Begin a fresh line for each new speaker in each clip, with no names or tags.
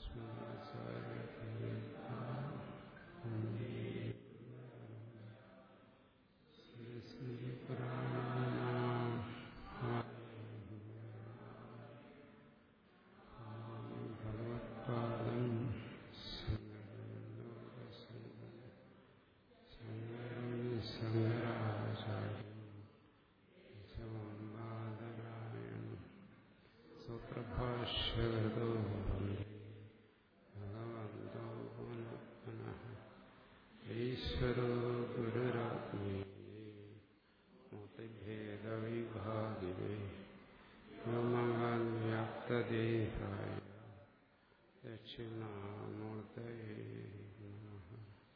സൂത്രഭാഷ്യകൃതോ ഭഗവന്തോ പുനഃ ഈശ്വരോ ഗുരുരാത്മേ മതിഭേദവിഭാഗിനെ വ്യോമവ്യാപ്തദേഹായ ദക്ഷിണാമൂർത്തയേ നമഃ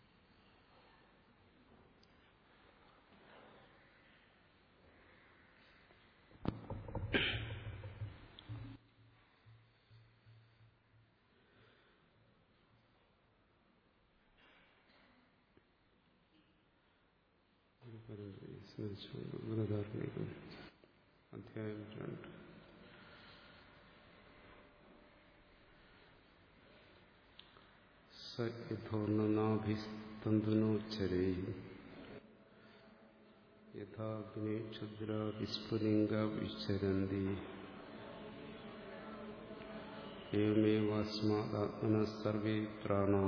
സ്മരിച്ചുകൊണ്ട് ബൃഹദാർണികം അധ്യായം രണ്ട് സ യഥോർണനാഭിസ്തന്തുനോച്ചരേ യഥാഗ്നി ക്ഷുദ്ര വിസ്ഫുലിംഗ വിശ്ചരന്തി एवमेवास्मादात्मन सर्वे प्राणा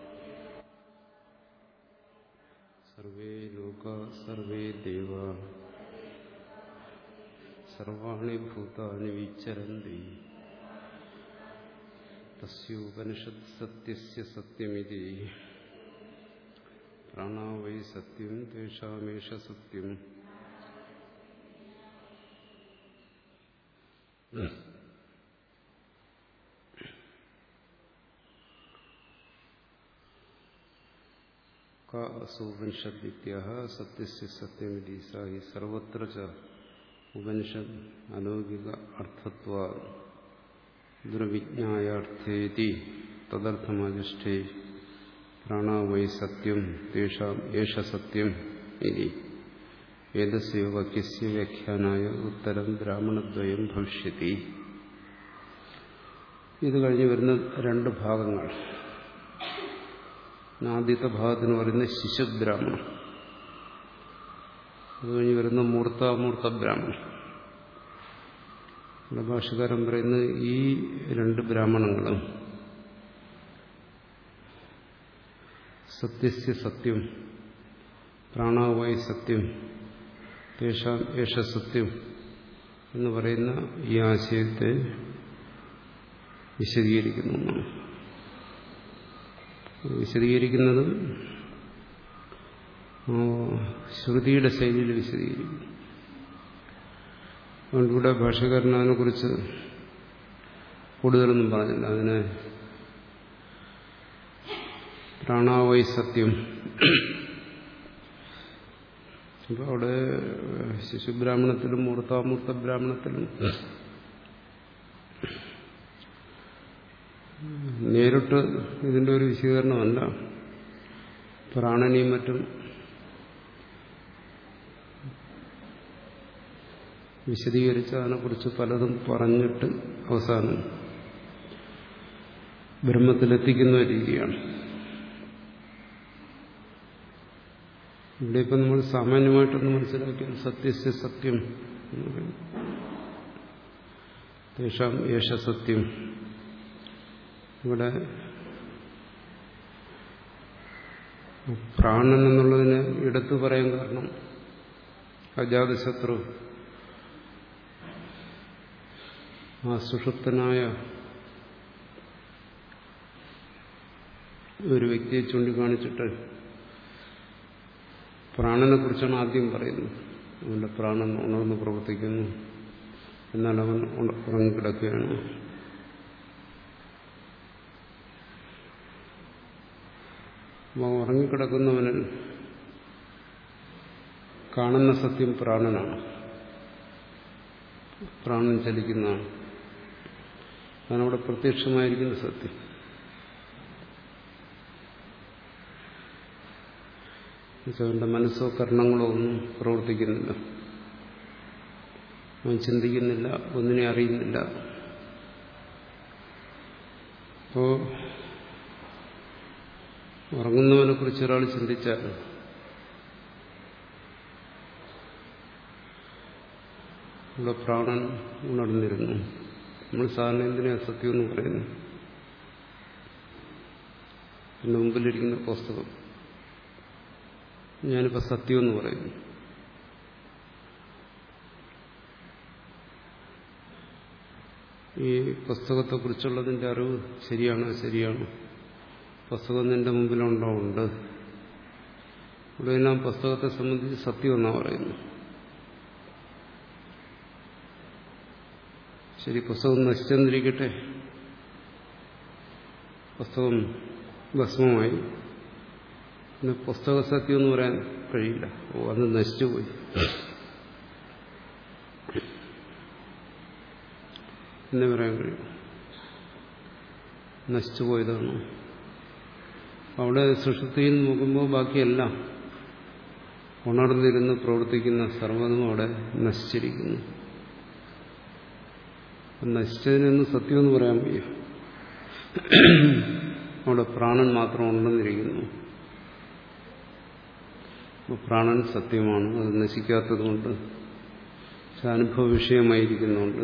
सर्वे लोका सर्वे देवा सर्वाणि भूतानि विचरन्ति तस्योपनिषत् सत्यस्य सत्यमिति प्राणा वै सत्यं तेषामेष सत्यम् का असोपनिषद्वित्या सत्यस्य सत्यमिति सा हि सर्वत्र च उपनिषद अलौकिक अर्थत्वा दुर्विज्ञायार्थेति तदर्थमधिष्ठे प्राणा वै सत्यं तेषाम् एष सत्यम् इति ഏതസ്യ വാക്യസ്യ വ്യാഖ്യാനായ ഉത്തരം ബ്രാഹ്മണദ്വയം ഭവിഷ്യത്തി ഇത് കഴിഞ്ഞ് വരുന്ന രണ്ട് ഭാഗങ്ങൾ ആദ്യത്തെ ഭാഗത്തിന് പറയുന്ന ശിശുബ്രാഹ്മണം അത് കഴിഞ്ഞ് വരുന്ന മൂർത്താമൂർത്ത ബ്രാഹ്മണം ഇവിടെ ഭാഷകാരൻ പറയുന്നത് ഈ രണ്ട് ബ്രാഹ്മണങ്ങളും സത്യസ്യ സത്യം പ്രാണാവായി സത്യം തേഷാം ഏഷ സത്യം എന്ന് പറയുന്ന ഈ ആശയത്തെ വിശദീകരിക്കുന്നു എന്നാണ് വിശദീകരിക്കുന്നത് ശ്രുതിയുടെ ശൈലിയിൽ വിശദീകരിക്കുന്നു അതുകൊണ്ടിവിടെ ഭാഷകാരൻ അതിനെക്കുറിച്ച് കൂടുതലൊന്നും പറഞ്ഞില്ല അതിനെ പ്രാണാവൈ സത്യം അപ്പോൾ അവിടെ ശിശുബ്രാഹ്മണത്തിലും മൂർത്താമൂർത്ത ബ്രാഹ്മണത്തിലും നേരിട്ട് ഇതിന്റെ ഒരു വിശദീകരണമല്ല പ്രാണനെയും മറ്റും വിശദീകരിച്ച് അതിനെക്കുറിച്ച് പലതും പറഞ്ഞിട്ട് അവസാനം ബ്രഹ്മത്തിലെത്തിക്കുന്ന രീതിയാണ് ഇവിടെ ഇപ്പം നമ്മൾ സാമാന്യമായിട്ടൊന്ന് മനസ്സിലാക്കിയാൽ സത്യസ്യ സത്യം എന്ന് പറയുന്നു തേഷാം യേശ സത്യം ഇവിടെ പ്രാണൻ എന്നുള്ളതിന് എടുത്തു പറയാൻ കാരണം അജാതശത്രു ആ സുഷുപ്തനായ ഒരു വ്യക്തിയെ ചൂണ്ടിക്കാണിച്ചിട്ട് പ്രാണനെ കുറിച്ചാണ് ആദ്യം പറയുന്നത് അവന്റെ പ്രാണൻ ഉണർന്ന് പ്രവർത്തിക്കുന്നു എന്നാൽ അവൻ ഉറങ്ങിക്കിടക്കുകയാണ് അപ്പോൾ ഉറങ്ങിക്കിടക്കുന്നവനിൽ കാണുന്ന സത്യം പ്രാണനാണ് പ്രാണൻ ചലിക്കുന്നതാണ് അതാണവിടെ പ്രത്യക്ഷമായിരിക്കുന്ന സത്യം അവന്റെ മനസ്സോ കർണങ്ങളോ ഒന്നും പ്രവർത്തിക്കുന്നില്ല അവൻ ചിന്തിക്കുന്നില്ല ഒന്നിനെ അറിയുന്നില്ല അപ്പോ ഉറങ്ങുന്നവനെ കുറിച്ച് ഒരാൾ ചിന്തിച്ചാൽ ഇവിടെ പ്രാണൻ ഉണർന്നിരുന്നു നമ്മൾ സാധാരണ എന്തിനാ സത്യം എന്ന് പറയുന്നു എന്റെ മുമ്പിലിരിക്കുന്ന പുസ്തകം ഞാനിപ്പോൾ സത്യം എന്ന് പറയുന്നു ഈ പുസ്തകത്തെക്കുറിച്ചുള്ളതിൻ്റെ അറിവ് ശരിയാണ് ശരിയാണ് പുസ്തകം നിന്റെ മുമ്പിലുണ്ടോ ഉണ്ട് ഇവിടെ ഞാൻ പുസ്തകത്തെ സംബന്ധിച്ച് സത്യം എന്നാണ് പറയുന്നു ശരി പുസ്തകം നശിച്ചെന്നിരിക്കട്ടെ പുസ്തകം ഭസ്മമായി പിന്നെ പുസ്തക സത്യം എന്ന് പറയാൻ കഴിയില്ല ഓ അന്ന് നശിച്ചുപോയി എന്ന് പറയാൻ കഴിയും നശിച്ചുപോയതാണ് അവിടെ സുഷുതിയിൽ നോക്കുമ്പോൾ ബാക്കിയെല്ലാം ഉണർന്നിരുന്ന് പ്രവർത്തിക്കുന്ന സർവ്വതും അവിടെ നശിച്ചിരിക്കുന്നു നശിച്ചതിനൊന്ന് സത്യമെന്ന് പറയാൻ വയ്യ അവിടെ പ്രാണൻ മാത്രം ഉണ്ടെന്നിരിക്കുന്നു പ്രാണൻ സത്യമാണ് അത് നശിക്കാത്തതുകൊണ്ട് അനുഭവ വിഷയമായിരിക്കുന്നുണ്ട്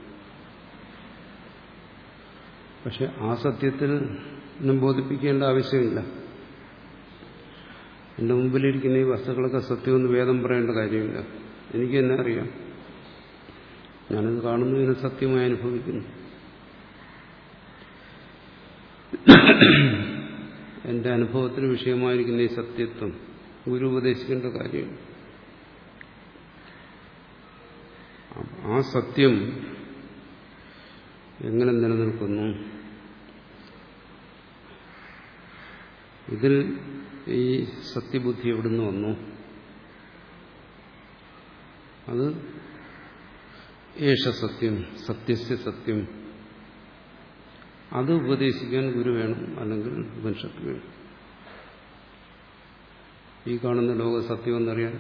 പക്ഷെ ആ സത്യത്തിൽ ബോധിപ്പിക്കേണ്ട ആവശ്യമില്ല എന്റെ മുമ്പിലിരിക്കുന്ന ഈ വസ്തുക്കളൊക്കെ സത്യമെന്ന് വേദം പറയേണ്ട കാര്യമില്ല എനിക്ക് തന്നെ അറിയാം ഞാനത് കാണുന്നു ഇതിനെ സത്യമായി അനുഭവിക്കുന്നു എന്റെ അനുഭവത്തിന് വിഷയമായിരിക്കുന്ന ഈ സത്യത്വം ഗുരു ഉപദേശിക്കേണ്ട കാര്യമാണ് ആ സത്യം എങ്ങനെ നിലനിൽക്കുന്നു ഇതിൽ ഈ സത്യബുദ്ധി എവിടുന്ന് വന്നു അത് ഏഷ സത്യം സത്യസ്യ സത്യം അത് ഉപദേശിക്കാൻ ഗുരു വേണം അല്ലെങ്കിൽ ഉപനിഷത്ത് വേണം ഈ കാണുന്ന ലോക സത്യം എന്നറിയാൻ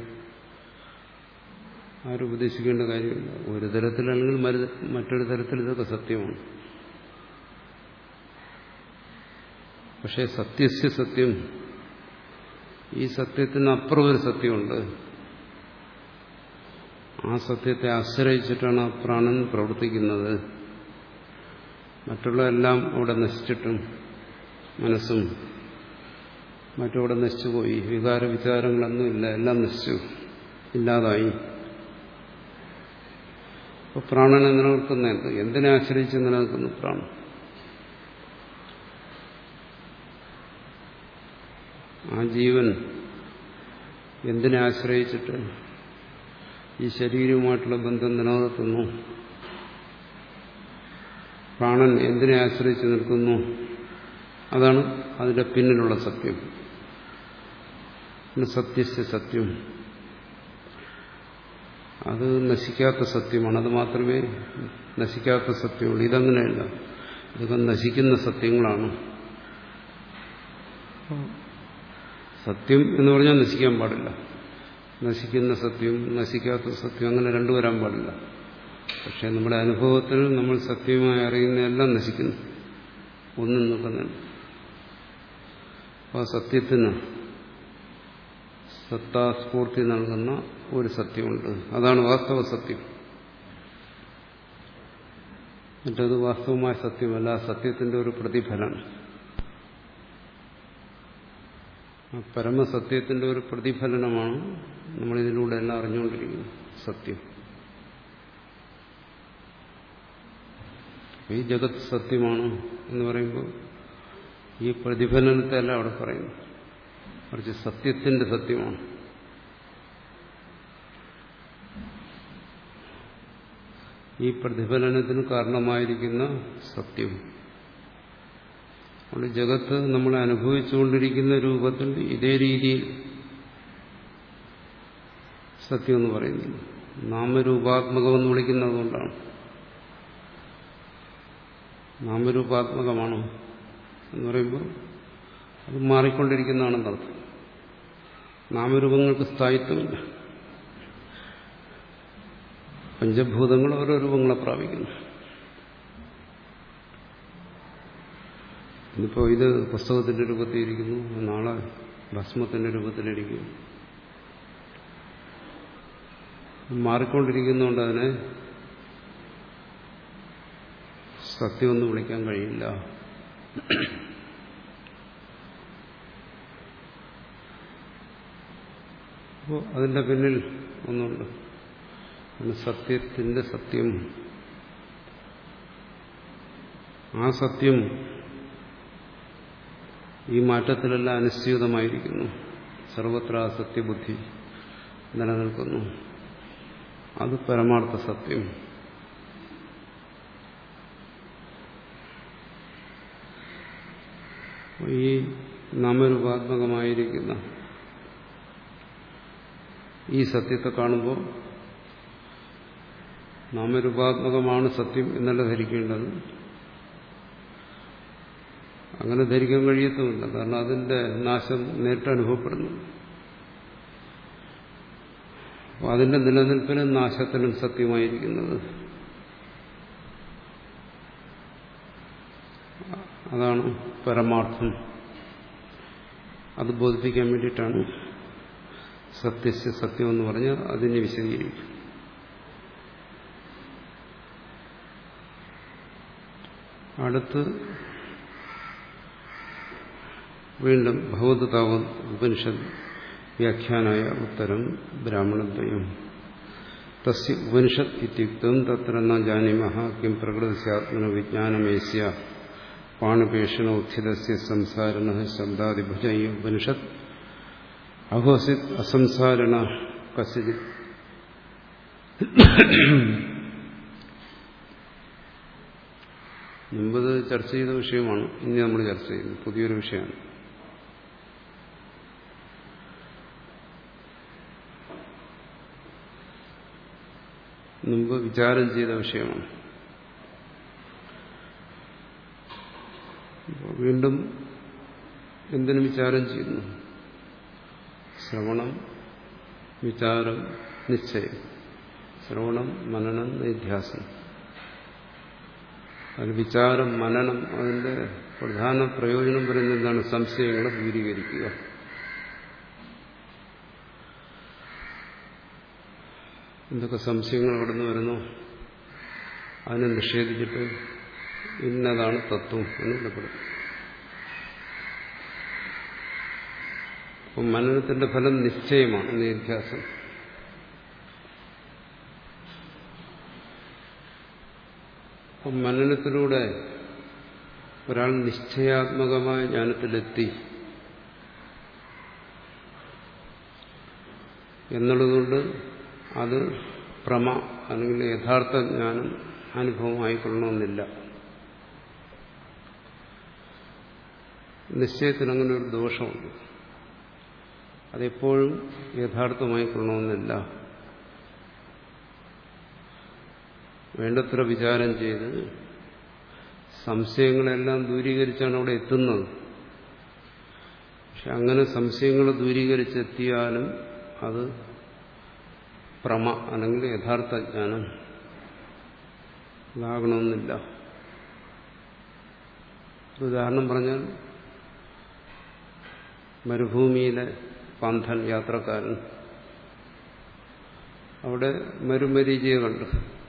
ആരും ഉപദേശിക്കേണ്ട കാര്യമില്ല ഒരു തരത്തിലല്ലെങ്കിൽ മറ്റൊരു തരത്തിൽ ഇതൊക്കെ സത്യമാണ് പക്ഷേ സത്യസ്യ സത്യം ഈ സത്യത്തിന് അപ്പുറം ഒരു സത്യമുണ്ട് ആ സത്യത്തെ ആശ്രയിച്ചിട്ടാണ് ആ പ്രാണൻ പ്രവർത്തിക്കുന്നത് മറ്റുള്ളതെല്ലാം അവിടെ നശിച്ചിട്ടും മനസ്സും മറ്റവിടെ നശിച്ചുപോയി വികാര വിചാരങ്ങളൊന്നുമില്ല എല്ലാം നശിച്ചു ഇല്ലാതായി അപ്പോൾ പ്രാണനെ നിലനിർത്തുന്ന എന്ത് എന്തിനെ ആശ്രയിച്ച് നിലനിൽക്കുന്നു പ്രാണൻ ആ ജീവൻ എന്തിനെ ആശ്രയിച്ചിട്ട് ഈ ശരീരവുമായിട്ടുള്ള ബന്ധം നിലനിർത്തുന്നു പ്രാണൻ എന്തിനെ ആശ്രയിച്ച് നിൽക്കുന്നു അതാണ് അതിന്റെ പിന്നിലുള്ള സത്യം സത്യസ്യ സത്യം അത് നശിക്കാത്ത സത്യമാണ് അത് മാത്രമേ നശിക്കാത്ത സത്യമുള്ളൂ ഇതങ്ങനെയല്ല ഇതൊക്കെ നശിക്കുന്ന സത്യങ്ങളാണ് സത്യം എന്ന് പറഞ്ഞാൽ നശിക്കാൻ പാടില്ല നശിക്കുന്ന സത്യം നശിക്കാത്ത സത്യം അങ്ങനെ രണ്ടു വരാൻ പാടില്ല പക്ഷെ നമ്മുടെ അനുഭവത്തിൽ നമ്മൾ സത്യമായി അറിയുന്നതെല്ലാം നശിക്കുന്നു ഒന്നും നിൽക്കുന്നുണ്ട് ആ സത്യത്തിന് സത്താസ്ഫൂർത്തി നൽകുന്ന ഒരു സത്യമുണ്ട് അതാണ് വാസ്തവ സത്യം മറ്റത് വാസ്തവമായ സത്യമല്ല സത്യത്തിന്റെ ഒരു പ്രതിഫലം ആ പരമസത്യത്തിന്റെ ഒരു പ്രതിഫലനമാണ് നമ്മളിതിലൂടെ എല്ലാം അറിഞ്ഞുകൊണ്ടിരിക്കുന്നത് സത്യം ഈ ജഗത് സത്യമാണ് എന്ന് പറയുമ്പോൾ ഈ പ്രതിഫലനത്തെ അല്ല അവിടെ പറയുന്നു മറിച്ച് സത്യത്തിന്റെ സത്യമാണ് ഈ പ്രതിഫലനത്തിന് കാരണമായിരിക്കുന്ന സത്യം അതുകൊണ്ട് ജഗത്ത് നമ്മൾ അനുഭവിച്ചുകൊണ്ടിരിക്കുന്ന രൂപത്തിൽ ഇതേ രീതിയിൽ സത്യം എന്ന് പറയുന്നില്ല നാമരൂപാത്മകമെന്ന് വിളിക്കുന്നത് കൊണ്ടാണ് നാമരൂപാത്മകമാണോ എന്ന് പറയുമ്പോൾ അത് മാറിക്കൊണ്ടിരിക്കുന്നതാണെന്നർത്ഥം നാമരൂപങ്ങൾക്ക് സ്ഥായിത്വമില്ല പഞ്ചഭൂതങ്ങൾ ഓരോ രൂപങ്ങളെ പ്രാപിക്കുന്നു ഇന്നിപ്പോൾ ഇത് പുസ്തകത്തിന്റെ രൂപത്തിലിരിക്കുന്നു നാളെ ഭസ്മത്തിന്റെ രൂപത്തിലിരിക്കും മാറിക്കൊണ്ടിരിക്കുന്നതുകൊണ്ട് അതിനെ സത്യമൊന്നും വിളിക്കാൻ കഴിയില്ല അപ്പോൾ അതിൻ്റെ പിന്നിൽ ഒന്നുണ്ട് സത്യത്തിന്റെ സത്യം ആ സത്യം ഈ മാറ്റത്തിലെല്ലാം അനുസ്യൂതമായിരിക്കുന്നു സർവത്ര സത്യബുദ്ധി നിലനിൽക്കുന്നു അത് പരമാർത്ഥ സത്യം ഈ നാമരൂപാത്മകമായിരിക്കുന്ന ഈ സത്യത്തെ കാണുമ്പോൾ നാമരൂപാത്മകമാണ് സത്യം എന്നല്ല ധരിക്കേണ്ടത് അങ്ങനെ ധരിക്കാൻ കഴിയത്തുമില്ല കാരണം അതിന്റെ നാശം നേരിട്ട് അനുഭവപ്പെടുന്നു അപ്പോൾ അതിന്റെ നിലനിൽപ്പിനും നാശത്തിനും സത്യമായിരിക്കുന്നത് അതാണ് പരമാർത്ഥം അത് ബോധിപ്പിക്കാൻ വേണ്ടിയിട്ടാണ് സത്യസ്യ സത്യം എന്ന് പറഞ്ഞ് അതിനെ വിശദീകരിക്കും അടുത്ത് വീണ്ടും ഭഗവതാവത് ഉപനിഷത്ത് വ്യാഖ്യാനായ ഉത്തരം ബ്രാഹ്മണദ്വയം തസ്യ ഉപനിഷത്ത് ഇത്യുക്തം തത്ര ന ജാനിമഹ കിം പ്രകൃതിസ്യാത്മന വിജ്ഞാനമേസ്യ പാണുപേഷണ ഉത്ഥിതസ്യ സംസാരണ ശബ്ദാദിഭുജ ഈ ഉപനിഷത്ത് അഹോസിത് അസംസാരണ കസിത് മുമ്പത് ചർച്ച ചെയ്ത വിഷയമാണ് ഇനി നമ്മൾ ചർച്ച ചെയ്യുന്നത് പുതിയൊരു വിഷയമാണ് മുമ്പ് വിചാരം ചെയ്ത വിഷയമാണ് വീണ്ടും എന്തിനു വിചാരം ചെയ്യുന്നു ശ്രവണം വിചാരം നിശ്ചയം ശ്രവണം മനനം നിധ്യാസനം അതിൽ വിചാരം മനനം അതിന്റെ പ്രധാന പ്രയോജനം പറയുന്നത് എന്താണ് സംശയങ്ങളെ ദൂരീകരിക്കുക എന്തൊക്കെ സംശയങ്ങൾ കടന്നു വരുന്നു അതിനെ നിഷേധിച്ചിട്ട് ഇന്നതാണ് തത്വം എന്ന് വിടപ്പെടും അപ്പം മനനത്തിന്റെ ഫലം നിശ്ചയമാണ് നിധ്യാസം അപ്പം മനനത്തിലൂടെ ഒരാൾ നിശ്ചയാത്മകമായ ജ്ഞാനത്തിലെത്തി എന്നുള്ളതുകൊണ്ട് അത് പ്രമ അല്ലെങ്കിൽ യഥാർത്ഥ ജ്ഞാനം അനുഭവമായിക്കൊള്ളണമെന്നില്ല നിശ്ചയത്തിന് അങ്ങനെ ഒരു ദോഷമുണ്ട് അതെപ്പോഴും യഥാർത്ഥമായി കൊള്ളണമെന്നില്ല വേണ്ടത്ര വിചാരം ചെയ്ത് സംശയങ്ങളെല്ലാം ദൂരീകരിച്ചാണ് അവിടെ എത്തുന്നത് പക്ഷെ അങ്ങനെ സംശയങ്ങൾ ദൂരീകരിച്ചെത്തിയാലും അത് പ്രമ അല്ലെങ്കിൽ യഥാർത്ഥ ജ്ഞാനം ഇതാകണമെന്നില്ല ഉദാഹരണം പറഞ്ഞാൽ മരുഭൂമിയിലെ പന്തൻ യാത്രക്കാരൻ അവിടെ മരുമരീചിയെ കണ്ടു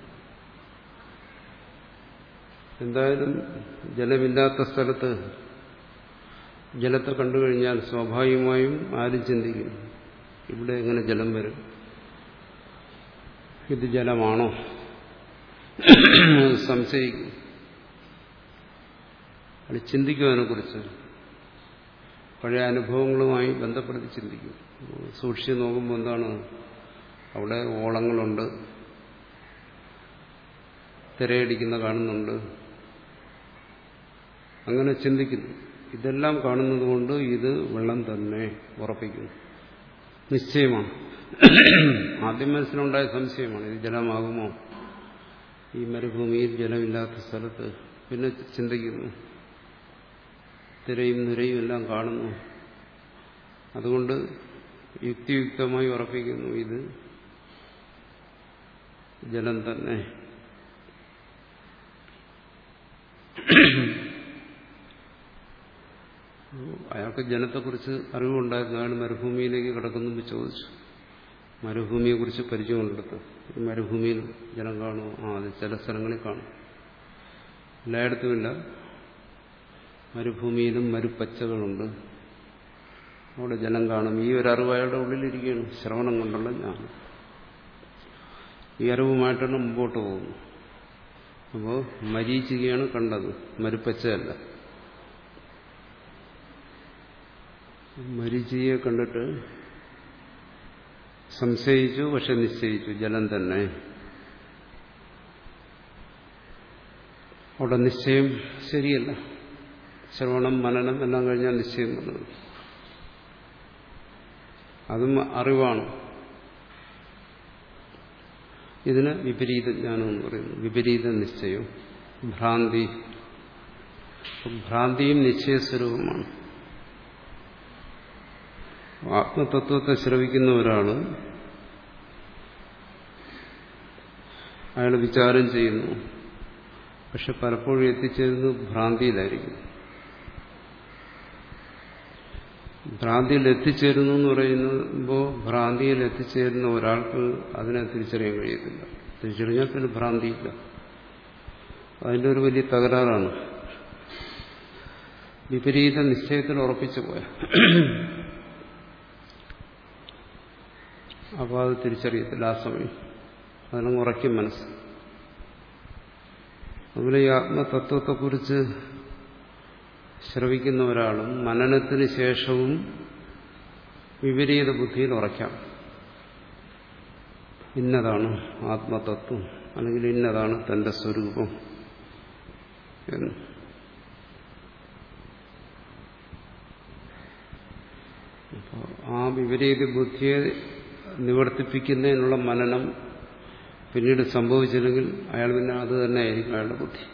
എന്തായാലും ജലമില്ലാത്ത സ്ഥലത്ത് ജലത്തെ കണ്ടു കഴിഞ്ഞാൽ സ്വാഭാവികമായും ആരും ചിന്തിക്കും ഇവിടെ എങ്ങനെ ജലം വരും ഇത് ജലമാണോ സംശയിക്കും അത് ചിന്തിക്കും അതിനെക്കുറിച്ച് പഴയ അനുഭവങ്ങളുമായി ബന്ധപ്പെടുത്തി ചിന്തിക്കും സൂക്ഷിച്ച് നോക്കുമ്പോൾ എന്താണ് അവിടെ ഓളങ്ങളുണ്ട് തിരയടിക്കുന്ന കാണുന്നുണ്ട് അങ്ങനെ ചിന്തിക്കുന്നു ഇതെല്ലാം കാണുന്നത് കൊണ്ട് ഇത് വെള്ളം തന്നെ ഉറപ്പിക്കുന്നു നിശ്ചയമാണ് ആദ്യം മനസ്സിലുണ്ടായ സംശയമാണ് ഇത് ജലമാകുമോ ഈ മരുഭൂമിയിൽ ജലമില്ലാത്ത സ്ഥലത്ത് പിന്നെ ചിന്തിക്കുന്നു തിരയും നിരയും എല്ലാം കാണുന്നു അതുകൊണ്ട് യുക്തിയുക്തമായി ഉറപ്പിക്കുന്നു ഇത് ജലം തന്നെ അയാൾക്ക് ജലത്തെക്കുറിച്ച് അറിവുണ്ടായിരുന്നു അയാൾ മരുഭൂമിയിലേക്ക് കിടക്കുന്നു ചോദിച്ചു മരുഭൂമിയെക്കുറിച്ച് പരിചയം കൊണ്ടെടുത്ത് ഈ മരുഭൂമിയിൽ ജലം കാണുമോ ആ അത് ചില സ്ഥലങ്ങളിൽ കാണും എല്ലായിടത്തുമില്ല മരുഭൂമിയിലും മരുപ്പച്ചകളുണ്ട് അവിടെ ജലം കാണും ഈ ഒരു അറിവ് അയാളുടെ ഉള്ളിലിരിക്കുകയാണ് ശ്രവണം കൊണ്ടുള്ള ഞാൻ ഈ അറിവുമായിട്ടാണ് മുമ്പോട്ട് പോകുന്നത് അപ്പോൾ മരീചികയാണ് കണ്ടത് മരുപ്പച്ചയല്ല മരീചികയെ കണ്ടിട്ട് സംശയിച്ചു പക്ഷെ നിശ്ചയിച്ചു ജലം തന്നെ അവിടെ നിശ്ചയം ശരിയല്ല ശ്രവണം മനനം എല്ലാം കഴിഞ്ഞാൽ നിശ്ചയം വന്നത് അതും അറിവാണ് ഇതിന് വിപരീത ജ്ഞാനം എന്ന് പറയുന്നു വിപരീത നിശ്ചയം ഭ്രാന്തി ഭ്രാന്തിയും നിശ്ചയസ്വരൂപമാണ് ആത്മതത്വത്തെ ശ്രവിക്കുന്ന ഒരാൾ അയാൾ വിചാരം ചെയ്യുന്നു പക്ഷെ പലപ്പോഴും എത്തിച്ചേരുന്നത് ഭ്രാന്തിയിലായിരിക്കും ഭ്രാന്തിയിൽ എത്തിച്ചേരുന്നു എന്ന് പറയുമ്പോൾ ഭ്രാന്തിയിൽ എത്തിച്ചേരുന്ന ഒരാൾക്ക് അതിനെ തിരിച്ചറിയാൻ കഴിയത്തില്ല തിരിച്ചറിഞ്ഞാൽ പിന്നെ ഭ്രാന്തിയില്ല അതിൻ്റെ ഒരു വലിയ തകരാറാണ് വിപരീത നിശ്ചയത്തിൽ ഉറപ്പിച്ചു പോയ അപ്പോൾ അത് തിരിച്ചറിയത്തില്ല ആ സമയം അതിനങ്ങ് ഉറയ്ക്കും മനസ്സ് അതുപോലെ ഈ ആത്മതത്വത്തെക്കുറിച്ച് ശ്രവിക്കുന്ന ഒരാളും മനനത്തിന് ശേഷവും വിപരീത ബുദ്ധിയിൽ ഉറയ്ക്കാം ഇന്നതാണ് ആത്മതത്വം അല്ലെങ്കിൽ ഇന്നതാണ് തന്റെ സ്വരൂപം എന്ന് അപ്പോൾ ആ വിപരീത ബുദ്ധിയെ നിവർത്തിപ്പിക്കുന്നതിനുള്ള മനനം പിന്നീട് സംഭവിച്ചില്ലെങ്കിൽ അയാൾ പിന്നെ അത് തന്നെ ആയിരിക്കും അയാളുടെ ബുദ്ധി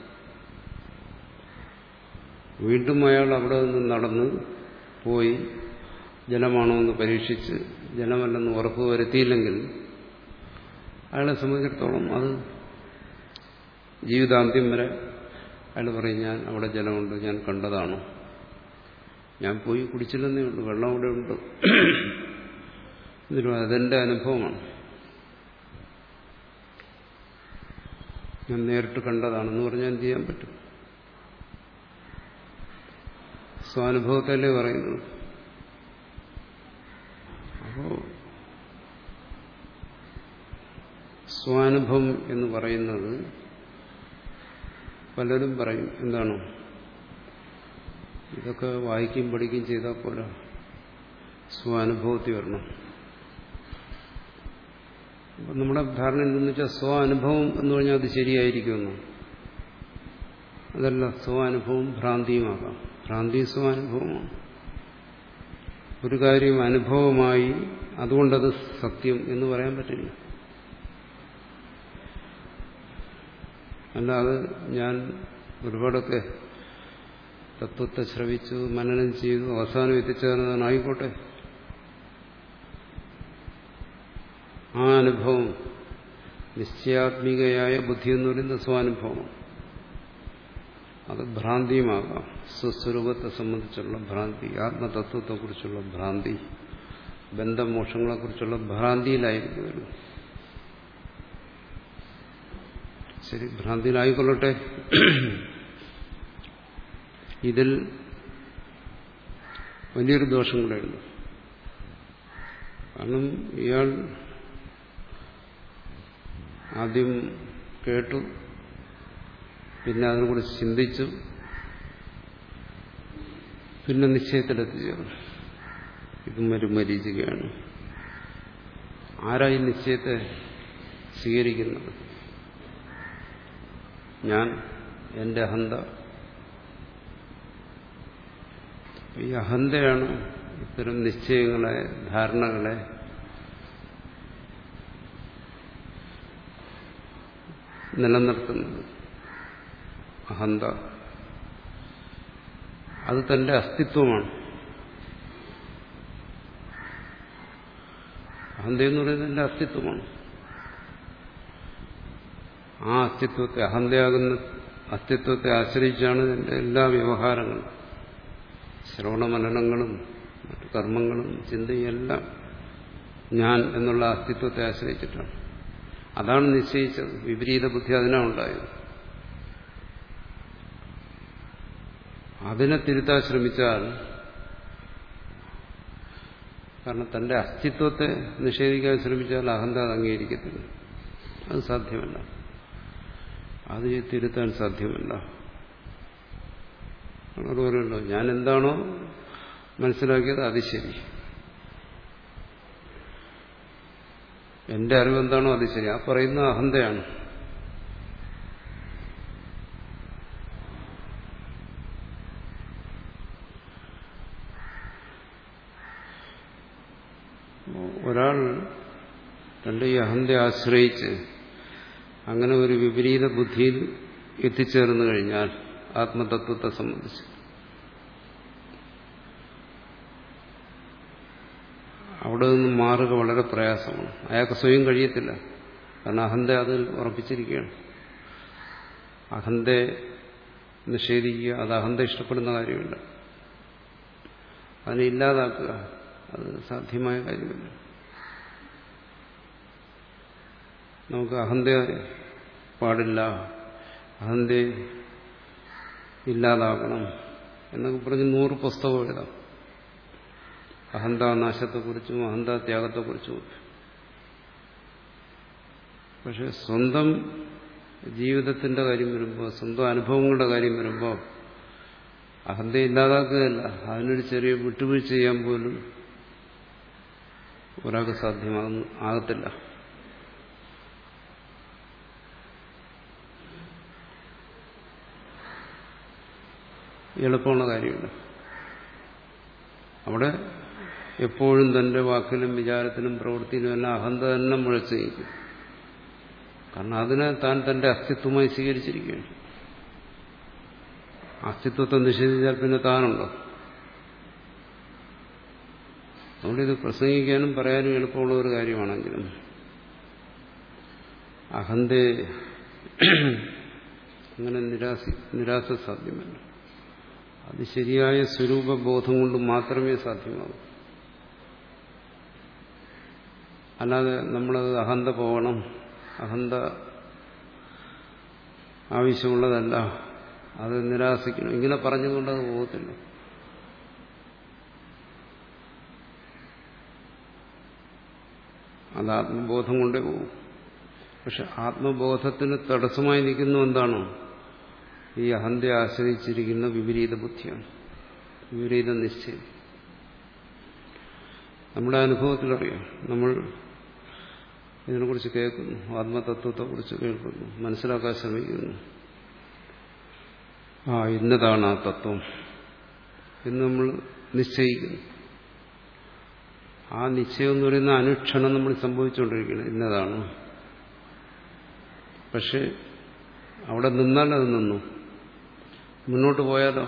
വീണ്ടും അയാൾ അവിടെ നിന്ന് നടന്ന് പോയി ജലമാണോ എന്ന് പരീക്ഷിച്ച് ജലമല്ലെന്ന് ഉറപ്പ് വരുത്തിയില്ലെങ്കിൽ അയാളെ സംബന്ധിച്ചിടത്തോളം അത് ജീവിതാന്ത്യം വരെ അയാൾ പറയും ഞാൻ അവിടെ ജലമുണ്ട് ഞാൻ കണ്ടതാണ് ഞാൻ പോയി കുടിച്ചില്ലെന്നേ ഉള്ളൂ വെള്ളം അവിടെ ഉണ്ട് എന്നിട്ടും അതെന്റെ അനുഭവമാണ് ഞാൻ നേരിട്ട് കണ്ടതാണെന്ന് പറഞ്ഞാൽ എന്ത് ചെയ്യാൻ പറ്റും സ്വാനുഭവത്തല്ലേ പറയുന്നത് അപ്പോ സ്വാനുഭവം എന്ന് പറയുന്നത് പലരും പറയും എന്താണ് ഇതൊക്കെ വായിക്കുകയും പഠിക്കുകയും ചെയ്താൽ പോലെ സ്വാനുഭവത്തിൽ വരണം അപ്പം നമ്മുടെ ധാരണ എന്തെന്ന് വെച്ചാൽ സ്വാനുഭവം എന്ന് പറഞ്ഞാൽ അത് ശരിയായിരിക്കുമെന്ന് അതല്ല സ്വാനുഭവം ഭ്രാന്തിയുമാകാം ഭ്രാന്തി സ്വാനുഭവമാണ് ഒരു കാര്യം അനുഭവമായി അതുകൊണ്ടത് സത്യം എന്ന് പറയാൻ പറ്റില്ല അല്ലാതെ ഞാൻ ഒരുപാടൊക്കെ തത്വത്തെ ശ്രവിച്ചു മനനം ചെയ്തു അവസാനം എത്തിച്ചേർന്നതാണ് ആയിക്കോട്ടെ ആ അനുഭവം നിശ്ചയാത്മികയായ ബുദ്ധി എന്ന് പറയുന്നത് സ്വാനുഭവമാണ് അത് ഭ്രാന്തിയുമാകാം സ്വസ്വരൂപത്തെ സംബന്ധിച്ചുള്ള ഭ്രാന്തി ആത്മതത്വത്തെക്കുറിച്ചുള്ള ഭ്രാന്തി ബന്ധമോക്ഷങ്ങളെക്കുറിച്ചുള്ള ഭ്രാന്തിയിലായിരിക്കും വരുന്നത് ശരി ഭ്രാന്തിയിലായിക്കൊള്ളട്ടെ ഇതിൽ വലിയൊരു ദോഷം കൂടെയുണ്ട് കാരണം ഇയാൾ ആദ്യം കേട്ടു പിന്നെ അതിനെക്കുറിച്ച് ചിന്തിച്ചു പിന്നെ നിശ്ചയത്തിലെത്തിച്ചേർന്നു ഇതും ഒരു മരീചികയാണ് ആരാ ഈ നിശ്ചയത്തെ സ്വീകരിക്കുന്നത് ഞാൻ എന്റെ അഹന്ത ഈ അഹന്തയാണ് ഇത്തരം നിശ്ചയങ്ങളെ ധാരണകളെ നിലനിർത്തുന്നത് അഹന്ത അത് തന്റെ അസ്തിത്വമാണ് അഹന്ത എന്ന് പറയുന്നത് എന്റെ അസ്തിത്വമാണ് ആ അസ്തിത്വത്തെ അഹന്തയാകുന്ന അസ്തിത്വത്തെ ആശ്രയിച്ചാണ് എന്റെ എല്ലാ വ്യവഹാരങ്ങളും ശ്രവണമനനങ്ങളും മറ്റു കർമ്മങ്ങളും ചിന്തയും എല്ലാം ഞാൻ എന്നുള്ള അസ്തിത്വത്തെ ആശ്രയിച്ചിട്ടാണ് അതാണ് നിശ്ചയിച്ചത് വിപരീത ബുദ്ധി അതിനാണ് ഉണ്ടായത് അതിനെ തിരുത്താൻ ശ്രമിച്ചാൽ കാരണം തന്റെ അസ്തിത്വത്തെ നിഷേധിക്കാൻ ശ്രമിച്ചാൽ അഹന്ത അത് അംഗീകരിക്കത്തില്ല അത് സാധ്യമല്ല അത് തിരുത്താൻ സാധ്യമല്ല അവരോട് പറയുമല്ലോ ഞാൻ എന്താണോ മനസ്സിലാക്കിയത് അത് ശരി എന്റെ അറിവ് എന്താണോ അത് ശരി ആ പറയുന്ന അഹന്തയാണ് ഒരാൾ തന്റെ ഈ അഹന്തയെ ആശ്രയിച്ച് അങ്ങനെ ഒരു വിപരീത ബുദ്ധിയിൽ എത്തിച്ചേർന്നു കഴിഞ്ഞാൽ ആത്മതത്വത്തെ സംബന്ധിച്ച് അവിടെ നിന്ന് മാറുക വളരെ പ്രയാസമാണ് അയാൾക്ക് സ്വയം കഴിയത്തില്ല കാരണം അഹന്ത അതിൽ ഉറപ്പിച്ചിരിക്കുകയാണ് അഹന്തയെ നിഷേധിക്കുക അത് അഹന്ത ഇഷ്ടപ്പെടുന്ന കാര്യമില്ല അതിനെ ഇല്ലാതാക്കുക അത് സാധ്യമായ കാര്യമില്ല നമുക്ക് അഹന്ത പാടില്ല അഹന്ത ഇല്ലാതാക്കണം എന്നൊക്കെ പറഞ്ഞ് നൂറ് പുസ്തകം എഴുതാം അഹന്താനാശത്തെക്കുറിച്ചും അഹന്താത്യാഗത്തെക്കുറിച്ചും പക്ഷെ സ്വന്തം ജീവിതത്തിന്റെ കാര്യം വരുമ്പോൾ സ്വന്തം അനുഭവങ്ങളുടെ കാര്യം വരുമ്പോൾ അഹന്ത ഇല്ലാതാക്കുകയല്ല അതിനൊരു ചെറിയ വിട്ടുവീഴ്ച ചെയ്യാൻ പോലും ഒരാൾക്ക് സാധ്യമാകുന്നു ആകത്തില്ല എളുപ്പമുള്ള കാര്യമില്ല അവിടെ എപ്പോഴും തന്റെ വാക്കിലും വിചാരത്തിലും പ്രവൃത്തിയിലും എല്ലാം അഹന്ത തന്നെ മുഴച്ചു നിൽക്കും കാരണം അതിനെ താൻ തന്റെ അസ്തിത്വമായി സ്വീകരിച്ചിരിക്കുകയാണ് അസ്തിത്വത്തെ നിഷേധിച്ചാൽ പിന്നെ താനുണ്ടോ അതുകൊണ്ട് ഇത് പ്രസംഗിക്കാനും പറയാനും എളുപ്പമുള്ള ഒരു കാര്യമാണെങ്കിലും അഹന്തേ അങ്ങനെ നിരാശി നിരാശ സാധ്യമല്ല അത് ശരിയായ സ്വരൂപബോധം കൊണ്ട് മാത്രമേ സാധ്യമാകൂ അല്ലാതെ നമ്മളത് അഹന്ത പോകണം അഹന്ത ആവശ്യമുള്ളതല്ല അത് നിരാശിക്കണം ഇങ്ങനെ പറഞ്ഞുകൊണ്ട് അത് പോകത്തില്ല അത് ആത്മബോധം കൊണ്ടേ പോകും പക്ഷെ ആത്മബോധത്തിന് തടസ്സമായി നിൽക്കുന്ന എന്താണോ ഈ അഹന്തയെ ആശ്രയിച്ചിരിക്കുന്ന വിപരീത ബുദ്ധിയാണ് വിപരീത നിശ്ചയം നമ്മുടെ അനുഭവത്തിലറിയാം നമ്മൾ ഇതിനെക്കുറിച്ച് കേൾക്കുന്നു ആത്മതത്വത്തെക്കുറിച്ച് കേൾക്കുന്നു മനസ്സിലാക്കാൻ ശ്രമിക്കുന്നു ആ ഇന്നതാണ് ആ തത്വം എന്ന് നമ്മൾ നിശ്ചയിക്കുന്നു ആ നിശ്ചയം എന്ന് പറയുന്ന അനുക്ഷണം നമ്മൾ സംഭവിച്ചുകൊണ്ടിരിക്കുന്നത് ഇന്നതാണ് പക്ഷെ അവിടെ നിന്നാൽ അത് നിന്നു മുന്നോട്ട് പോയാലോ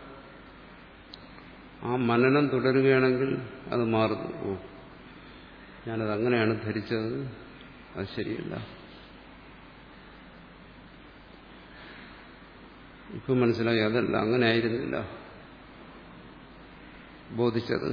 ആ മനനം തുടരുകയാണെങ്കിൽ അത് മാറുന്നു ഓ ഞാനത് അങ്ങനെയാണ് ധരിച്ചത് അത് ശരിയല്ല ഇപ്പൊ മനസ്സിലായി അതല്ല അങ്ങനെ ആയിരുന്നില്ല ബോധിച്ചത്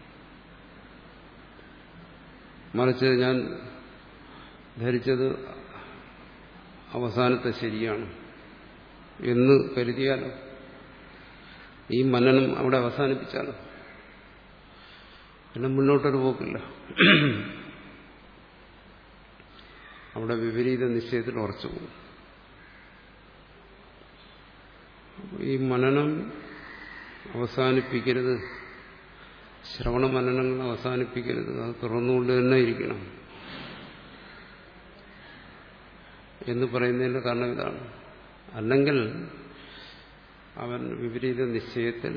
മറിച്ച് ഞാൻ ധരിച്ചത് അവസാനത്തെ ശരിയാണ് എന്ന് കരുതിയാലോ ഈ മനനം അവിടെ അവസാനിപ്പിച്ചാലോ പിന്നെ മുന്നോട്ടൊരു പോക്കില്ല അവിടെ വിപരീത നിശ്ചയത്തിൽ ഉറച്ചു പോകും ഈ മനനം അവസാനിപ്പിക്കരുത് ശ്രവണ മനനങ്ങൾ അവസാനിപ്പിക്കരുത് അത് തുറന്നുകൊണ്ട് തന്നെ ഇരിക്കണം എന്ന് പറയുന്നതിന്റെ കാരണം ഇതാണ് അല്ലെങ്കിൽ അവൻ വിപരീത നിശ്ചയത്തിൽ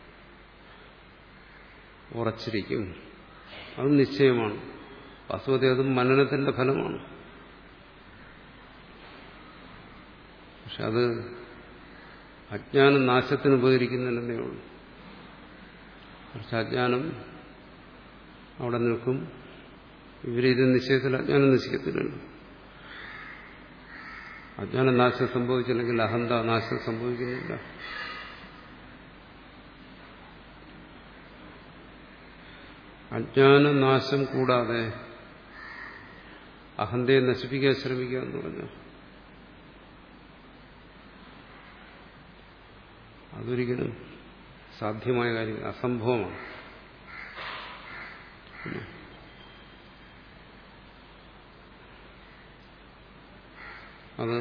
ഉറച്ചിരിക്കും അത് നിശ്ചയമാണ് വാസ്തവത്തെ അത് മനനത്തിന്റെ ഫലമാണ് പക്ഷെ അത് അജ്ഞാന നാശത്തിന് ഉപകരിക്കുന്നില്ലെന്നേ ഉള്ളൂ കുറച്ച് അജ്ഞാനം അവിടെ നിൽക്കും വിപരീത നിശ്ചയത്തിൽ അജ്ഞാനം നശിക്കത്തില്ലല്ലോ അജ്ഞാന നാശം സംഭവിച്ചില്ലെങ്കിൽ അഹന്ത നാശം സംഭവിക്കുന്നില്ല അജ്ഞാനനാശം കൂടാതെ അഹന്തയെ നശിപ്പിക്കാൻ ശ്രമിക്കുക എന്ന് പറഞ്ഞു അതൊരിക്കലും സാധ്യമായ കാര്യം അസംഭവമാണ് അത്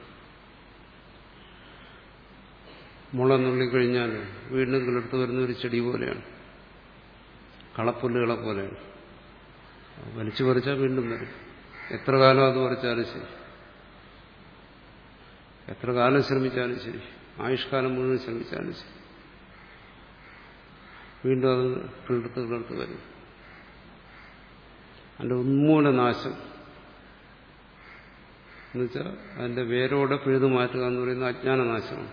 മുള നുള്ളിക്കഴിഞ്ഞാൽ വീണ്ടും കിളിർത്ത് വരുന്ന ഒരു ചെടി പോലെയാണ് കളപ്പുല്ലുകളെ പോലെയാണ് വലിച്ചു പറിച്ചാൽ വീണ്ടും വരും എത്ര കാലം അത് പറിച്ചാലും ശരി എത്ര കാലം ശ്രമിച്ചാലും ശരി ആയുഷ്കാലം മുഴുവൻ ശ്രമിച്ചാലും ശരി വീണ്ടും അത് കിളിർത്ത് കിളിർത്ത് വരും അതിന്റെ ഉന്മൂലനാശം എന്നുവെച്ചാൽ അതിന്റെ വേരോടെ പിഴുതു മാറ്റുക എന്ന് പറയുന്ന അജ്ഞാനനാശമാണ്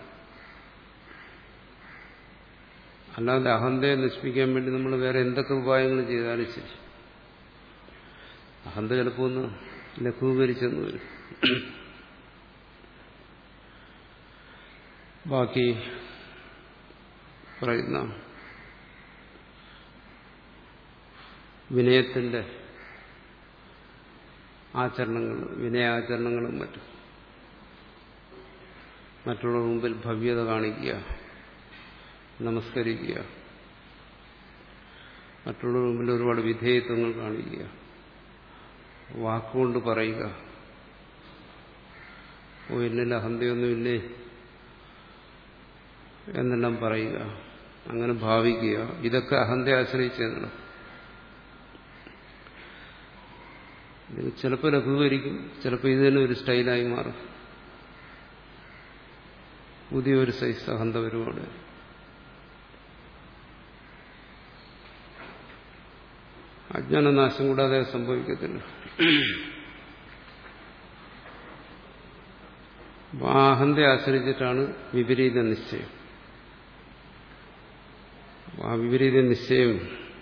അല്ലാതെ അഹന്തയെ നശിപ്പിക്കാൻ വേണ്ടി നമ്മൾ വേറെ എന്തൊക്കെ ഉപായങ്ങൾ ചെയ്താലും ശരി അഹന്ത ചിലപ്പോൾ ഒന്ന് ലഘൂകരിച്ചെന്ന് വരും ബാക്കി പറയുന്ന വിനയത്തിന്റെ ആചരണങ്ങൾ വിനയാചരണങ്ങളും മറ്റും മറ്റുള്ളവരുടെ മുമ്പിൽ ഭവ്യത കാണിക്കുക നമസ്കരിക്കുക മറ്റുള്ളവരുടെ മുമ്പിൽ ഒരുപാട് വിധേയത്വങ്ങൾ കാണിക്കുക വാക്കുകൊണ്ട് പറയുക ഓ എന്നിൽ അഹന്തയൊന്നുമില്ലേ എന്നെല്ലാം പറയുക അങ്ങനെ ഭാവിക്കുക ഇതൊക്കെ അഹന്തയെ ആശ്രയിച്ചതാണ് ചിലപ്പോൾ ലഘൂകരിക്കും ചിലപ്പോൾ ഇത് തന്നെ ഒരു സ്റ്റൈലായി മാറും പുതിയൊരു സൈസ് അഹന്ത ഒരുപാട് അജ്ഞാനനാശം കൂടാതെ സംഭവിക്കത്തില്ല ആ അഹന്തയെ ആശ്രയിച്ചിട്ടാണ് വിപരീത നിശ്ചയം ആ വിപരീത നിശ്ചയം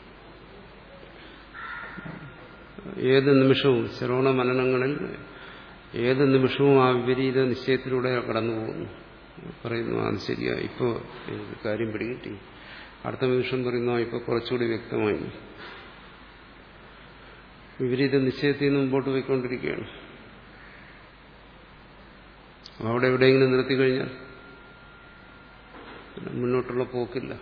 ഏത് നിമിഷവും ശ്രവണ മനനങ്ങളിൽ ഏത് നിമിഷവും ആ വിപരീത നിശ്ചയത്തിലൂടെ കടന്നു പോകുന്നു പറയുന്നു അത് ശരിയാ ഇപ്പോൾ എനിക്ക് കാര്യം പിടികിട്ടി അടുത്ത നിമിഷം പറയുന്നു ഇപ്പോൾ കുറച്ചുകൂടി വ്യക്തമായി വിപരീത നിശ്ചയത്തിൽ നിന്ന് മുമ്പോട്ട് പോയിക്കൊണ്ടിരിക്കുകയാണ് അവിടെ എവിടെയെങ്കിലും നിർത്തിക്കഴിഞ്ഞാൽ മുന്നോട്ടുള്ള പോക്കില്ല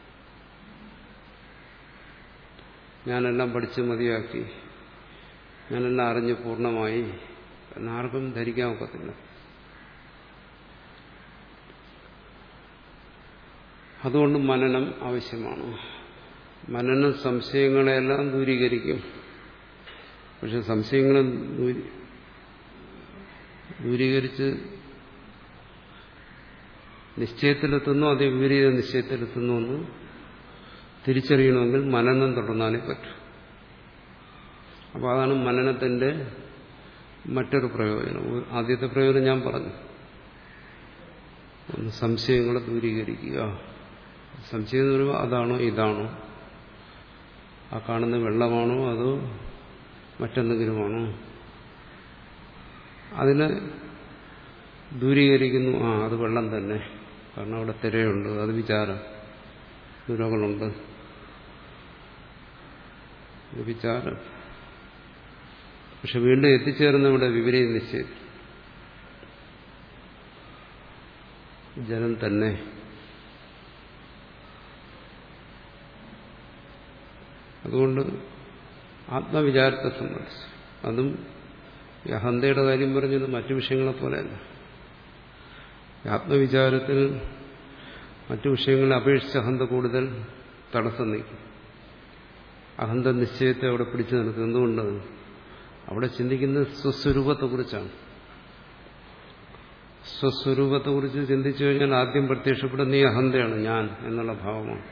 ഞാനെല്ലാം പഠിച്ച് മതിയാക്കി ഞാനെല്ലാം അറിഞ്ഞ് പൂർണ്ണമായി എന്നാർക്കും ധരിക്കാൻ ഒക്കത്തില്ല അതുകൊണ്ട് മനനം ആവശ്യമാണ് മനനം സംശയങ്ങളെല്ലാം ദൂരീകരിക്കും പക്ഷെ സംശയങ്ങളെ ദൂരീകരിച്ച് നിശ്ചയത്തിലെത്തുന്നു അതേ വിപരീത നിശ്ചയത്തിലെത്തുന്നു എന്ന് തിരിച്ചറിയണമെങ്കിൽ മനനം തുടർന്നാലേ പറ്റൂ അപ്പോൾ അതാണ് മനനത്തിന്റെ മറ്റൊരു പ്രയോജനം ആദ്യത്തെ പ്രയോജനം ഞാൻ പറഞ്ഞു ഒന്ന് സംശയങ്ങളെ ദൂരീകരിക്കുക സംശയം എന്ന് പറയുമ്പോൾ അതാണോ ഇതാണോ ആ കാണുന്ന വെള്ളമാണോ അതോ മറ്റെന്തെങ്കിലുമാണോ അതിനെ ദൂരീകരിക്കുന്നു ആ അത് വെള്ളം തന്നെ കാരണം അവിടെ തിരയുണ്ട് അത് വിചാരം ദുരകളുണ്ട് വിചാരം പക്ഷെ വീണ്ടും എത്തിച്ചേർന്ന ഇവിടെ വിപരീത നിശ്ചയം ജനം തന്നെ അതുകൊണ്ട് ആത്മവിചാരത്തെ സംബന്ധിച്ച് അതും ഈ അഹന്തയുടെ കാര്യം പറഞ്ഞത് മറ്റു വിഷയങ്ങളെ പോലെയല്ല ആത്മവിചാരത്തിൽ മറ്റു വിഷയങ്ങളെ അപേക്ഷിച്ച് അഹന്ത കൂടുതൽ തടസ്സം നീക്കും അഹന്ത നിശ്ചയത്തെ അവിടെ പിടിച്ചു നിർത്തും എന്തുകൊണ്ട് അവിടെ ചിന്തിക്കുന്നത് സ്വസ്വരൂപത്തെക്കുറിച്ചാണ് സ്വസ്വരൂപത്തെക്കുറിച്ച് ചിന്തിച്ചു കഴിഞ്ഞാൽ ആദ്യം പ്രത്യക്ഷപ്പെടുന്ന ഈ അഹന്തയാണ് ഞാൻ എന്നുള്ള ഭാവമാണ്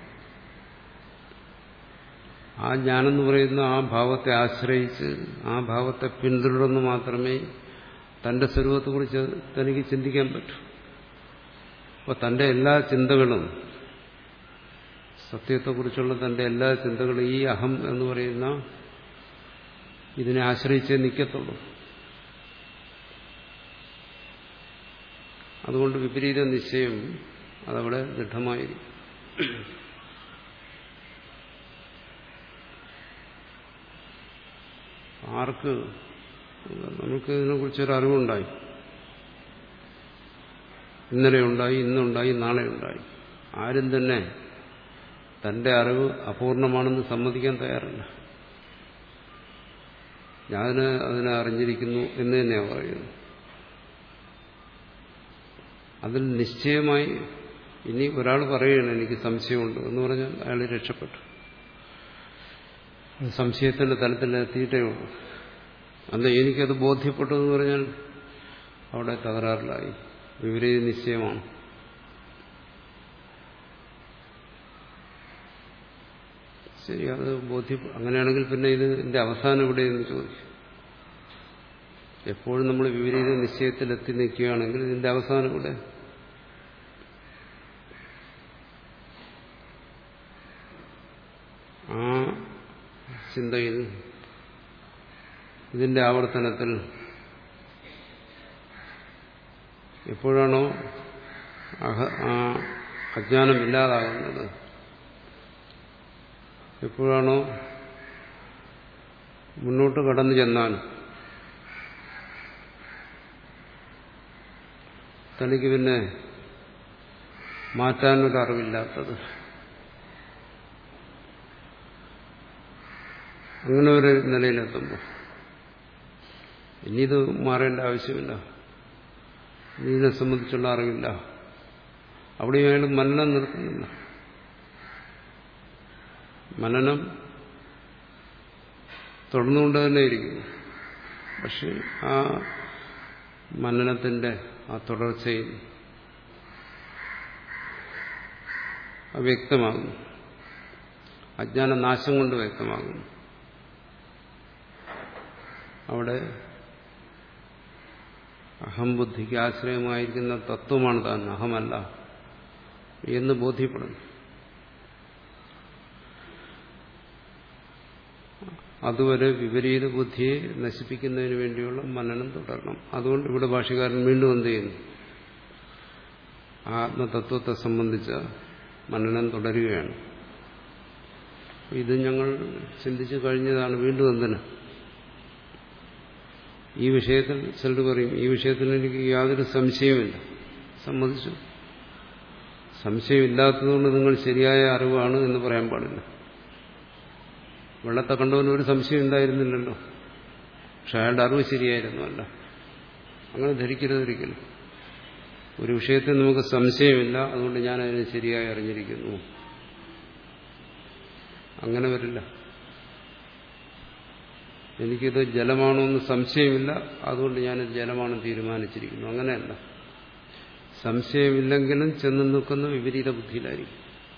ആ ഞാനെന്ന് പറയുന്ന ആ ഭാവത്തെ ആശ്രയിച്ച് ആ ഭാവത്തെ പിന്തുടർന്ന് മാത്രമേ തന്റെ സ്വരൂപത്തെക്കുറിച്ച് തനിക്ക് ചിന്തിക്കാൻ പറ്റൂ അപ്പോൾ തന്റെ എല്ലാ ചിന്തകളും സത്യത്തെക്കുറിച്ചുള്ള തന്റെ എല്ലാ ചിന്തകളും ഈ അഹം എന്ന് പറയുന്ന ഇതിനെ ആശ്രയിച്ചേ നിൽക്കത്തുള്ളൂ അതുകൊണ്ട് വിപരീത നിശ്ചയം അതവിടെ ദൃഢമായിരിക്കും ആർക്ക് നമുക്ക് ഇതിനെക്കുറിച്ചൊരു അറിവുണ്ടായി ഇന്നലെ ഉണ്ടായി ഇന്നുണ്ടായി നാളെ ഉണ്ടായി ആരും തന്നെ തന്റെ അറിവ് അപൂർണമാണെന്ന് സമ്മതിക്കാൻ തയ്യാറില്ല ഞാൻ അതിനെ അറിഞ്ഞിരിക്കുന്നു എന്ന് തന്നെയാണ് പറയുന്നത് അതിൽ നിശ്ചയമായി ഇനി ഒരാൾ പറയുകയാണ് എനിക്ക് സംശയമുണ്ട് എന്ന് പറഞ്ഞാൽ അയാൾ രക്ഷപ്പെട്ടു സംശയത്തിന്റെ തലത്തിലെത്തിയിട്ടേ ഉള്ളൂ അല്ല എനിക്കത് ബോധ്യപ്പെട്ടു എന്ന് പറഞ്ഞാൽ അവിടെ തകരാറിലായി വിപരീത നിശ്ചയമാണ് ശരി അത് ബോധ്യം അങ്ങനെയാണെങ്കിൽ പിന്നെ ഇത് ഇതിന്റെ അവസാനം എവിടെയെന്ന് ചോദിക്കും എപ്പോഴും നമ്മൾ വിപരീത നിശ്ചയത്തിലെത്തി നിൽക്കുകയാണെങ്കിൽ ഇതിന്റെ അവസാനം ഇവിടെ ആ ചിന്തയിൽ ഇതിന്റെ ആവർത്തനത്തിൽ എപ്പോഴാണോ അഹ ആ അജ്ഞാനം ഇല്ലാതാകുന്നത് എപ്പോഴാണോ മുന്നോട്ട് കടന്നു ചെന്നാൽ തനിക്ക് പിന്നെ മാറ്റാനൊരറിവില്ലാത്തത് അങ്ങനെ ഒരു നിലയിലെത്തുമ്പോൾ ഇനി ഇത് മാറേണ്ട ആവശ്യമില്ല ഇനി ഇതിനെ സംബന്ധിച്ചുള്ള അറിവില്ല അവിടെ അയാൾ മനനം നിർത്തുന്നില്ല മനനം തുടർന്നുകൊണ്ട് തന്നെ ഇരിക്കുന്നു പക്ഷെ ആ മനനത്തിന്റെ ആ തുടർച്ചയിൽ വ്യക്തമാകുന്നു അജ്ഞാന നാശം കൊണ്ട് വ്യക്തമാകുന്നു അവിടെ അഹംബുദ്ധിക്ക് ആശ്രയമായിരിക്കുന്ന തത്വമാണ് താൻ അഹമല്ല എന്ന് ബോധ്യപ്പെടുന്നു അതുവരെ വിപരീത ബുദ്ധിയെ നശിപ്പിക്കുന്നതിന് വേണ്ടിയുള്ള മനനം തുടരണം അതുകൊണ്ട് ഇവിടെ ഭാഷകാരൻ വീണ്ടും എന്ത് ചെയ്യുന്നു ആത്മതത്വത്തെ സംബന്ധിച്ച മനനം തുടരുകയാണ് ഇത് ഞങ്ങൾ ചിന്തിച്ചു കഴിഞ്ഞതാണ് വീണ്ടും എന്തിന് ഈ വിഷയത്തിൽ ചിലർ പറയും ഈ വിഷയത്തിൽ എനിക്ക് യാതൊരു സംശയവുമില്ല സമ്മതിച്ചു സംശയമില്ലാത്തതുകൊണ്ട് നിങ്ങൾ ശരിയായ അറിവാണ് എന്ന് പറയാൻ പാടില്ല വെള്ളത്തെ കണ്ടവന് ഒരു സംശയം ഉണ്ടായിരുന്നില്ലല്ലോ പക്ഷെ അയാളുടെ അറിവ് ശരിയായിരുന്നു അല്ല അങ്ങനെ ധരിക്കരുത് ഒരിക്കലും ഒരു വിഷയത്തിൽ നമുക്ക് സംശയമില്ല അതുകൊണ്ട് ഞാൻ അതിനെ ശരിയായി അറിഞ്ഞിരിക്കുന്നു അങ്ങനെ വരില്ല എനിക്കിത് ജലമാണോ എന്ന് സംശയമില്ല അതുകൊണ്ട് ഞാനിത് ജലമാണെന്ന് തീരുമാനിച്ചിരിക്കുന്നു അങ്ങനെയല്ല സംശയമില്ലെങ്കിലും ചെന്ന് നിൽക്കുന്ന വിപരീത ബുദ്ധിയിലായിരിക്കും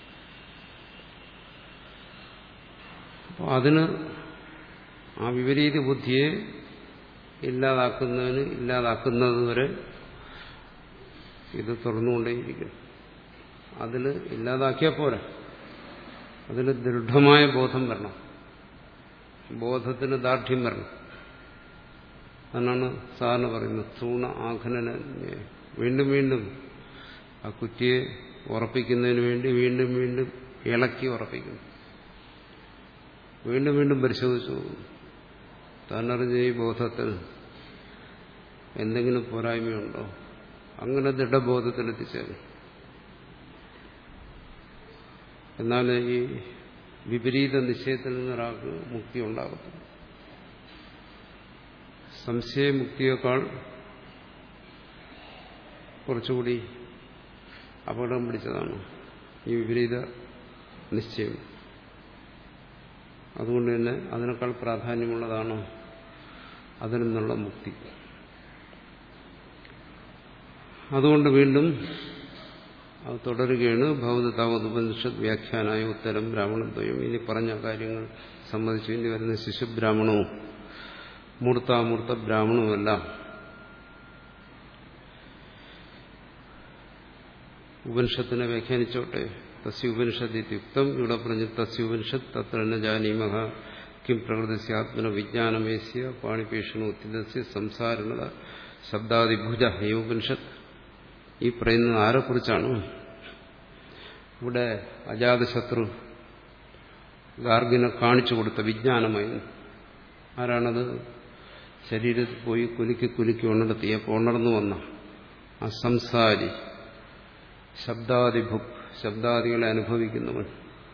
അപ്പോൾ അതിന് ആ വിപരീത ബുദ്ധിയെ ഇല്ലാതാക്കുന്നതിന് ഇല്ലാതാക്കുന്നതുവരെ ഇത് തുറന്നുകൊണ്ടേയിരിക്കും അതിൽ ഇല്ലാതാക്കിയാൽ പോരാ അതിൽ ദൃഢമായ ബോധം വരണം ബോധത്തിന് ദാർഢ്യം വരണം അതാണ് സാറിന് പറയുന്നത് തൂണ ആഘനന വീണ്ടും വീണ്ടും ആ കുറ്റിയെ ഉറപ്പിക്കുന്നതിന് വേണ്ടി വീണ്ടും വീണ്ടും ഇളക്കി ഉറപ്പിക്കുന്നു വീണ്ടും വീണ്ടും പരിശോധിച്ചു താനറിഞ്ഞ ഈ ബോധത്തിൽ എന്തെങ്കിലും പോരായ്മയുണ്ടോ അങ്ങനെ ദൃഢബോധത്തിലെത്തിച്ചേരും എന്നാൽ ഈ വിപരീത നിശ്ചയത്തിൽ നിന്നൊരാൾക്ക് മുക്തി ഉണ്ടാകത്തില്ല സംശയമുക്തിയേക്കാൾ കുറച്ചുകൂടി അപകടം പിടിച്ചതാണ് ഈ വിപരീത നിശ്ചയം അതുകൊണ്ട് തന്നെ അതിനേക്കാൾ പ്രാധാന്യമുള്ളതാണ് അതിൽ നിന്നുള്ള മുക്തി അതുകൊണ്ട് വീണ്ടും അത് തുടരുകയാണ് ഭൗത താവത് ഉപനിഷത്ത് വ്യാഖ്യാനായ ഉത്തരം ബ്രാഹ്മണദ്വയം ഇനി പറഞ്ഞ കാര്യങ്ങൾ സംബന്ധിച്ചു ഇനി വരുന്ന ശിശുബ്രാഹ്മണവും മൂർത്താമൂർത്ത ബ്രാഹ്മണവുമെല്ലാം ഉപനിഷത്തിനെ വ്യാഖ്യാനിച്ചോട്ടെ തസ്യ ഉപനിഷത്ത് യുക്തം ഇവിടെ പറഞ്ഞു തസ്യ ഉപനിഷത്ത് തത്ര ന ജാനീമഹ കിം പ്രകൃതി ആത്മന വിജ്ഞാനമേസ്യ പാണിപേഷണ ഉത്തിതസ്യ സംസാരണത ശബ്ദാദിഭുജ ഈ ഉപനിഷത്ത് ഈ പറയുന്നത് ആരെക്കുറിച്ചാണ് ഇവിടെ അജാതശത്രു ഗാർഗിനെ കാണിച്ചു കൊടുത്ത വിജ്ഞാനമായി ആരാണത് ശരീരത്തിൽ പോയി കുലുക്കി കുലുക്കി ഉണർത്തിയപ്പോൾ ഉണർന്നു വന്ന അസംസാരി ശബ്ദാദിഭുക് ശബ്ദാദികളെ അനുഭവിക്കുന്നവൻ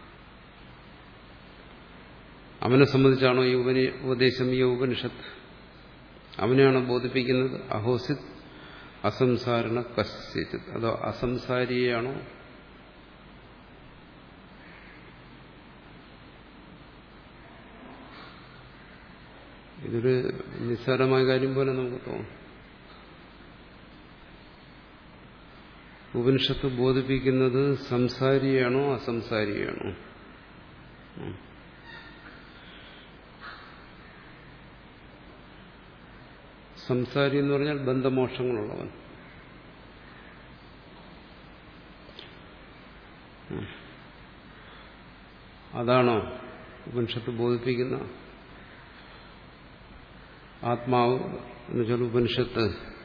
അവനെ സംബന്ധിച്ചാണോ ഈ ഉപനി ഉപദേശം ഈ ഉപനിഷത്ത് അവനെയാണോ ബോധിപ്പിക്കുന്നത് അഹോസിത് അസംസാരണ കശ്ചിത് അതോ അസംസാരിയെയാണോ ഇതൊരു നിസ്സാരമായ കാര്യം പോലെ നമുക്ക് തോന്നും ഉപനിഷത്ത് ബോധിപ്പിക്കുന്നത് സംസാരിയാണോ അസംസാരിയാണോ സംസാരി എന്ന് പറഞ്ഞാൽ ബന്ധമോക്ഷങ്ങളുള്ളവൻ അതാണോ ഉപനിഷത്ത് ബോധിപ്പിക്കുന്ന ആത്മാവ് എന്ന് വെച്ചാൽ ഉപനിഷത്ത്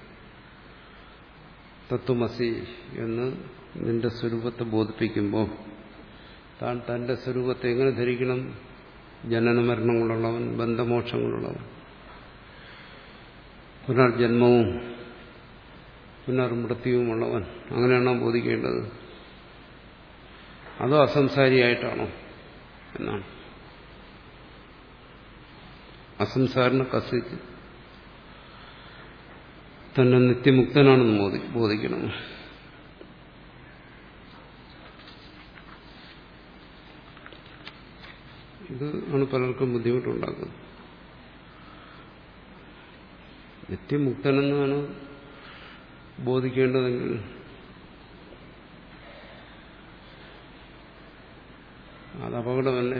തത്വമസി എന്ന് നിന്റെ സ്വരൂപത്തെ ബോധിപ്പിക്കുമ്പോൾ താൻ തന്റെ സ്വരൂപത്തെ എങ്ങനെ ധരിക്കണം ജനന മരണങ്ങളുള്ളവൻ ബന്ധമോക്ഷങ്ങളുള്ളവൻ പുനർജന്മവും പുനർമൃത്യുവുമുള്ളവൻ അങ്ങനെയാണോ ബോധിക്കേണ്ടത് അതോ അസംസാരിയായിട്ടാണോ എന്നാണ് അസംസാരിനെ കസിച്ച് തന്നെ നിത്യമുക്തനാണെന്ന് ബോധി ബോധിക്കണം ഇത് ആണ് പലർക്കും ബുദ്ധിമുട്ടുണ്ടാക്കുന്നത് നിത്യമുക്തനെന്നാണ് ബോധിക്കേണ്ടതെങ്കിൽ അത് അപകടമല്ലേ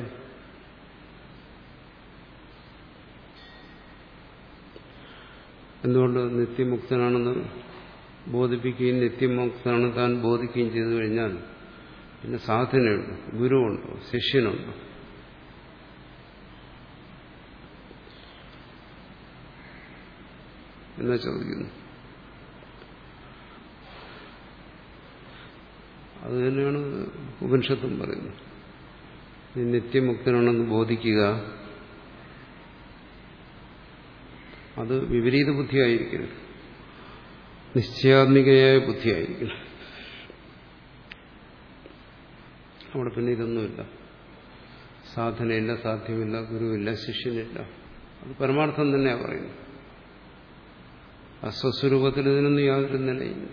എന്തുകൊണ്ട് നിത്യമുക്തനാണെന്ന് ബോധിപ്പിക്കുകയും നിത്യമുക്തനാണ് താൻ ബോധിക്കുകയും ചെയ്തു കഴിഞ്ഞാൽ പിന്നെ സാധനയുണ്ട് ഗുരുവുണ്ടോ ശിഷ്യനുണ്ടോ എന്നാ ചോദിക്കുന്നു അത് തന്നെയാണ് ഉപനിഷത്തും പറയുന്നത് നീ നിത്യമുക്തനാണെന്ന് ബോധിക്കുക അത് വിപരീത ബുദ്ധിയായിരിക്കരുത് നിശ്ചയാത്മികയായ ബുദ്ധിയായിരിക്കണം അവിടെ പിന്നെ ഇതൊന്നുമില്ല സാധനയില്ല സാധ്യമില്ല ഗുരുവില്ല ശിഷ്യനില്ല അത് പരമാർത്ഥം തന്നെയാണ് പറയുന്നത് അസ്വസ്വരൂപത്തിൽ ഇതിനൊന്നും യാതൊരു നിലയില്ല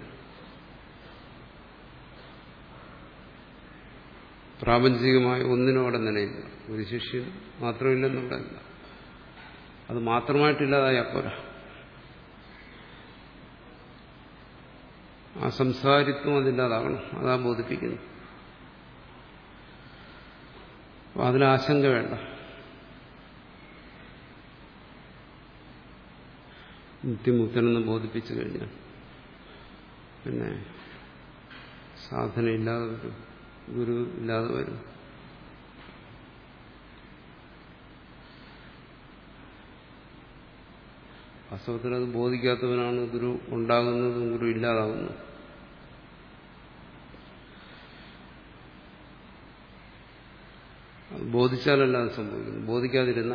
പ്രാപഞ്ചികമായ ഒന്നിനും അവിടെ നിലയില്ല ഒരു ശിഷ്യൻ മാത്രമില്ലെന്നുള്ളതല്ല അത് മാത്രമായിട്ടില്ലാതായ പോരാ ആ സംസാരിത്വം അതില്ലാതാകണം അതാ ബോധിപ്പിക്കുന്നു അപ്പൊ അതിലാശങ്ക വേണ്ട നിത്യമുക്തനെന്ന് ബോധിപ്പിച്ചു കഴിഞ്ഞാൽ പിന്നെ സാധനയില്ലാതെ വരും ഗുരു ഇല്ലാതെ വരും വാസ്തവത്തിൽ അത് ബോധിക്കാത്തവനാണ് ഗുരു ഉണ്ടാകുന്നതും ഗുരു ഇല്ലാതാകുന്നതും അത് ബോധിച്ചാലല്ല അത് സംഭവിക്കുന്നു ബോധിക്കാതിരുന്ന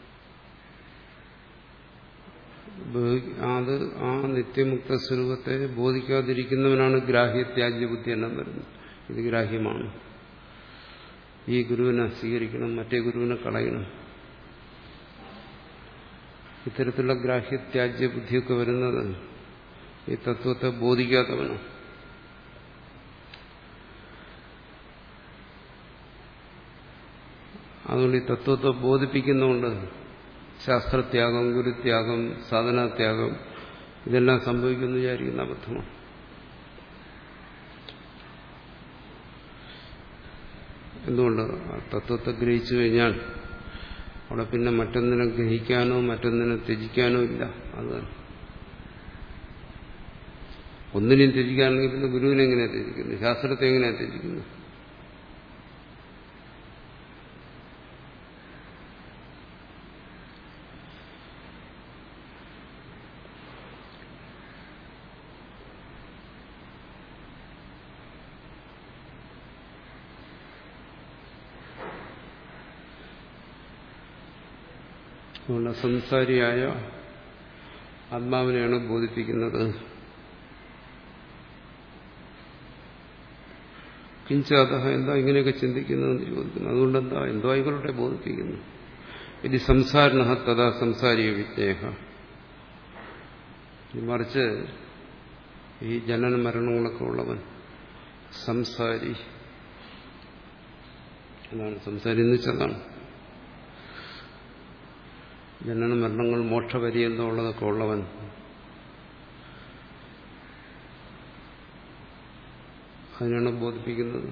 അത് ആ നിത്യമുക്ത സ്വരൂപത്തെ ബോധിക്കാതിരിക്കുന്നവനാണ് ഗ്രാഹ്യത്യാജ്യ ബുദ്ധി എല്ലാം വരുന്നത് ഇത് ഗ്രാഹ്യമാണ് ഈ ഗുരുവിനെ സ്വീകരിക്കണം മറ്റേ ഗുരുവിനെ കളയണം ഇത്തരത്തിലുള്ള ഗ്രാഹ്യത്യാജ്യ ബുദ്ധിയൊക്കെ വരുന്നത് ഈ തത്വത്തെ ബോധിക്കാത്തവനാണ് അതുകൊണ്ട് ഈ തത്വത്തെ ബോധിപ്പിക്കുന്നതുകൊണ്ട് ശാസ്ത്രത്യാഗം ഗുരുത്യാഗം സാധനാത്യാഗം ഇതെല്ലാം സംഭവിക്കുന്നു വിചാരിക്കുന്ന അബദ്ധമാണ് എന്തുകൊണ്ട് തത്വത്തെ ഗ്രഹിച്ചു കഴിഞ്ഞാൽ അവിടെ പിന്നെ മറ്റൊന്നിനെ ഗ്രഹിക്കാനോ മറ്റൊന്നിനെ ത്യജിക്കാനോ ഇല്ല അത് ഒന്നിനെയും ത്യജിക്കാണെങ്കിൽ പിന്നെ ഗുരുവിനെ എങ്ങനെയാണ് ത്യജിക്കുന്നത് ശാസ്ത്രത്തെ എങ്ങനെയാണ് ത്യജിക്കുന്നത് അതുകൊണ്ട് സംസാരിയായ ആത്മാവിനെയാണ് ബോധിപ്പിക്കുന്നത് കിഞ്ചാത എന്താ ഇങ്ങനെയൊക്കെ ചിന്തിക്കുന്നതെന്ന് ചോദിക്കുന്നു അതുകൊണ്ട് എന്താ എന്തോ ആയിക്കൊള്ളട്ടെ ബോധിപ്പിക്കുന്നു ഇത് സംസാരണ തഥാ സംസാരിക വിജ്ഞേഹ മറിച്ച് ഈ ജനന മരണങ്ങളൊക്കെ ഉള്ളവൻ സംസാരി അതാണ് സംസാരി എന്ന് വെച്ചതാണ് ജനന മരണങ്ങൾ മോക്ഷപര്യന്തം ഉള്ളതൊക്കെ ഉള്ളവൻ അതിനാണ് ബോധിപ്പിക്കുന്നത്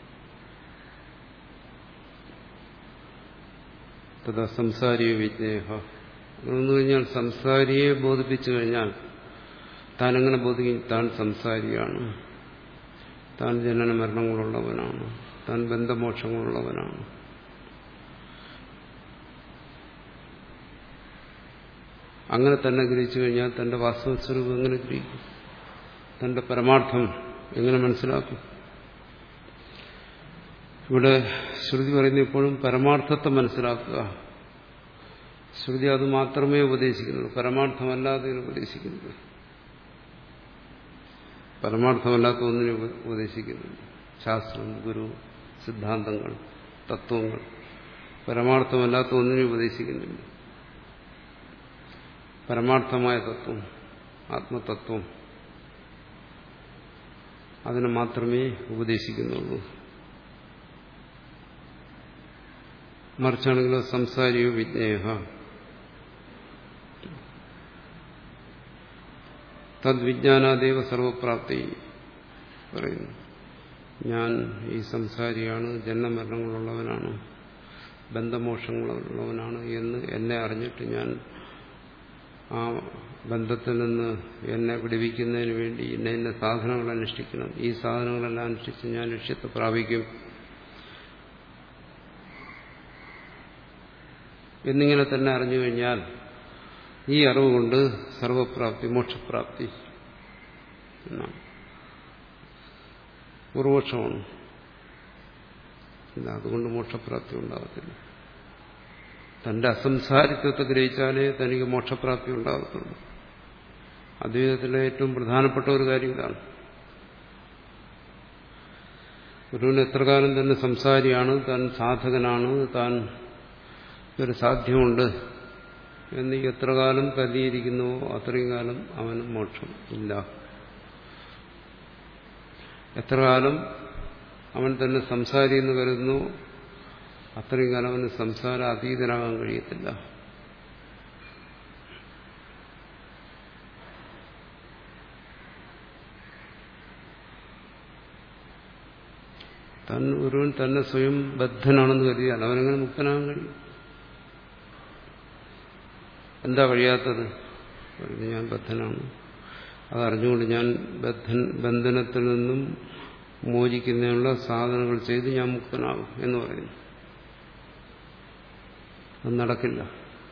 തഥാ സംസാരിയെ വിജ്ഞേഹ എന്ന് കഴിഞ്ഞാൽ സംസാരിയെ ബോധിപ്പിച്ചു കഴിഞ്ഞാൽ താൻ എങ്ങനെ ബോധിക്കും താൻ സംസാരിയാണ് താൻ ജനന മരണങ്ങളുള്ളവനാണ് താൻ ബന്ധമോക്ഷങ്ങളുള്ളവനാണ് അങ്ങനെ തന്നെ ഗ്രഹിച്ചു കഴിഞ്ഞാൽ തന്റെ വാസ്തവ സ്വരൂപം എങ്ങനെ ഗ്രഹിക്കും തന്റെ പരമാർത്ഥം എങ്ങനെ മനസ്സിലാക്കും ഇവിടെ ശ്രുതി പറയുന്ന ഇപ്പോഴും പരമാർത്ഥത്തെ മനസ്സിലാക്കുക ശ്രുതി അത് മാത്രമേ ഉപദേശിക്കുന്നുള്ളൂ പരമാർത്ഥമല്ലാതെ ഉപദേശിക്കുന്നത് പരമാർത്ഥമല്ലാത്ത ഒന്നിനെ ഉപദേശിക്കുന്നുണ്ട് ശാസ്ത്രം ഗുരു സിദ്ധാന്തങ്ങൾ തത്വങ്ങൾ പരമാർത്ഥമല്ലാത്ത ഒന്നിനെ ഉപദേശിക്കുന്നില്ല പരമാർത്ഥമായ തത്വം ആത്മതത്വം അതിനെ മാത്രമേ ഉപദേശിക്കുന്നുള്ളൂ മറിച്ചാണെങ്കിലോ സംസാരിയോ വിജ്ഞേയ തദ്വിജ്ഞാനാദേവ സർവപ്രാപ്തി പറയുന്നു ഞാൻ ഈ സംസാരിയാണ് ജന്മമരണങ്ങളുള്ളവനാണ് ബന്ധമോഷങ്ങളുള്ളവനാണ് എന്ന് എന്നെ അറിഞ്ഞിട്ട് ഞാൻ ആ ബന്ധത്തിൽ നിന്ന് എന്നെ വിടുവിക്കുന്നതിന് വേണ്ടി എന്നെ എന്നെ സാധനങ്ങൾ അനുഷ്ഠിക്കണം ഈ സാധനങ്ങളെല്ലാം അനുഷ്ഠിച്ച് ഞാൻ ലക്ഷ്യത്തെ പ്രാപിക്കും എന്നിങ്ങനെ തന്നെ അറിഞ്ഞു കഴിഞ്ഞാൽ ഈ അറിവ് കൊണ്ട് സർവപ്രാപ്തി മോക്ഷപ്രാപ്തി എന്നാണ് പൂർവപക്ഷമാണ് ഇല്ല അതുകൊണ്ട് മോക്ഷപ്രാപ്തി ഉണ്ടാകത്തില്ല തന്റെ അസംസാരിത്വത്തെ ഗ്രഹിച്ചാലേ തനിക്ക് മോക്ഷപ്രാപ്തി ഉണ്ടാകത്തുള്ളൂ അദ്വൈതത്തിലെ ഏറ്റവും പ്രധാനപ്പെട്ട ഒരു കാര്യം ഇതാണ് ഗുരുവിന് എത്ര കാലം തന്നെ സംസാരിയാണ് താൻ സാധകനാണ് താൻ ഒരു സാധ്യമുണ്ട് എന്ന് എത്ര കാലം കരുതിയിരിക്കുന്നുവോ അത്രയും കാലം അവന് മോക്ഷം ഇല്ല എത്ര കാലം അവൻ തന്നെ സംസാരി എന്ന് കരുതുന്നു അത്രയും കാലം അവന് സംസാര അതീതനാകാൻ കഴിയത്തില്ല താൻ ഒരുവൻ തന്നെ സ്വയം ബദ്ധനാണെന്ന് കരുതിയാൽ അവനെങ്ങനെ മുക്തനാകാൻ കഴിയും എന്താ കഴിയാത്തത് ഞാൻ ബദ്ധനാണ് അതറിഞ്ഞുകൊണ്ട് ഞാൻ ബദ്ധൻ ബന്ധനത്തിൽ നിന്നും മോചിക്കുന്നതിനുള്ള സാധനങ്ങൾ ചെയ്ത് ഞാൻ മുക്തനാകും എന്ന് പറയുന്നു അത് നടക്കില്ല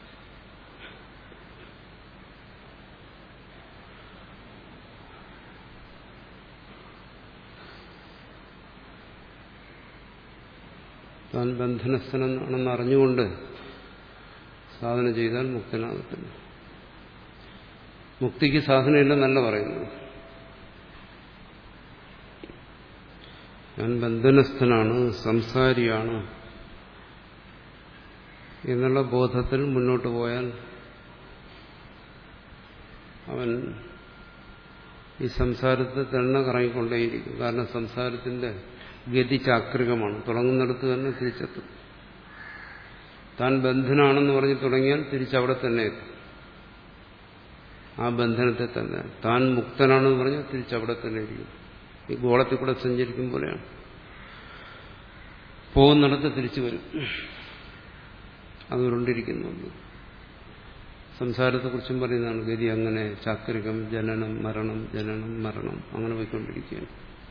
താൻ ബന്ധനസ്ഥനാണെന്ന് അറിഞ്ഞുകൊണ്ട് സാധന ചെയ്താൽ മുക്തനാകത്തില്ല മുക്തിക്ക് സാധനമില്ലെന്നല്ല പറയുന്നത് ഞാൻ ബന്ധനസ്ഥനാണ് സംസാരിയാണ് എന്നുള്ള ബോധത്തിൽ മുന്നോട്ട് പോയാൽ അവൻ ഈ സംസാരത്തെ തന്നെ കറങ്ങിക്കൊണ്ടേയിരിക്കും കാരണം സംസാരത്തിന്റെ ഗതി ചാക്രികമാണ് തുടങ്ങുന്നിടത്ത് തന്നെ തിരിച്ചെത്തും താൻ ബന്ധനാണെന്ന് പറഞ്ഞ് തുടങ്ങിയാൽ തിരിച്ചവിടെ തന്നെ എത്തും ആ ബന്ധനത്തെ തന്നെ താൻ മുക്തനാണെന്ന് പറഞ്ഞാൽ തിരിച്ചവിടെ തന്നെ ഇരിക്കും ഈ ഗോളത്തിൽ കൂടെ സഞ്ചരിക്കും പോലെയാണ് പോകുന്നിടത്ത് തിരിച്ചു വരും അതുകൊണ്ടിരിക്കുന്നുണ്ട് സംസാരത്തെക്കുറിച്ചും പറയുന്നതാണ് ഗതി അങ്ങനെ ചാക്രികം ജനനം മരണം ജനനം മരണം അങ്ങനെ പോയിക്കൊണ്ടിരിക്കുകയാണ്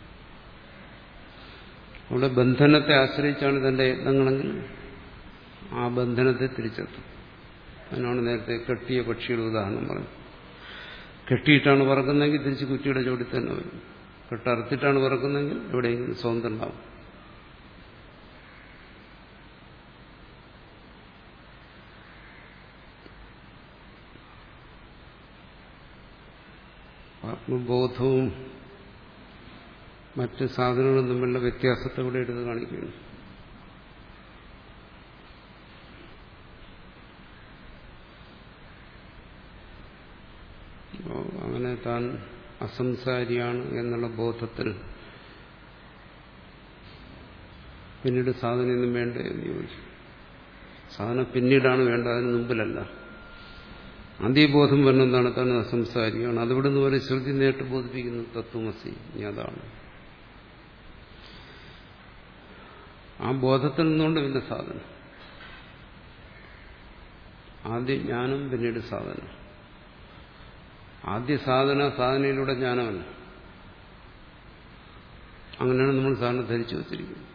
അവിടെ ബന്ധനത്തെ ആശ്രയിച്ചാണ് തന്റെ യത്നങ്ങളെങ്കിൽ ആ ബന്ധനത്തെ തിരിച്ചെത്തും അതിനാണ് നേരത്തെ കെട്ടിയ പക്ഷിയുടെ ഉദാഹരണം പറഞ്ഞത് കെട്ടിയിട്ടാണ് പറക്കുന്നതെങ്കിൽ തിരിച്ച് കുറ്റിയുടെ ചുവട്ടിൽ തന്നെ വരും കെട്ടറുത്തിട്ടാണ് പറക്കുന്നതെങ്കിൽ എവിടെയെങ്കിലും സ്വതന്ത്രം ഉണ്ടാവും ആത്മബോധവും മറ്റ് സാധനങ്ങളും തമ്മിലുള്ള വ്യത്യാസത്തെ ഇവിടെ എടുത്ത് കാണിക്കുന്നു അങ്ങനെ താൻ അസംസാരിയാണ് എന്നുള്ള ബോധത്തിൽ പിന്നീട് സാധനയൊന്നും വേണ്ട എന്ന് ചോദിച്ചു സാധനം പിന്നീടാണ് വേണ്ടത് അതിന് മുമ്പിലല്ല അന്ത്യബോധം വരുന്നതാണ് താൻ അസംസാരിയാണ് അതിവിടെ നിന്ന് വരെ ശ്രുതി നേരിട്ട് ബോധിപ്പിക്കുന്നു തത്വമസി ഇനി അതാണ് ആ ബോധത്തിൽ നിന്നുകൊണ്ട് പിന്നെ സാധനം ആദ്യം ജ്ഞാനം പിന്നീട് സാധനം ആദ്യ സാധന സാധനയിലൂടെ ജ്ഞാനമല്ല അങ്ങനെയാണ് നമ്മൾ സാധനം ധരിച്ചു വച്ചിരിക്കുന്നത്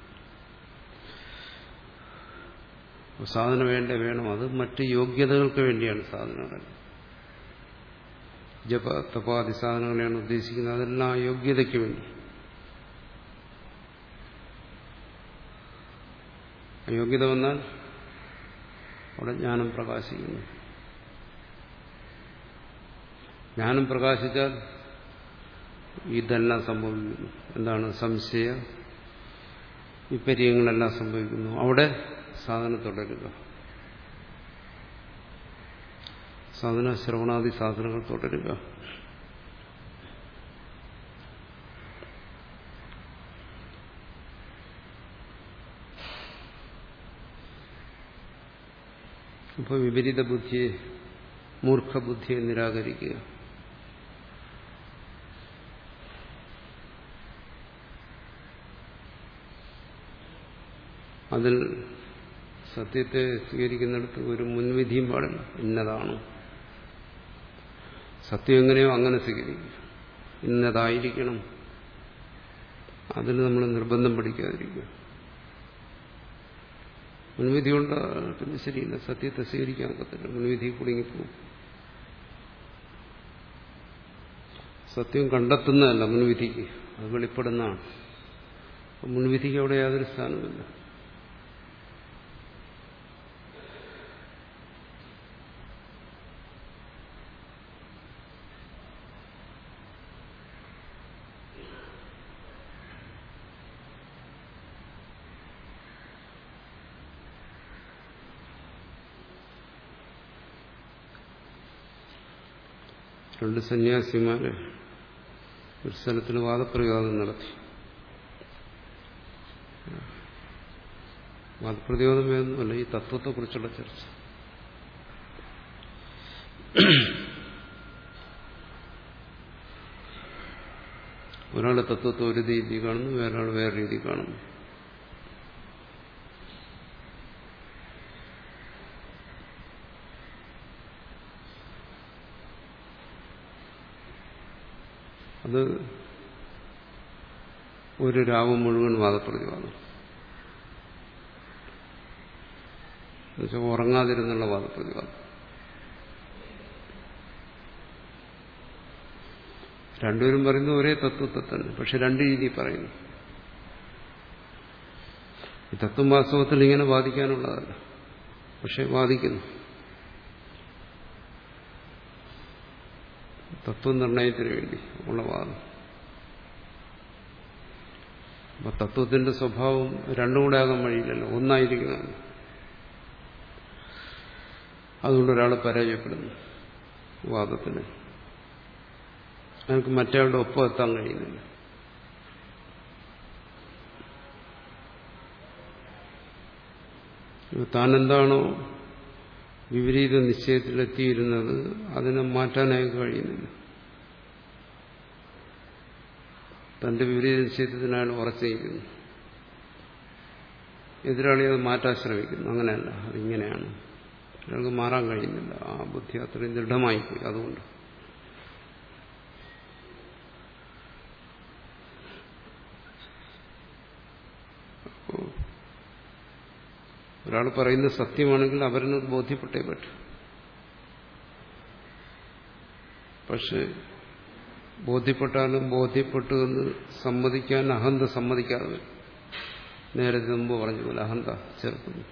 സാധന വേണ്ട വേണം അത് മറ്റ് യോഗ്യതകൾക്ക് വേണ്ടിയാണ് സാധനങ്ങൾ ജപ തപാതി സാധനങ്ങളെയാണ് ഉദ്ദേശിക്കുന്നത് അതെല്ലാം യോഗ്യതയ്ക്ക് വേണ്ടി അയോഗ്യത വന്നാൽ അവിടെ ജ്ഞാനം പ്രകാശിക്കുന്നു ജ്ഞാനം പ്രകാശിച്ചാൽ ഇതെല്ലാം സംഭവിക്കുന്നു എന്താണ് സംശയ വിപര്യങ്ങളെല്ലാം സംഭവിക്കുന്നു അവിടെ സാധന തുടരുക സാധന ശ്രവണാദി സാധനങ്ങൾ തുടരുക അപ്പോൾ വിപരീത ബുദ്ധിയെ മൂർഖബുദ്ധിയെ നിരാകരിക്കുക അതിൽ സത്യത്തെ സ്വീകരിക്കുന്നിടത്ത് ഒരു മുൻവിധിയും പാടില്ല ഇന്നതാണ് സത്യം എങ്ങനെയോ അങ്ങനെ സ്വീകരിക്കുക ഇന്നതായിരിക്കണം അതിൽ നമ്മൾ നിർബന്ധം പഠിക്കാതിരിക്കുക മുൻവിധി കൊണ്ട് പിന്നെ ശരിയില്ല സത്യത്തെ സ്വീകരിക്കാൻ ഒക്കത്തില്ല മുൻവിധി കുടുങ്ങിപ്പോകും സത്യം കണ്ടെത്തുന്നതല്ല മുൻവിധിക്ക് അത് വെളിപ്പെടുന്നതാണ് മുൻവിധിക്ക് അവിടെ യാതൊരു സ്ഥാനമില്ല രണ്ട് സന്യാസിമാര് ഒരു സ്ഥലത്തിൽ വാദപ്രതിവാദം നടത്തി വാദപ്രതിവാദം വേണമെന്നല്ല ഈ തത്വത്തെക്കുറിച്ചുള്ള ചർച്ച ഒരാൾ തത്വത്തെ ഒരു രീതി കാണുന്നു വേറൊരാൾ വേറെ രീതി കാണുന്നു അത് ഒരു രാവും മുഴുവൻ വാദപ്രതിവാദം എന്നുവെച്ചാൽ ഉറങ്ങാതിരുന്നുള്ള വാദപ്രതിവാദം രണ്ടുപേരും പറയുന്നത് ഒരേ തത്വത്തെ തന്നെ പക്ഷെ രണ്ട് രീതി പറയുന്നു ഈ തത്വം വാസ്തവത്തിൽ ഇങ്ങനെ വാദിക്കാനുള്ളതല്ല പക്ഷെ വാദിക്കുന്നു തത്വനിർണയത്തിന് വേണ്ടി ഉള്ള വാദം അപ്പൊ തത്വത്തിന്റെ സ്വഭാവം രണ്ടും കൂടെ ആകാൻ വഴിയില്ലല്ലോ ഒന്നായിരിക്കുന്നതാണ് അതുകൊണ്ട് ഒരാൾ പരാജയപ്പെടുന്നു വാദത്തിന് അയാൾക്ക് മറ്റയാളുടെ ഒപ്പം എത്താൻ കഴിയുന്നില്ല താനെന്താണോ വിപരീത നിശ്ചയത്തിലെത്തിയിരുന്നത് അതിനെ മാറ്റാനായി കഴിയുന്നില്ല തന്റെ വിപരീത നിശ്ചയത്തിനാണ് ഉറച്ചിരിക്കുന്നു എതിരാളി അത് മാറ്റാൻ ശ്രമിക്കുന്നു അങ്ങനെയല്ല അതിങ്ങനെയാണ് അയാൾക്ക് മാറാൻ കഴിയുന്നില്ല ആ ബുദ്ധി അത്രയും ദൃഢമായിപ്പോയി അതുകൊണ്ട് ഒരാൾ പറയുന്നത് സത്യമാണെങ്കിൽ അവരിന് ബോധ്യപ്പെട്ടേ പറ്റും പക്ഷെ ബോധ്യപ്പെട്ടാലും ബോധ്യപ്പെട്ടു എന്ന് സമ്മതിക്കാൻ അഹന്ത സമ്മതിക്കാതെ വരും നേരത്തെ മുമ്പ് പറഞ്ഞ പോലെ അഹന്ത ചേർക്കുന്നു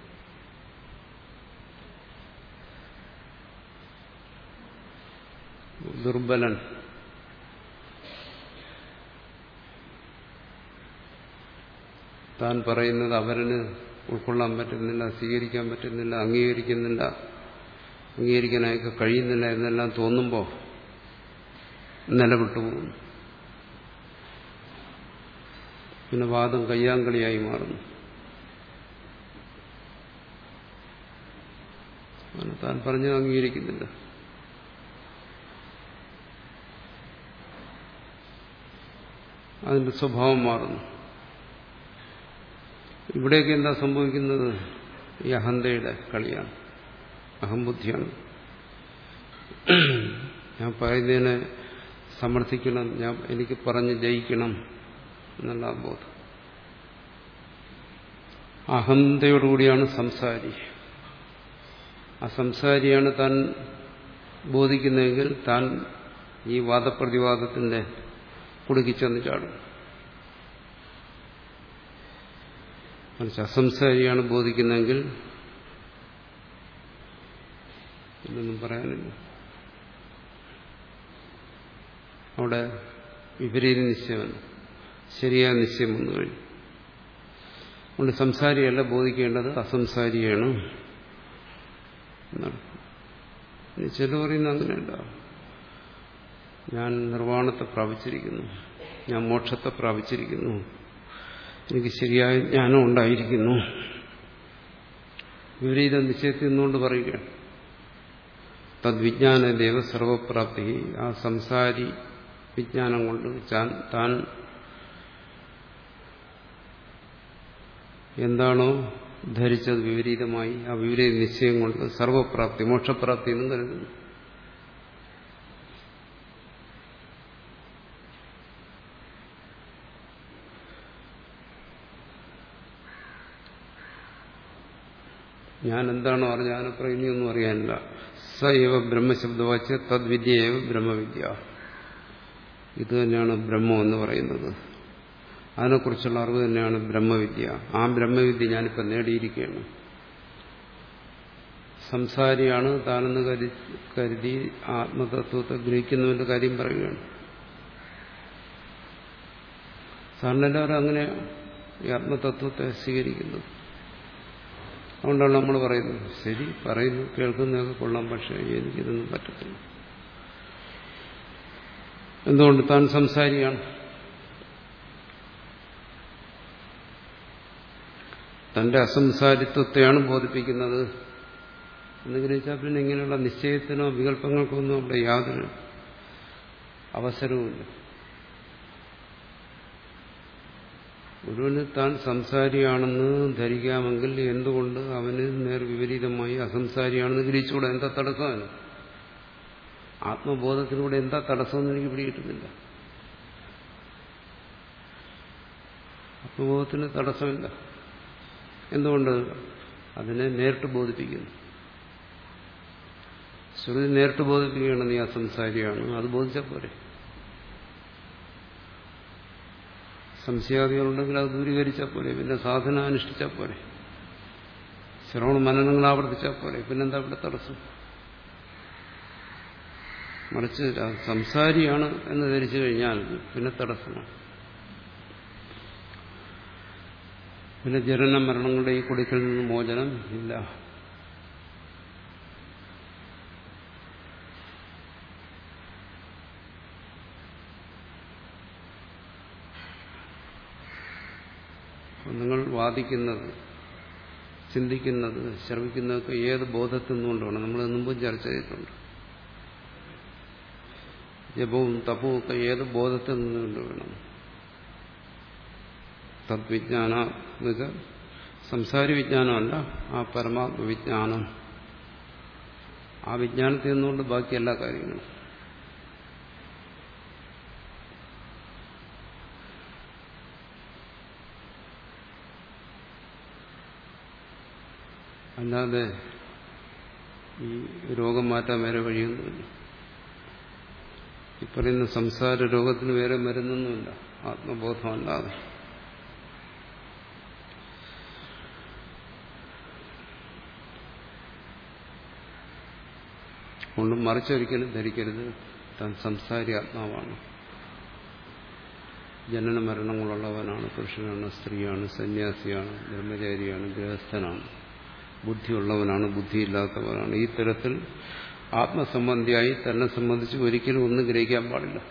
ദുർബലൻ താൻ പറയുന്നത് അവരന് ഉൾക്കൊള്ളാൻ പറ്റുന്നില്ല സ്വീകരിക്കാൻ പറ്റുന്നില്ല അംഗീകരിക്കുന്നില്ല അംഗീകരിക്കാൻ അയാൾക്ക് കഴിയുന്നില്ല എന്നെല്ലാം തോന്നുമ്പോൾ നിലവിട്ടു പോകുന്നു പിന്നെ വാദം കയ്യാങ്കളിയായി മാറുന്നു അങ്ങനെ താൻ പറഞ്ഞത് അംഗീകരിക്കുന്നില്ല അതിന്റെ സ്വഭാവം മാറുന്നു ഇവിടെയൊക്കെ എന്താ സംഭവിക്കുന്നത് ഈ അഹന്തയുടെ കളിയാണ് അഹംബുദ്ധിയാണ് ഞാൻ പറയുന്നതിനെ സമർത്ഥിക്കണം ഞാൻ എനിക്ക് പറഞ്ഞ് ജയിക്കണം എന്നുള്ള ആ ബോധം അഹന്തയോടുകൂടിയാണ് സംസാരി ആ സംസാരിയാണ് താൻ ബോധിക്കുന്നതെങ്കിൽ താൻ ഈ വാദപ്രതിവാദത്തിന്റെ കുടുക്കിച്ചെന്ന് ചാടും മറിച്ച് അസംസാരിയാണ് ബോധിക്കുന്നതെങ്കിൽ ഇതൊന്നും പറയാനില്ല അവിടെ വിപരീത നിശ്ചയമല്ല ശരിയായ നിശ്ചയം വന്നു കഴിഞ്ഞു അതുകൊണ്ട് സംസാരിയല്ല ബോധിക്കേണ്ടത് അസംസാരിയാണ് എന്നാണ് ഇനി ചില പറയുന്ന അങ്ങനെയല്ല ഞാൻ നിർവ്വാണത്തെ പ്രാപിച്ചിരിക്കുന്നു ഞാൻ മോക്ഷത്തെ പ്രാപിച്ചിരിക്കുന്നു എനിക്ക് ശരിയായ ജ്ഞാനം ഉണ്ടായിരിക്കുന്നു വിപരീത നിശ്ചയത്തിൽ നിന്നുകൊണ്ട് പറയുകയാണ് തദ്വിജ്ഞാന ദേവ സർവപ്രാപ്തി ആ സംസാരി വിജ്ഞാനം കൊണ്ട് താൻ എന്താണോ ധരിച്ചത് വിപരീതമായി ആ വിപരീത നിശ്ചയം കൊണ്ട് സർവപ്രാപ്തി മോക്ഷപ്രാപ്തി എന്നും കരുതുന്നു ഞാൻ എന്താണോ അറിഞ്ഞ അതിനപ്പുറം ഇനിയൊന്നും അറിയാനില്ല സ ഏവ ബ്രഹ്മശബ്ദവാച്യ തദ്വിദ്യയേവ ബ്രഹ്മവിദ്യ ഇത് തന്നെയാണ് ബ്രഹ്മം എന്ന് പറയുന്നത് അതിനെക്കുറിച്ചുള്ള അറിവ് തന്നെയാണ് ബ്രഹ്മവിദ്യ ആ ബ്രഹ്മവിദ്യ ഞാനിപ്പോൾ നേടിയിരിക്കുകയാണ് സംസാരിയാണ് താനെന്ന് കരുതി കരുതി ആത്മതത്വത്തെ ഗ്രഹിക്കുന്നവന്റെ കാര്യം പറയുകയാണ് സാറിന് എല്ലാവരും അങ്ങനെ ഈ ആത്മതത്വത്തെ സ്വീകരിക്കുന്നത് അതുകൊണ്ടാണ് നമ്മൾ പറയുന്നത് ശരി പറയുന്നു കേൾക്കുന്നതൊക്കെ കൊള്ളാം പക്ഷേ എനിക്കിതൊന്നും പറ്റത്തില്ല എന്തുകൊണ്ട് താൻ സംസാരിയാണ് തന്റെ അസംസാരിത്വത്തെയാണ് ബോധിപ്പിക്കുന്നത് എന്ന് ഗ്രഹിച്ചാൽ പിന്നെ ഇങ്ങനെയുള്ള നിശ്ചയത്തിനോ വികല്പങ്ങൾക്കോ ഒന്നും അവിടെ യാതൊരു അവസരവുമില്ല ഒരുവന് താൻ സംസാരിയാണെന്ന് ധരിക്കാമെങ്കിൽ എന്തുകൊണ്ട് അവന് നേർവിപരീതമായി അസംസാരിയാണെന്ന് ഗ്രഹിച്ചുകൂടെ എന്താ തടസ്സമാണ് ആത്മബോധത്തിലൂടെ എന്താ തടസ്സമെന്ന് എനിക്ക് പിടികിട്ടുന്നില്ല ആത്മബോധത്തിന് തടസ്സമില്ല എന്തുകൊണ്ട് അതിനെ നേരിട്ട് ബോധിപ്പിക്കുന്നു ശ്രുതി നേരിട്ട് ബോധിപ്പിക്കുകയാണ് നീ അസംസാരിയാണ് അത് ബോധിച്ചാൽ പോരെ സംശയാദികളുണ്ടെങ്കിൽ അത് ദൂരീകരിച്ചാൽ പോരെ പിന്നെ സാധന അനുഷ്ഠിച്ചാൽ പോരെ ശ്രവണ മനനങ്ങൾ ആവർത്തിച്ചാൽ പോരെ പിന്നെന്താ ഇവിടെ തടസ്സം മറിച്ച് സംസാരിയാണ് എന്ന് ധരിച്ചു കഴിഞ്ഞാൽ പിന്നെ തടസ്സമാണ് പിന്നെ ജനന മരണങ്ങളുടെ ഈ കൊടുക്കൽ നിന്ന് മോചനം ഇല്ല നിങ്ങൾ വാദിക്കുന്നത് ചിന്തിക്കുന്നത് ശ്രമിക്കുന്നതൊക്കെ ഏത് ബോധത്തിൽ നിന്നുകൊണ്ടാണ് നമ്മൾ മുമ്പും ചർച്ച ചെയ്തിട്ടുണ്ട് ജപവും തപവും ഒക്കെ ഏത് ബോധത്തിൽ നിന്നുകൊണ്ട് വേണം തദ്വിജ്ഞാന എന്നുവെച്ചാൽ സംസാരി വിജ്ഞാനമല്ല ആ പരമാത്മവിജ്ഞാനം ആ വിജ്ഞാനത്തിൽ നിന്നുകൊണ്ട് ബാക്കി എല്ലാ കാര്യങ്ങളും അല്ലാതെ ഈ രോഗം മാറ്റാൻ വേറെ വഴിയൊന്നുമില്ല ഈ പറയുന്ന സംസാര രോഗത്തിന് വേറെ മരുന്നൊന്നുമില്ല ആത്മബോധമല്ലാതെ കൊണ്ടും മറിച്ചൊരിക്കലും ധരിക്കരുത് താൻ സംസാരി ആത്മാവാണ് ജനന മരണങ്ങളുള്ളവനാണ് പുരുഷനാണ് സ്ത്രീയാണ് സന്യാസിയാണ് ബ്രഹ്മചാരിയാണ് ഗൃഹസ്ഥനാണ് ബുദ്ധിയുള്ളവനാണ് ബുദ്ധിയില്ലാത്തവനാണ് ഈ തരത്തിൽ ആത്മസംബന്ധിയായി തന്നെ സംബന്ധിച്ച് ഒരിക്കലും ഒന്നും ഗ്രഹിക്കാൻ പാടില്ല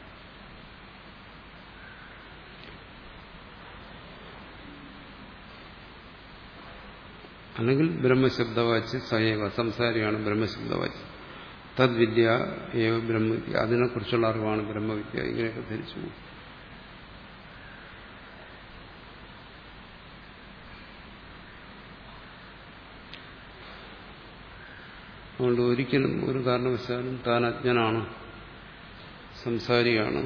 അല്ലെങ്കിൽ ബ്രഹ്മശബ്ദവാച്ച് സയേവ സംസാരിയാണ് ബ്രഹ്മശബ്ദവാച്ച് തദ്വിദ്യ ഏവ ബ്രഹ്മവിദ്യ അതിനെക്കുറിച്ചുള്ള അറിവാണ് ബ്രഹ്മവിദ്യ ഇങ്ങനെയൊക്കെ ധരിച്ചു പോകും അതുകൊണ്ട് ഒരിക്കലും ഒരു കാരണവശാലും താൻ അജ്ഞനാണ് സംസാരിയാണ്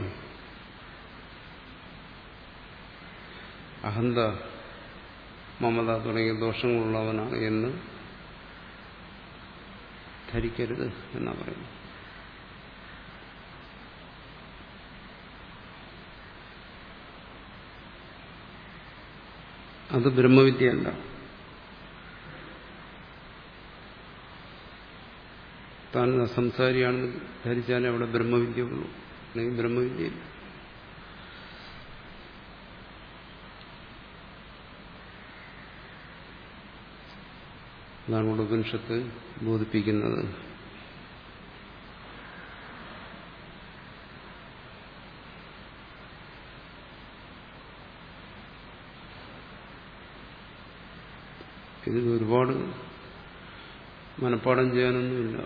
അഹന്ത മമത തുടങ്ങിയ ദോഷങ്ങളുള്ളവനാണ് എന്ന് ധരിക്കരുത് എന്നാ പറയുന്നു അത് ബ്രഹ്മവിദ്യയല്ല താൻ സംസാരിയാണെന്ന് ധരിച്ചാലേ അവിടെ ബ്രഹ്മവിദ്യ ഉള്ളൂ അല്ലെങ്കിൽ ബ്രഹ്മവിദ്യയില്ല അതാണ് ഇവിടെ ഉപനിഷത്ത് ബോധിപ്പിക്കുന്നത് ഇതിൽ ഒരുപാട് മനഃപ്പാടം ചെയ്യാനൊന്നുമില്ല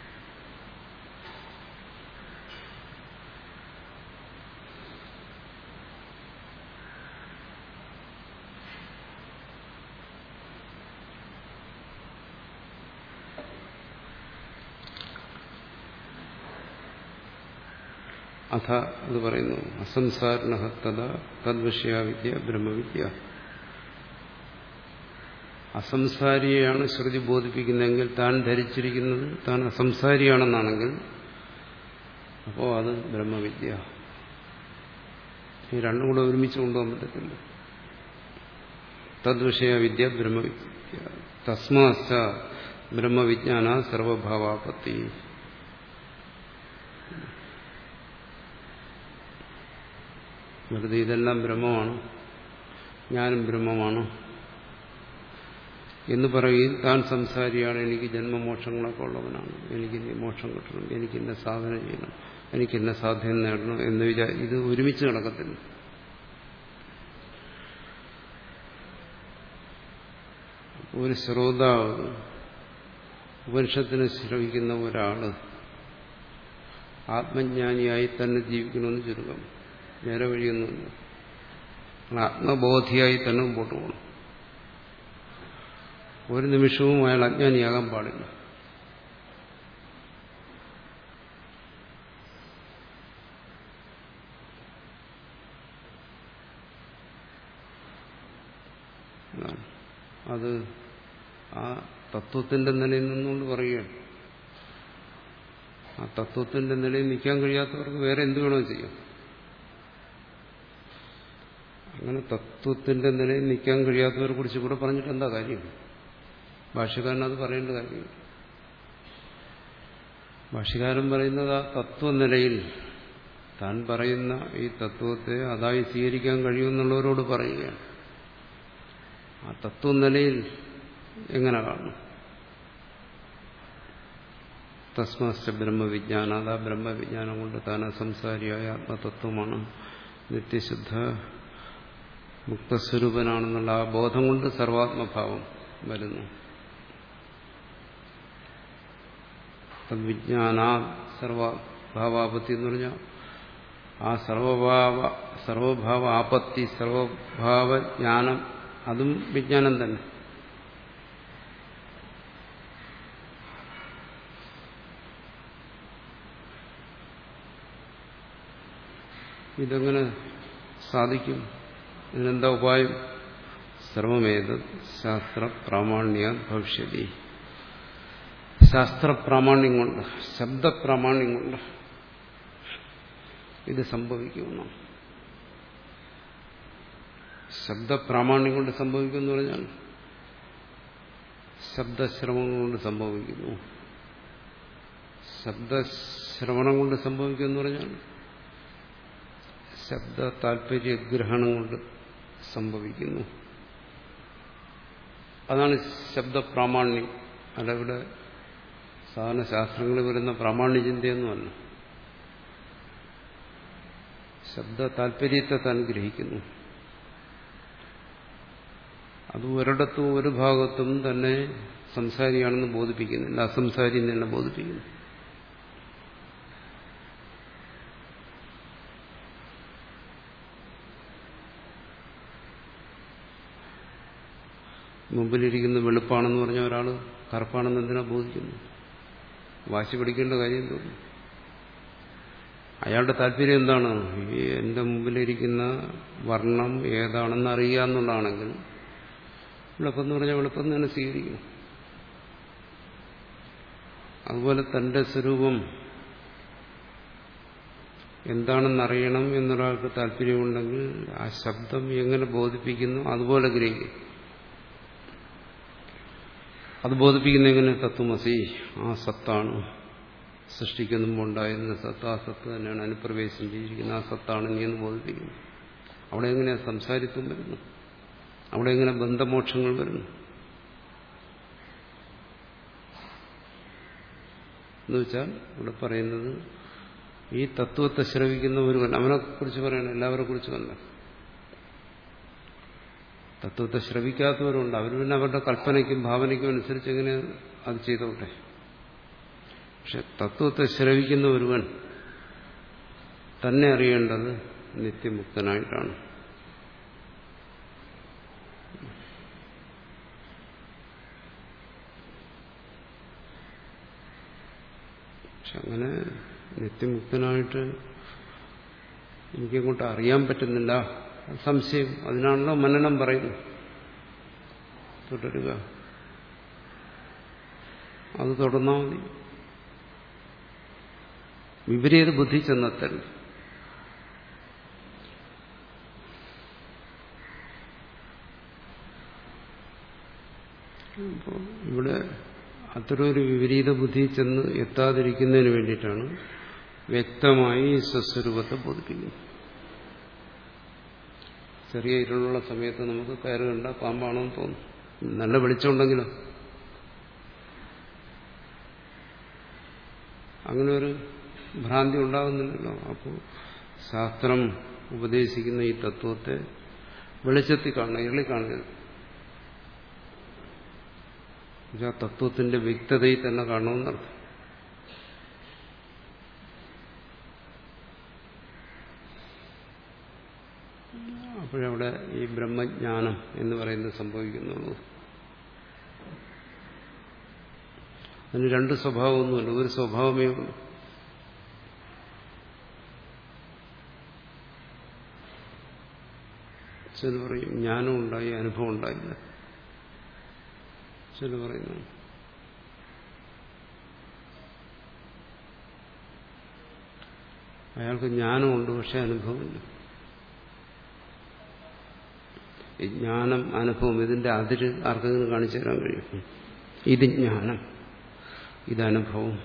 അഥ അത് പറയുന്നു അസംസാരണ തഥ തദ്വിഷയാവിദ്യ ബ്രഹ്മവിദ്യ അസംസാരിയെയാണ് ശ്രുതി ബോധിപ്പിക്കുന്നതെങ്കിൽ താൻ ധരിച്ചിരിക്കുന്നത് താൻ അസംസാരിയാണെന്നാണെങ്കിൽ അപ്പോൾ അത് ബ്രഹ്മവിദ്യ ഈ രണ്ടും കൂടെ ഒരുമിച്ച് കൊണ്ടുപോകാൻ പറ്റത്തില്ല തദ്വിഷയ വിദ്യ ബ്രഹ്മവിദ്യ തസ്മാച്ച ബ്രഹ്മവിജ്ഞാന സർവഭാവാപത്തി വെറുതെ ഇതെല്ലാം ബ്രഹ്മമാണ് ഞാനും ബ്രഹ്മമാണ് എന്ന് പറയുകയും താൻ സംസാരിയാണ് എനിക്ക് ജന്മമോക്ഷങ്ങളൊക്കെ ഉള്ളവനാണ് എനിക്ക് മോക്ഷം കിട്ടണം എനിക്ക് എന്നെ സാധന ചെയ്യണം എനിക്ക് എന്നെ സാധ്യം നേടണം എന്ന് വിചാ ഇത് ഒരുമിച്ച് നടക്കത്തില്ല ഒരു ശ്രോതാവ് ഉപനിഷത്തിനെ ശ്രമിക്കുന്ന ഒരാള് ആത്മജ്ഞാനിയായി തന്നെ ജീവിക്കണമെന്ന് ചുരുക്കം നേരെ വഴിയൊന്നുമില്ല ആത്മബോധിയായി തന്നെ മുമ്പോട്ട് പോകണം ഒരു നിമിഷവും അയാൾ അജ്ഞാനിയാകാൻ പാടില്ല അത് ആ തത്വത്തിന്റെ നിലയിൽ നിന്നുകൊണ്ട് പറയുകയാണ് ആ തത്വത്തിന്റെ നിലയിൽ നിൽക്കാൻ കഴിയാത്തവർക്ക് വേറെ എന്ത് വേണോ ചെയ്യാം അങ്ങനെ തത്വത്തിന്റെ നിലയിൽ നിൽക്കാൻ കഴിയാത്തവരെ കുറിച്ച് കൂടെ പറഞ്ഞിട്ട് എന്താ കാര്യം ഭാഷ്യക്കാരൻ അത് പറയേണ്ട കാര്യമില്ല ഭാഷ്യകാരൻ പറയുന്നത് ആ തത്വനിലയിൽ താൻ പറയുന്ന ഈ തത്വത്തെ അതായി സ്വീകരിക്കാൻ കഴിയുമെന്നുള്ളവരോട് പറയുകയാണ് ആ തത്വനിലയിൽ എങ്ങനെ കാണും തസ്മാസ്റ്റ ബ്രഹ്മവിജ്ഞാന അതാ ബ്രഹ്മവിജ്ഞാനം കൊണ്ട് താൻ അസംസാരിയായ ആത്മതത്വമാണ് നിത്യശുദ്ധ മുക്തസ്വരൂപനാണെന്നുള്ള ആ ബോധം കൊണ്ട് സർവാത്മഭാവം വരുന്നു തദ്വിജ്ഞാന സർവഭാവാപത്തി എന്ന് പറഞ്ഞാൽ ആ സർവഭാവ സർവഭാവ ആപത്തി സർവഭാവ ജ്ഞാനം അതും വിജ്ഞാനം തന്നെ ഇതെങ്ങനെ സാധിക്കും ഇതിനെന്താ ഉപായം സർവമേത ശാസ്ത്ര പ്രാമാണ്യ ഭവിഷ്യതി ശാസ്ത്രപ്രാമാണ്യം കൊണ്ട് ശബ്ദപ്രാമാണ്യം കൊണ്ട് ഇത് സംഭവിക്കുന്നു ശബ്ദപ്രാമാണ്യം കൊണ്ട് സംഭവിക്കുമെന്ന് പറഞ്ഞാൽ ശബ്ദശ്രവണം കൊണ്ട് സംഭവിക്കുന്നു ശബ്ദശ്രവണം കൊണ്ട് സംഭവിക്കുമെന്ന് പറഞ്ഞാൽ ശബ്ദ താല്പര്യഗ്രഹണം കൊണ്ട് സംഭവിക്കുന്നു അതാണ് ശബ്ദപ്രാമാണ്യം അല്ല ഇവിടെ സാധാരണ ശാസ്ത്രങ്ങളിൽ വരുന്ന പ്രാമാണ്യ ചിന്തയൊന്നുമല്ല ശബ്ദ താല്പര്യത്തെ താൻ ഗ്രഹിക്കുന്നു അത് ഒരിടത്തും ഒരു ഭാഗത്തും തന്നെ സംസാരിയാണെന്ന് ബോധിപ്പിക്കുന്നില്ല അസംസാരി തന്നെ ബോധിപ്പിക്കുന്നു മുമ്പിലിരിക്കുന്ന വെളുപ്പാണെന്ന് പറഞ്ഞ ഒരാൾ കറുപ്പാണെന്ന് എന്തിനാ ബോധിക്കുന്നു വാശി പിടിക്കേണ്ട കാര്യം തോന്നുന്നു അയാളുടെ താല്പര്യം എന്താണ് ഈ എന്റെ മുമ്പിലിരിക്കുന്ന വർണ്ണം ഏതാണെന്ന് അറിയുക എന്നുള്ളതാണെങ്കിൽ വെളുപ്പെന്ന് പറഞ്ഞാൽ വെളുപ്പം തന്നെ സ്വീകരിക്കും അതുപോലെ തന്റെ സ്വരൂപം എന്താണെന്ന് അറിയണം എന്നൊരാൾക്ക് താല്പര്യമുണ്ടെങ്കിൽ ആ ശബ്ദം എങ്ങനെ ബോധിപ്പിക്കുന്നു അതുപോലെ ഗ്രഹിക്കും അത് ബോധിപ്പിക്കുന്ന എങ്ങനെ തത്വമസി ആ സത്താണ് സൃഷ്ടിക്കുന്ന മുമ്പ് ഉണ്ടായിരുന്ന സത്ത് ആ സത്ത് തന്നെയാണ് അനുപ്രവേശം ചെയ്തിരിക്കുന്ന ആ സത്താണ് നീ എന്ന് ബോധിപ്പിക്കുന്നു അവിടെ എങ്ങനെയാ സംസാരിത്വം വരുന്നു അവിടെ എങ്ങനെ ബന്ധമോക്ഷങ്ങൾ വരുന്നു എന്നുവെച്ചാൽ ഇവിടെ പറയുന്നത് ഈ തത്വത്തെ ശ്രവിക്കുന്ന ഒരുവൻ അവനെ കുറിച്ച് പറയണം എല്ലാവരെ കുറിച്ചുമല്ല തത്വത്തെ ശ്രവിക്കാത്തവരുണ്ട് അവർ പിന്നെ അവരുടെ കൽപ്പനയ്ക്കും ഭാവനയ്ക്കും അനുസരിച്ച് എങ്ങനെ അത് ചെയ്തോട്ടെ പക്ഷെ തത്വത്തെ ശ്രവിക്കുന്ന ഒരുവൻ തന്നെ അറിയേണ്ടത് നിത്യമുക്തനായിട്ടാണ് പക്ഷെ അങ്ങനെ നിത്യമുക്തനായിട്ട് എനിക്കങ്ങോട്ട് അറിയാൻ പറ്റുന്നില്ല സംശയം അതിനാണല്ലോ മനനം പറയുന്നത് തുടരുക അത് തുടർന്നാൽ മതി വിപരീത ബുദ്ധി ചെന്നെത്തരുത് അപ്പോൾ ഇവിടെ അത്തരമൊരു വിപരീത ബുദ്ധി ചെന്ന് എത്താതിരിക്കുന്നതിന് വേണ്ടിയിട്ടാണ് വ്യക്തമായി സ്വസ്വരൂപത്തെ ബോധിപ്പിക്കുന്നത് ചെറിയ ഇരുളുള്ള സമയത്ത് നമുക്ക് കയറ് കണ്ട പാമ്പാണെന്ന് തോന്നും നല്ല വെളിച്ചമുണ്ടെങ്കിലോ അങ്ങനെ ഒരു ഭ്രാന്തി ഉണ്ടാകുന്നില്ലല്ലോ അപ്പോൾ ശാസ്ത്രം ഉപദേശിക്കുന്ന ഈ തത്വത്തെ വെളിച്ചത്തിൽ കാണണം ഇരുളി കാണരുത് ആ തത്വത്തിന്റെ വ്യക്തതയിൽ തന്നെ കാണണമെന്നർത്ഥം അപ്പോഴവിടെ ഈ ബ്രഹ്മജ്ഞാനം എന്ന് പറയുന്നത് സംഭവിക്കുന്നുള്ളൂ അതിന് രണ്ട് സ്വഭാവമൊന്നുമില്ല ഒരു സ്വഭാവമേ ഉള്ളൂ ചില പറയും ജ്ഞാനം ഉണ്ടായി അനുഭവം ഉണ്ടായില്ല ചില പറയുന്നു അയാൾക്ക് ജ്ഞാനമുണ്ട് പക്ഷെ അനുഭവമില്ല ഈ ജ്ഞാനം അനുഭവം ഇതിന്റെ അതിര് ആർക്കെങ്കിലും കാണിച്ചു തരാൻ കഴിയും ഇത് ജ്ഞാനം ഇതനുഭവം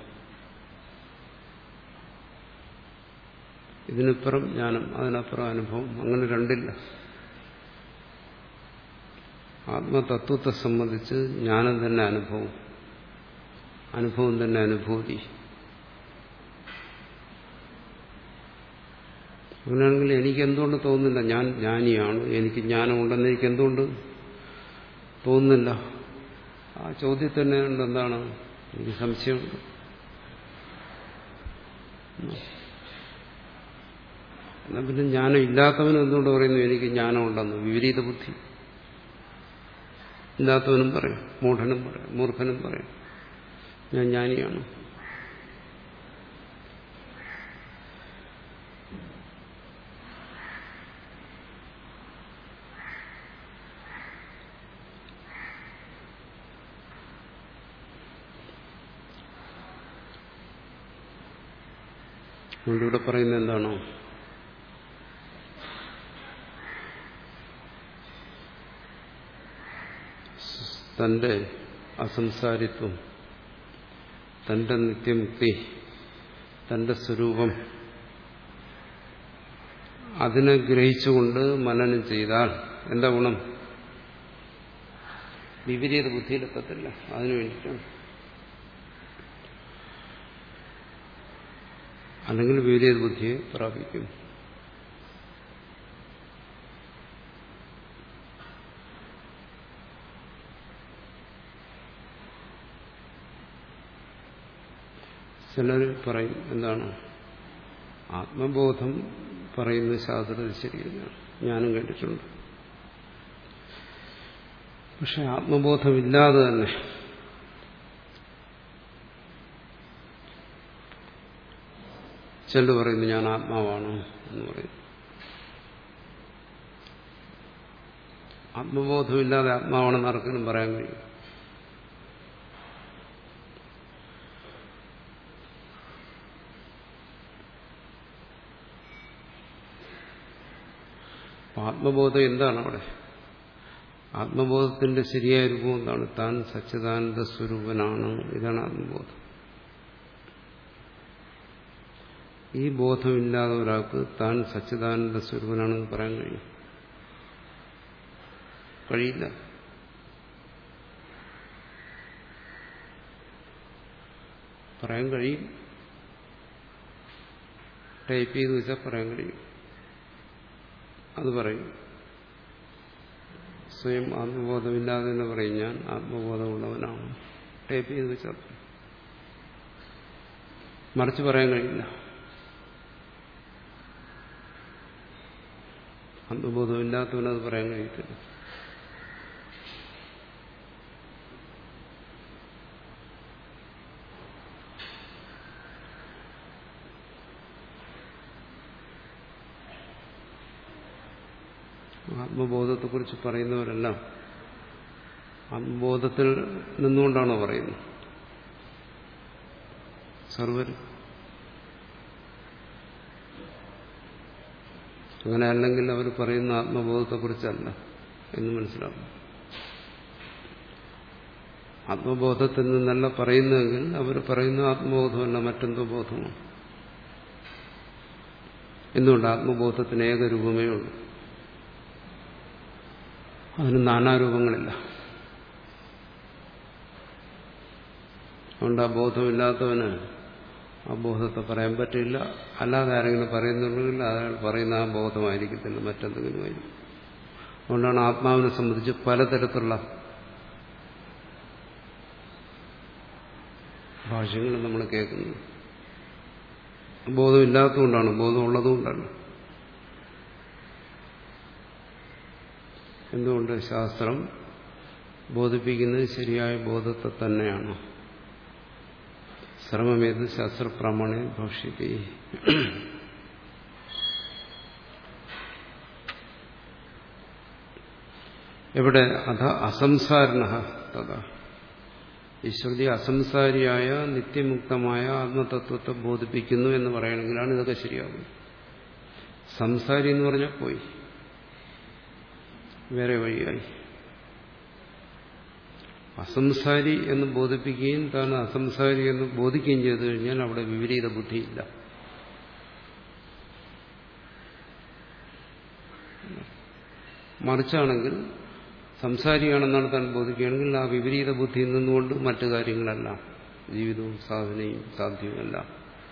ഇതിനപ്പുറം ജ്ഞാനം അതിനപ്പുറം അനുഭവം അങ്ങനെ രണ്ടില്ല ആത്മതത്വത്തെ സംബന്ധിച്ച് ജ്ഞാനം തന്നെ അനുഭവം അനുഭവം തന്നെ അനുഭൂതി അങ്ങനെയാണെങ്കിൽ എനിക്ക് എന്തുകൊണ്ട് തോന്നുന്നില്ല ഞാൻ ജ്ഞാനിയാണ് എനിക്ക് ജ്ഞാനമുണ്ടെന്ന് എനിക്ക് എന്തുകൊണ്ട് തോന്നുന്നില്ല ആ ചോദ്യത്തിൽ തന്നെ ഉണ്ട് എന്താണ് എനിക്ക് സംശയമുണ്ട് എന്നാൽ പിന്നെ ജ്ഞാനം ഇല്ലാത്തവനും എന്തുകൊണ്ട് പറയുന്നു എനിക്ക് ജ്ഞാനമുണ്ടെന്ന് വിപരീത ബുദ്ധി ഇല്ലാത്തവനും പറയും മൂഢനും പറയും മൂർഖനും പറയും ഞാൻ ജ്ഞാനിയാണ് ഇവിടെ പറയുന്നത് എന്താണോ തന്റെ അസംസാരിത്വം തന്റെ നിത്യമുക്തി തന്റെ സ്വരൂപം അതിനെ ഗ്രഹിച്ചുകൊണ്ട് മനനം ചെയ്താൽ എന്താ ഗുണം വിപരീത ബുദ്ധിയിലെത്തത്തില്ല അതിനു വേണ്ടിയിട്ടാണ് അല്ലെങ്കിൽ വിപരീത ബുദ്ധിയെ പ്രാപിക്കും ചിലർ പറയും എന്താണ് ആത്മബോധം പറയുന്ന ശാസ്ത്രത്തിൽ ശരിയല്ല ഞാനും കേട്ടിട്ടുണ്ട് പക്ഷെ ആത്മബോധമില്ലാതെ തന്നെ ചിലർ പറയുന്നു ഞാൻ ആത്മാവാണ് എന്ന് പറയും ആത്മബോധമില്ലാതെ ആത്മാവാണെന്ന് ആർക്കെങ്കിലും പറയാൻ കഴിയും ആത്മബോധം എന്താണ് അവിടെ ആത്മബോധത്തിന്റെ ശരിയായ രൂപം എന്താണ് താൻ സച്ചിദാനന്ദ സ്വരൂപനാണ് ഇതാണ് ആത്മബോധം ഈ ബോധമില്ലാതെ ഒരാൾക്ക് താൻ സച്ചിദാനന്ദ സ്വരൂപനാണെന്ന് പറയാൻ കഴിയും കഴിയില്ല പറയാൻ കഴിയും ടൈപ്പ് ചെയ്ത് വെച്ചാൽ പറയാൻ കഴിയും അത് പറയും സ്വയം ആത്മബോധമില്ലാതെ തന്നെ പറയും ഞാൻ ആത്മബോധമുള്ളവനാണ് ടൈപ്പ് ചെയ്ത് വെച്ചാൽ മറിച്ച് പറയാൻ കഴിയില്ല ആത്മബോധമില്ലാത്തവനത് പറയാൻ കഴിയത്തില്ല ആത്മബോധത്തെക്കുറിച്ച് പറയുന്നവരെല്ലാം ആത്മബോധത്തിൽ നിന്നുകൊണ്ടാണോ പറയുന്നത് സർവരും അങ്ങനെ അല്ലെങ്കിൽ അവർ പറയുന്ന ആത്മബോധത്തെക്കുറിച്ചല്ല എന്ന് മനസ്സിലാക്കും ആത്മബോധത്തിൽ നിന്നല്ല പറയുന്നതെങ്കിൽ അവർ പറയുന്ന ആത്മബോധമല്ല മറ്റെന്തോ ബോധമാണ് എന്തുകൊണ്ട് ആത്മബോധത്തിന് ഏകരൂപമേ ഉള്ളൂ അതിന് നാനാരൂപങ്ങളില്ല അതുകൊണ്ട് ആ ബോധമില്ലാത്തവന് ആ ബോധത്തെ പറയാൻ പറ്റില്ല അല്ലാതെ ആരെങ്കിലും പറയുന്നുണ്ടെങ്കിൽ അയാൾ പറയുന്ന ആ ബോധമായിരിക്കത്തില്ല മറ്റെന്തെങ്കിലും ആയിരിക്കും അതുകൊണ്ടാണ് ആത്മാവിനെ സംബന്ധിച്ച് പലതരത്തിലുള്ള ഭാഷ്യങ്ങൾ നമ്മൾ കേൾക്കുന്നത് ബോധമില്ലാത്തതുകൊണ്ടാണ് ബോധം ഉള്ളതുകൊണ്ടല്ല എന്തുകൊണ്ട് ശാസ്ത്രം ബോധിപ്പിക്കുന്നത് ശരിയായ ബോധത്തെ തന്നെയാണ് സർവമേത് ശാസ്ത്രപ്രമാണേ ഭക്ഷ്യത്തെ എവിടെ അധ അസംസാരണ തഥാ ഈ ശ്രുതി അസംസാരിയായ നിത്യമുക്തമായ ആത്മതത്വത്തെ ബോധിപ്പിക്കുന്നു എന്ന് പറയണമെങ്കിലാണ് ഇതൊക്കെ ശരിയാകുന്നത് സംസാരി എന്ന് പറഞ്ഞാൽ പോയി വേറെ വഴിയായി അസംസാരി എന്ന് ബോധിപ്പിക്കുകയും താൻ അസംസാരി എന്ന് ബോധിക്കുകയും ചെയ്തു കഴിഞ്ഞാൽ അവിടെ വിപരീത ബുദ്ധിയില്ല മറിച്ചാണെങ്കിൽ സംസാരിയാണെന്നാണ് താൻ ബോധിക്കുകയാണെങ്കിൽ ആ വിപരീത ബുദ്ധിയിൽ നിന്നുകൊണ്ട് മറ്റു കാര്യങ്ങളെല്ലാം ജീവിതവും സാധനയും സാധ്യവുമെല്ലാം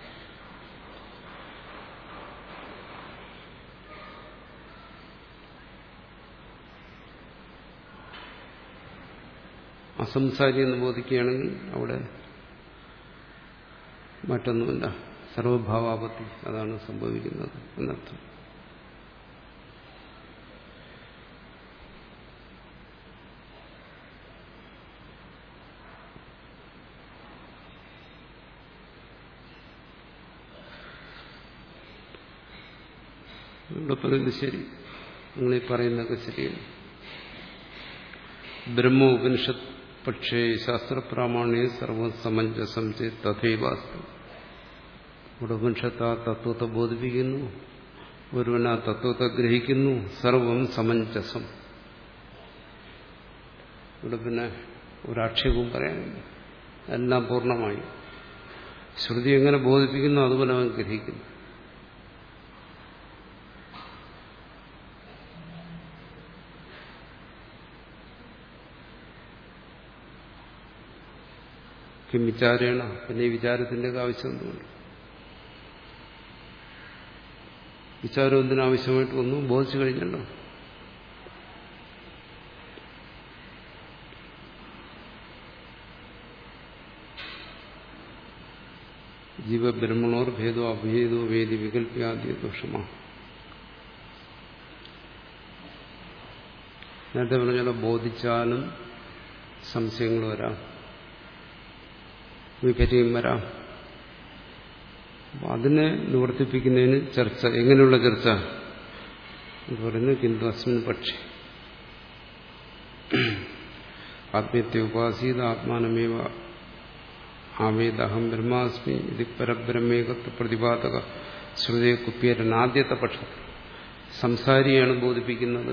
അസംസാരി എന്ന് ബോധിക്കുകയാണെങ്കിൽ അവിടെ മറ്റൊന്നുമില്ല സർവഭാവാപത്തി അതാണ് സംഭവിക്കുന്നത് എന്നർത്ഥം ഇവിടെ പറയുന്നത് ശരി നിങ്ങളീ പറയുന്നതൊക്കെ ശരിയാണ് ബ്രഹ്മ ഉപനിഷത്ത് പക്ഷേ ശാസ്ത്രപ്രാമാണ്യ സർവം സമഞ്ജസം ചെയ്ത് തഥൈവാസ്തു ഇവിടെ ഉപനിഷത്ത് ആ തത്വത്തെ ബോധിപ്പിക്കുന്നു ഒരുവൻ ആ തത്വത്തെ ഗ്രഹിക്കുന്നു സർവം സമഞ്ജസം ഇവിടെ പിന്നെ ഒരാക്ഷേപവും പറയാനില്ല എല്ലാം പൂർണ്ണമായി ശ്രുതി എങ്ങനെ ബോധിപ്പിക്കുന്നു അതുപോലെ അവൻ ഗ്രഹിക്കുന്നു കിം വിചാരേണ പിന്നെ ഈ വിചാരത്തിന്റെ ആവശ്യം എന്തുകൊണ്ട് വിചാരം എന്തിനാവശ്യമായിട്ട് ഒന്നും ബോധിച്ചു കഴിഞ്ഞല്ലോ ജീവബ്രഹ്മണോർ ഭേദോ അഭേദോ വേദി വികല്പ്യാദ്യ ദോഷമാണ് നേരത്തെ പറഞ്ഞാലോ ബോധിച്ചാലും സംശയങ്ങൾ വരാം വിപര്യം വരാം അപ്പൊ അതിനെ നിവർത്തിപ്പിക്കുന്നതിന് ചർച്ച എങ്ങനെയുള്ള ചർച്ച എന്ന് പറയുന്നത് കിന്തു അസ്മിൻ പക്ഷി ആത്മീയത്തെ ഉപാസീത ആത്മാനമേവ ആവേദഹം ബ്രഹ്മാസ്മി ഇത് പരബ്രഹ്മേകത്വ പ്രതിപാദക ശ്രുതിയെ കുപ്പിയരൻ ആദ്യത്തെ പക്ഷത്തിൽ സംസാരിയാണ് ബോധിപ്പിക്കുന്നത്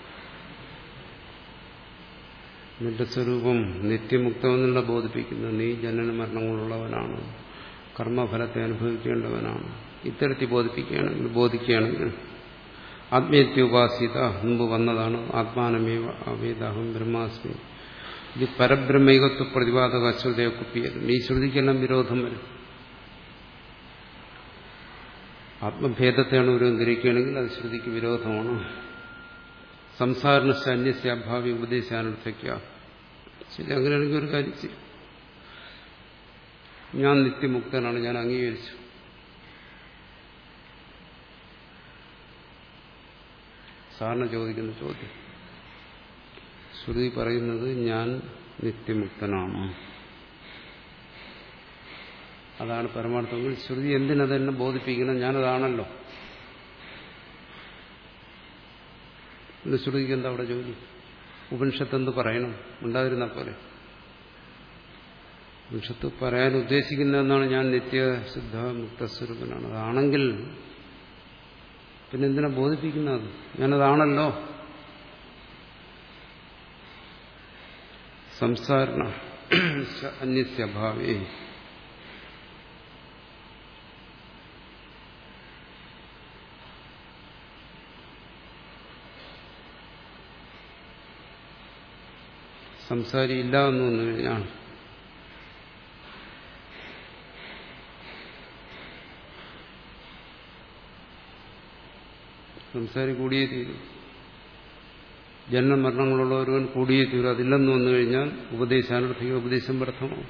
നിന്റെ സ്വരൂപം നിത്യമുക്തമെന്നുള്ള ബോധിപ്പിക്കുന്നത് നീ ജനന മരണങ്ങളുള്ളവനാണ് കർമ്മഫലത്തെ അനുഭവിക്കേണ്ടവനാണ് ഇത്തരത്തിൽ ബോധിപ്പിക്കുകയാണെങ്കിൽ ബോധിക്കുകയാണെങ്കിൽ ആത്മീയത്യോപാസിത മുമ്പ് വന്നതാണ് ആത്മാനമേവ അവേദാഹം ബ്രഹ്മാസ്മി ഇത് പരബ്രഹ്മൈകത്വ പ്രതിപാദക ശ്രുതയെ കുപ്പിയത് ഈ ശ്രുതിക്കെല്ലാം വിരോധം വരും ആത്മഭേദത്തെയാണ് ഒരു ഗ്രഹിക്കുകയാണെങ്കിൽ അത് ശ്രുതിക്ക് വിരോധമാണ് സംസാരണ അന്യസ്യാഭാവി ഉപദേശാനർത്ഥിക്കുക ശരി അങ്ങനെയാണെങ്കിൽ ഒരു കാര്യം ചെയ്യും ഞാൻ നിത്യമുക്തനാണ് ഞാൻ അംഗീകരിച്ചു സാറിന് ചോദിക്കുന്ന ചോദ്യം ശ്രുതി പറയുന്നത് ഞാൻ നിത്യമുക്തനാണ് അതാണ് പരമാർത്ഥമെങ്കിൽ ശ്രുതി എന്തിനതെന്നെ ബോധിപ്പിക്കണം ഞാനതാണല്ലോ പിന്നെ ശ്രുതിക്ക് എന്താ അവിടെ ജോലി ഉപനിഷത്ത് എന്ത് പറയണം ഉണ്ടായിരുന്ന പോലെ ഉപനിഷത്ത് പറയാൻ ഉദ്ദേശിക്കുന്നതെന്നാണ് ഞാൻ നിത്യശുദ്ധ മുക്തസ്വരൂപനാണ് അതാണെങ്കിൽ പിന്നെ എന്തിനാ ബോധിപ്പിക്കുന്നത് ഞാനതാണല്ലോ സംസാരണ അന്യസ്യഭാവേ സംസാരി ഇല്ല എന്ന് വന്നു കഴിഞ്ഞാൽ സംസാരി കൂടിയേ തീരും ജന്മമരണങ്ങളുള്ള ഒരുവൻ കൂടിയേ തീരും അതില്ലെന്ന് വന്നു കഴിഞ്ഞാൽ ഉപദേശാനർത്ഥിക ഉപദേശം വ്യർത്ഥമാവും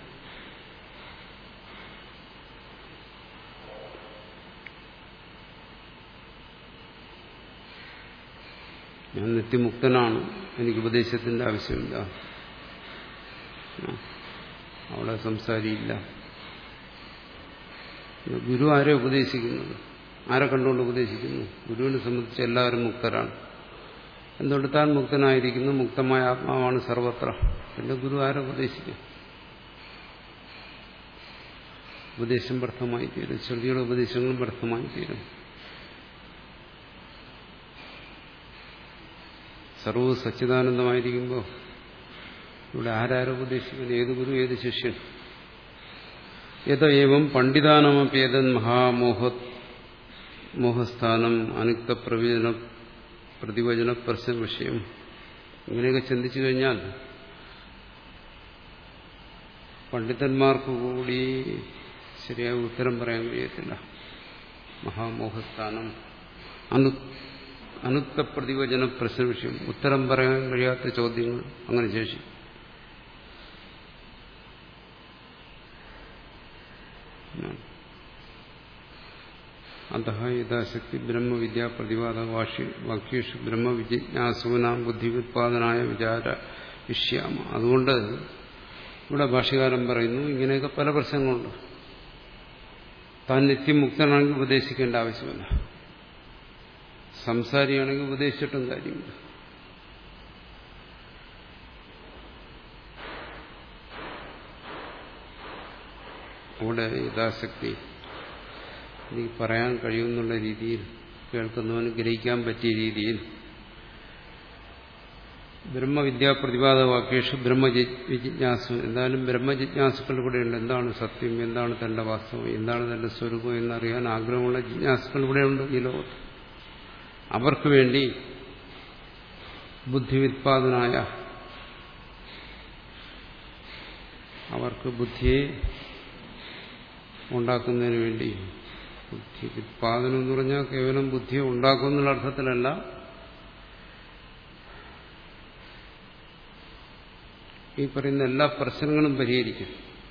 ഞാൻ നിത്യമുക്തനാണ് എനിക്ക് ഉപദേശത്തിന്റെ ആവശ്യമില്ല അവിടെ സംസാരിയില്ല ഗുരു ആരെ ഉപദേശിക്കുന്നത് ആരെ കണ്ടുകൊണ്ട് ഉപദേശിക്കുന്നു ഗുരുവിനെ സംബന്ധിച്ച് എല്ലാവരും മുക്തരാണ് എന്തുകൊണ്ട് താൻ മുക്തനായിരിക്കുന്നു മുക്തമായ ആത്മാവാണ് സർവത്ര പിന്നെ ഗുരു ആരെ ഉപദേശിക്കും ഉപദേശം വ്യർത്ഥമായി തീരും ശ്രുതിയുടെ ഉപദേശങ്ങളും വ്യർത്ഥമായി തീരും സർവ്വ സച്ചിദാനന്ദമായിരിക്കുമ്പോൾ ഇവിടെ ആരാരും ഉപദേശിക്കുന്നത് ഏത് ഗുരു ഏത് ശിഷ്യൻ യഥ ഏവം പണ്ഡിതാനമപ്യേതൻ മഹാമോഹ മോഹസ്ഥാനം അനുക്ത പ്രവചന പ്രതിവചന പ്രശ്ന വിഷയം ഇങ്ങനെയൊക്കെ ചിന്തിച്ചു കഴിഞ്ഞാൽ പണ്ഡിതന്മാർക്ക് കൂടി ശരിയായ ഉത്തരം പറയാൻ കഴിയത്തില്ല മഹാമോഹസ്ഥാനം അനു അനുക്ത പ്രതിവചന പ്രശ്ന വിഷയം ഉത്തരം പറയാൻ കഴിയാത്ത ചോദ്യങ്ങൾ അങ്ങനെ ശേഷി അത യഥാശക്തി ബ്രഹ്മവിദ്യാ പ്രതിപാദ വാഷി വാക്യേഷു ബ്രഹ്മവിജിജ്ഞാസൂനാം ബുദ്ധിവിത്പാദനായ വിചാര വിഷ്യാമ അതുകൊണ്ട് ഇവിടെ ഭാഷകാരൻ പറയുന്നു ഇങ്ങനെയൊക്കെ പല പ്രശ്നങ്ങളുണ്ട് താൻ നിത്യമുക്തനാണെങ്കിൽ ഉപദേശിക്കേണ്ട ആവശ്യമില്ല സംസാരിയാണെങ്കിൽ ഉപദേശിച്ചിട്ടും കാര്യമില്ല അവിടെ യഥാശക്തി എനിക്ക് പറയാൻ കഴിയുമെന്നുള്ള രീതിയിൽ കേൾക്കുന്നവന് ഗ്രഹിക്കാൻ പറ്റിയ രീതിയിൽ ബ്രഹ്മവിദ്യാ പ്രതിപാദ വാക്യേഷു ബ്രഹ്മജിജ്ഞാസു എന്തായാലും ബ്രഹ്മജിജ്ഞാസുക്കൾ ഇവിടെയുണ്ട് എന്താണ് സത്യം എന്താണ് തന്റെ വാസ്തവം എന്താണ് തന്റെ സ്വരൂപം എന്നറിയാൻ ആഗ്രഹമുള്ള ജിജ്ഞാസുക്കൾ ഇവിടെയുണ്ട് ഈ ലോകത്ത് അവർക്ക് വേണ്ടി ബുദ്ധിവിത്പാദനായ അവർക്ക് ബുദ്ധിയെ ഉണ്ടാക്കുന്നതിന് വേണ്ടി ബുദ്ധി ഉത്പാദനം എന്ന് പറഞ്ഞാൽ കേവലം ബുദ്ധിയെ ഉണ്ടാക്കുന്നുള്ള അർത്ഥത്തിലല്ല ഈ പറയുന്ന എല്ലാ പ്രശ്നങ്ങളും പരിഹരിക്കും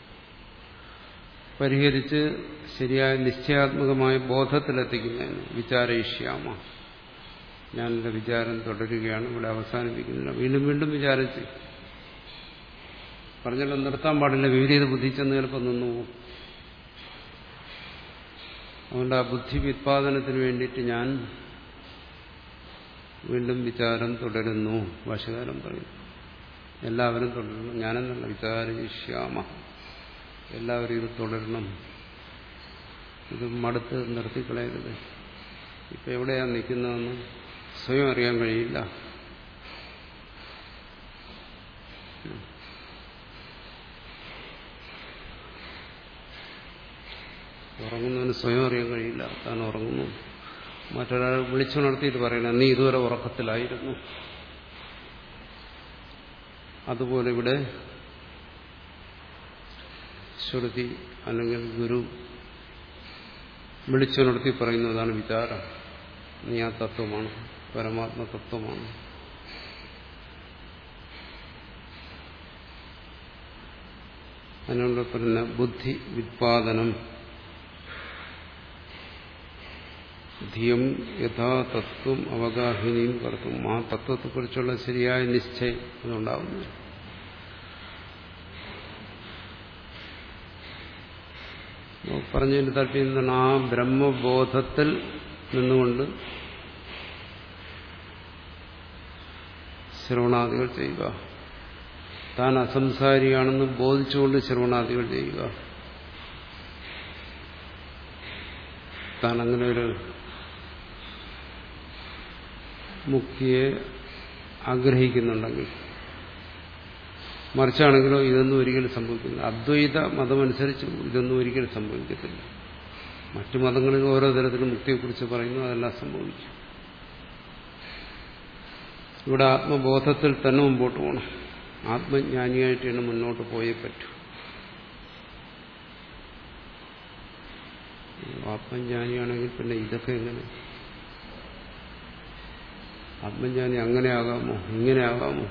പരിഹരിച്ച് ശരിയായ നിശ്ചയാത്മകമായ ബോധത്തിലെത്തിക്കുന്നതിന് വിചാരയിഷ്യാമ ഞാൻ എൻ്റെ വിചാരം തുടരുകയാണ് ഇവിടെ അവസാനിപ്പിക്കുന്നില്ല വീണ്ടും വീണ്ടും വിചാരം ചെയ്യും പറഞ്ഞല്ലോ നിർത്താൻ പാടില്ല വിപരീത ബുദ്ധി ചെന്ന് ചിലപ്പോൾ നിന്നു പോകും അതുകൊണ്ട് ആ ബുദ്ധി വ്യുത്പാദനത്തിന് വേണ്ടിയിട്ട് ഞാൻ വീണ്ടും വിചാരം തുടരുന്നു ഭാഷകാരം പറയും എല്ലാവരും തുടരണം ഞാനെന്നല്ല വിചാരിഷ്യാമ എല്ലാവരും ഇത് തുടരണം ഇത് മടുത്ത് നിർത്തിക്കളയരുത് ഇപ്പൊ എവിടെയാണ് നിൽക്കുന്നതെന്ന് സ്വയം അറിയാൻ കഴിയില്ല ഉറങ്ങുന്നവന് സ്വയം അറിയാൻ കഴിയില്ല താൻ ഉറങ്ങുന്നു മറ്റൊരാൾ വിളിച്ചുണർത്തിയിട്ട് പറയണം നീ ഇതുവരെ ഉറക്കത്തിലായിരുന്നു അതുപോലെ ഇവിടെ ശ്രുതി അല്ലെങ്കിൽ ഗുരു വിളിച്ചുണർത്തി പറയുന്നതാണ് വിചാരം നീ ആ തത്വമാണ് പരമാത്മ തത്വമാണ് അതിനുള്ള പറയുന്ന ബുദ്ധി വിത്പാദനം ധിയം യഥാ തത്വം അവഗാഹിനിയും കർത്തും ആ തത്വത്തെക്കുറിച്ചുള്ള ശരിയായ നിശ്ചയം അതുണ്ടാവുന്നു പറഞ്ഞതിന്റെ താല്പര്യം എന്താണ് ആ ബ്രഹ്മബോധത്തിൽ നിന്നുകൊണ്ട് ശ്രവണാദികൾ ചെയ്യുക താൻ അസംസാരിയാണെന്ന് ബോധിച്ചുകൊണ്ട് ശ്രവണാദികൾ ചെയ്യുക താൻ അങ്ങനെ ഒരു മുക്തിയെ ആഗ്രഹിക്കുന്നുണ്ടെങ്കിൽ മറിച്ചാണെങ്കിലോ ഇതൊന്നും ഒരിക്കലും സംഭവിക്കില്ല അദ്വൈത മതമനുസരിച്ച് ഇതൊന്നും ഒരിക്കലും സംഭവിക്കത്തില്ല മറ്റു മതങ്ങളിൽ ഓരോ തരത്തിലും മുക്തിയെക്കുറിച്ച് പറയുന്നു അതെല്ലാം സംഭവിക്കും ഇവിടെ ആത്മബോധത്തിൽ തന്നെ മുമ്പോട്ട് പോകണം ആത്മജ്ഞാനിയായിട്ടാണ് മുന്നോട്ട് പോയേ പറ്റൂ ആത്മജ്ഞാനിയാണെങ്കിൽ പിന്നെ ഇതൊക്കെ എങ്ങനെ ആത്മജ്ഞാനി അങ്ങനെ ആകാമോ ഇങ്ങനെ ആകാമോ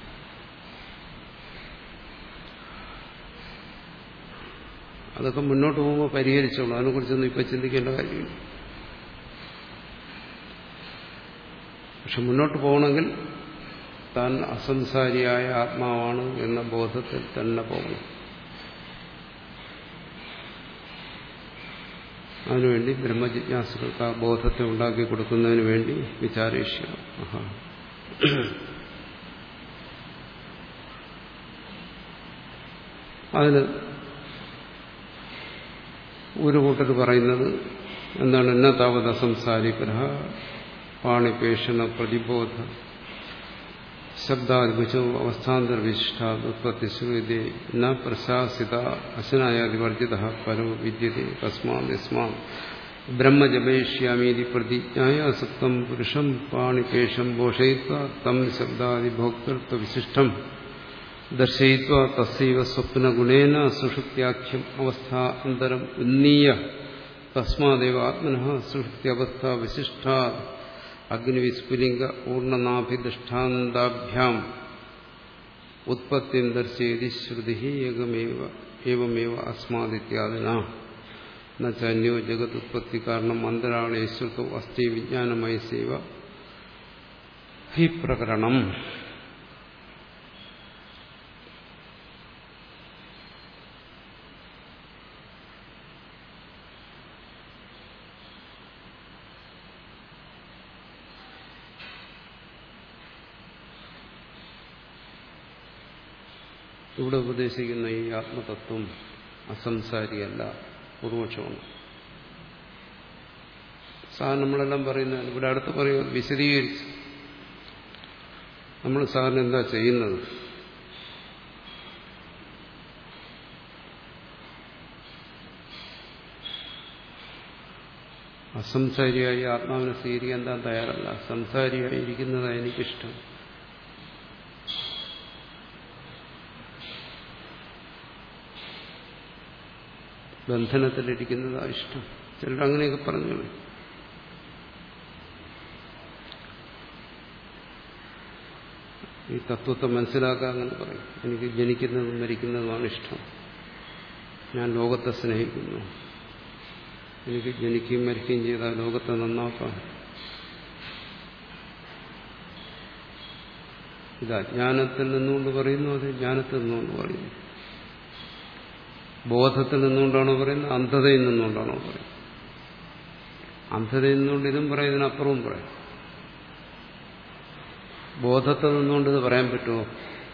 അതൊക്കെ മുന്നോട്ട് പോകുമ്പോൾ പരിഹരിച്ചോളൂ അതിനെക്കുറിച്ചൊന്നും ഇപ്പം ചിന്തിക്കേണ്ട കാര്യമില്ല പക്ഷെ മുന്നോട്ട് പോകണമെങ്കിൽ താൻ അസംസാരിയായ ആത്മാവാണ് എന്ന ബോധത്തിൽ തന്നെ പോകണം അതിനുവേണ്ടി ബ്രഹ്മജിജ്ഞാസുകൾക്ക് ആ ബോധത്തെ ഉണ്ടാക്കി കൊടുക്കുന്നതിന് വേണ്ടി വിചാരേഷ്യ അതിന് ഒരു കൂട്ടർ പറയുന്നത് എന്താണ് എന്ന താവത സംസാരിഗ്രഹ പാണിപേഷണ പ്രതിബോധ ശബ്ദാദിഭുജോ അവസ്ഥാന്തര വിശിഷ്ടാത്പത്തി ശ്രുതി ന പ്രശാസിത അശനായാതിവർജിത പരോ വിദ്യത്തെ തസ്മാത് യസ്മാ ബ്രഹ്മജപേഷ്യാമീതി പ്രതിജ്ഞായ അസക്തം പുരുഷം പാണിപേഷം പോഷയിത്വ തം ശബ്ദാദിഭോക്തൃത്വ വിശിഷ്ടം ദർശയിത്വ തസ്സൈവ സ്വപ്നഗുണേന സുഷുപ്ത്യാഖ്യം അവസ്ഥാന്തരം ഉന്നീയ തസ്മാദേവ ആത്മന സുഷുപ്ത്യവസ്ഥ വിശിഷ്ടാ അഗ്നിവിസ്ഫുലിംഗ ഊർണനാഭിദൃഷ്ടാന്താഭ്യാം ഉത്പത്തിം ദർശയതി ശ്രുതി ഏകമേവ ഏവമേവ അസ്മാദിത്യാദിന നന്യോ ജഗത് ഉത്പത്തി കാരണം അന്തരാളേശ്വരത്വ അസ്ഥി വിജ്ഞാനമായി സേവ ഹി പ്രകരണം ഇവിടെ ഉപദേശിക്കുന്ന ഈ ആത്മതത്വം അസംസാരിയല്ല പൂർവക്ഷമാണ് സാധാരണ നമ്മളെല്ലാം പറയുന്നത് ഇവിടെ അടുത്ത് പറയുക വിശദീകരിച്ച് നമ്മൾ സാധാരണ എന്താ ചെയ്യുന്നത് അസംസാരിയായി ആത്മാവിനെ സ്വീകരിക്കാൻ താൻ തയ്യാറല്ല സംസാരിയായി ഇരിക്കുന്നതാണ് എനിക്കിഷ്ടം ബന്ധനത്തിലിരിക്കുന്നതാ ഇഷ്ടം ചിലർ അങ്ങനെയൊക്കെ പറഞ്ഞു ഈ തത്വത്തെ മനസ്സിലാക്കാൻ അങ്ങനെ പറയും എനിക്ക് ജനിക്കുന്നതും മരിക്കുന്നതുമാണ് ഇഷ്ടം ഞാൻ ലോകത്തെ സ്നേഹിക്കുന്നു എനിക്ക് ജനിക്കുകയും മരിക്കുകയും ചെയ്താൽ ലോകത്തെ നന്നാക്കാം ഇത് അജ്ഞാനത്തിൽ നിന്നുകൊണ്ട് പറയുന്നു അത് ജ്ഞാനത്തിൽ നിന്നുകൊണ്ട് പറയുന്നു ബോധത്തിൽ നിന്നുകൊണ്ടാണോ പറയുന്നത് അന്ധതയിൽ നിന്നുകൊണ്ടാണോ പറയുന്നത് അന്ധതയിൽ നിന്നുകൊണ്ട് ഇതും പറയും ഇതിനപ്പുറവും പറയും ബോധത്തിൽ നിന്നുകൊണ്ട് ഇത് പറയാൻ പറ്റുമോ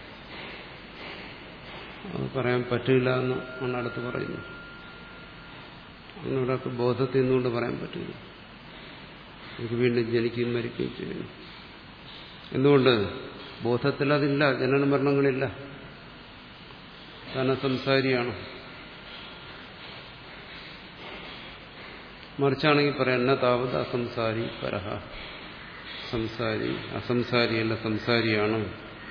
അത് പറയാൻ പറ്റില്ല എന്ന് ആണ് അടുത്ത് പറയുന്നത് അങ്ങനൊരാൾക്ക് ബോധത്തിൽ നിന്നുകൊണ്ട് പറയാൻ പറ്റില്ല എനിക്ക് വീണ്ടും ജനിക്കുകയും മരിക്കുകയും ചെയ്യുന്നു എന്തുകൊണ്ട് ബോധത്തിൽ അതില്ല ജനന മരണങ്ങളില്ല താന സംസാരിയാണ് മറിച്ചാണെങ്കിൽ പറയാം എന്ന താവത് അസംസാരി പരഹ സംസാരി അസംസാരിയല്ല സംസാരിയാണ്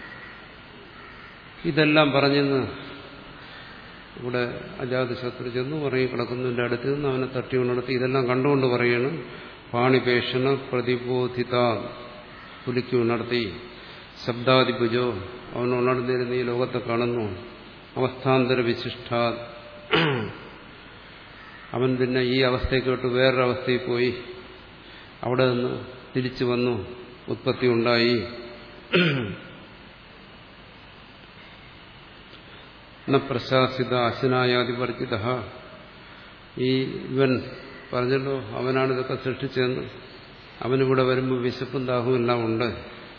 ഇതെല്ലാം പറഞ്ഞെന്ന് ഇവിടെ അജാതശത്രു ചെന്ന് പറയും കിടക്കുന്നതിൻ്റെ അടുത്ത് നിന്ന് അവനെ തട്ടി ഉണർത്തി ഇതെല്ലാം കണ്ടുകൊണ്ട് പറയാണ് പാണിപേഷണ പ്രതിബോധിത പുലിക്ക് ഉണർത്തി ശബ്ദാതിഭുജോ അവൻ ഉണർന്നിരുന്ന ഈ ലോകത്തെ കാണുന്നു അവസ്ഥാന്തര വിശിഷ്ട അവൻ പിന്നെ ഈ അവസ്ഥയ്ക്കോട്ട് വേറൊരവസ്ഥയിൽ പോയി അവിടെ നിന്ന് തിരിച്ചു വന്നു ഉത്പത്തി ഉണ്ടായി പ്രശാസിത അശനായാതിപർജിത ഈ ഇവൻ പറഞ്ഞല്ലോ അവനാണ് ഇതൊക്കെ സൃഷ്ടിച്ചതെന്ന് അവനിവിടെ വരുമ്പോൾ വിശപ്പും ദാഹവും എല്ലാം ഉണ്ട്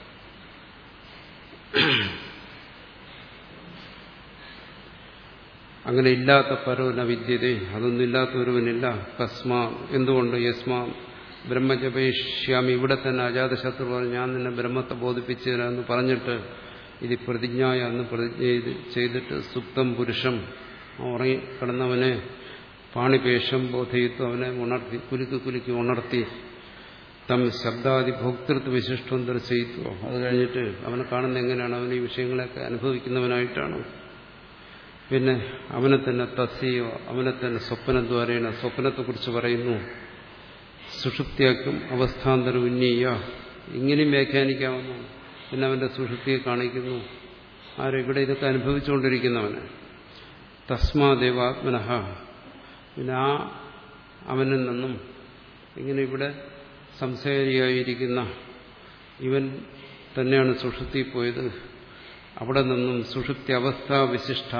അങ്ങനെ ഇല്ലാത്ത പരോന വിദ്യതേ അതൊന്നും ഇല്ലാത്ത ഒരുവനില്ല കസ്മാ എന്തുകൊണ്ട് യസ്മാ ബ്രഹ്മജപേഷ്യാമി ഇവിടെ തന്നെ അജാതശത്രു പറഞ്ഞു ഞാൻ നിന്നെ ബ്രഹ്മത്തെ ബോധിപ്പിച്ചു തരാമെന്ന് പറഞ്ഞിട്ട് ഇത് പ്രതിജ്ഞായ അന്ന് പ്രതിജ്ഞ ചെയ്തിട്ട് സുപ്തം പുരുഷം ഉറങ്ങി കിടന്നവനെ പാണിപേഷം ബോധയിത്വം അവനെ ഉണർത്തി കുലുക്കി കുലുക്കി ഉണർത്തി തം ശബ്ദാദി ഭോക്തൃത്വ വിശിഷ്ടം ദർശയിത്വം അത് കഴിഞ്ഞിട്ട് അവനെ കാണുന്ന എങ്ങനെയാണ് അവൻ ഈ വിഷയങ്ങളെയൊക്കെ അനുഭവിക്കുന്നവനായിട്ടാണ് പിന്നെ അവനെ തന്നെ തസ്യോ അവനെ തന്നെ സ്വപ്നദ്വാരേണ സ്വപ്നത്തെക്കുറിച്ച് പറയുന്നു സുഷുപ്തിയാക്കും അവസ്ഥാന്തര ഉന്നീയ ഇങ്ങനെയും വ്യാഖ്യാനിക്കാവുന്നതാണ് പിന്നെ അവന്റെ സുഷുപ്തിയെ കാണിക്കുന്നു ആരും ഇവിടെ ഇതൊക്കെ അനുഭവിച്ചുകൊണ്ടിരിക്കുന്നവന് തസ്മാദേവാത്മനഃ പിന്നെ ആ അവനിൽ നിന്നും ഇങ്ങനെ ഇവിടെ സംസാരിയായിരിക്കുന്ന ഇവൻ തന്നെയാണ് സുഷുപ്തി പോയത് അവിടെ നിന്നും സുഷുപ്തി അവസ്ഥ വിശിഷ്ട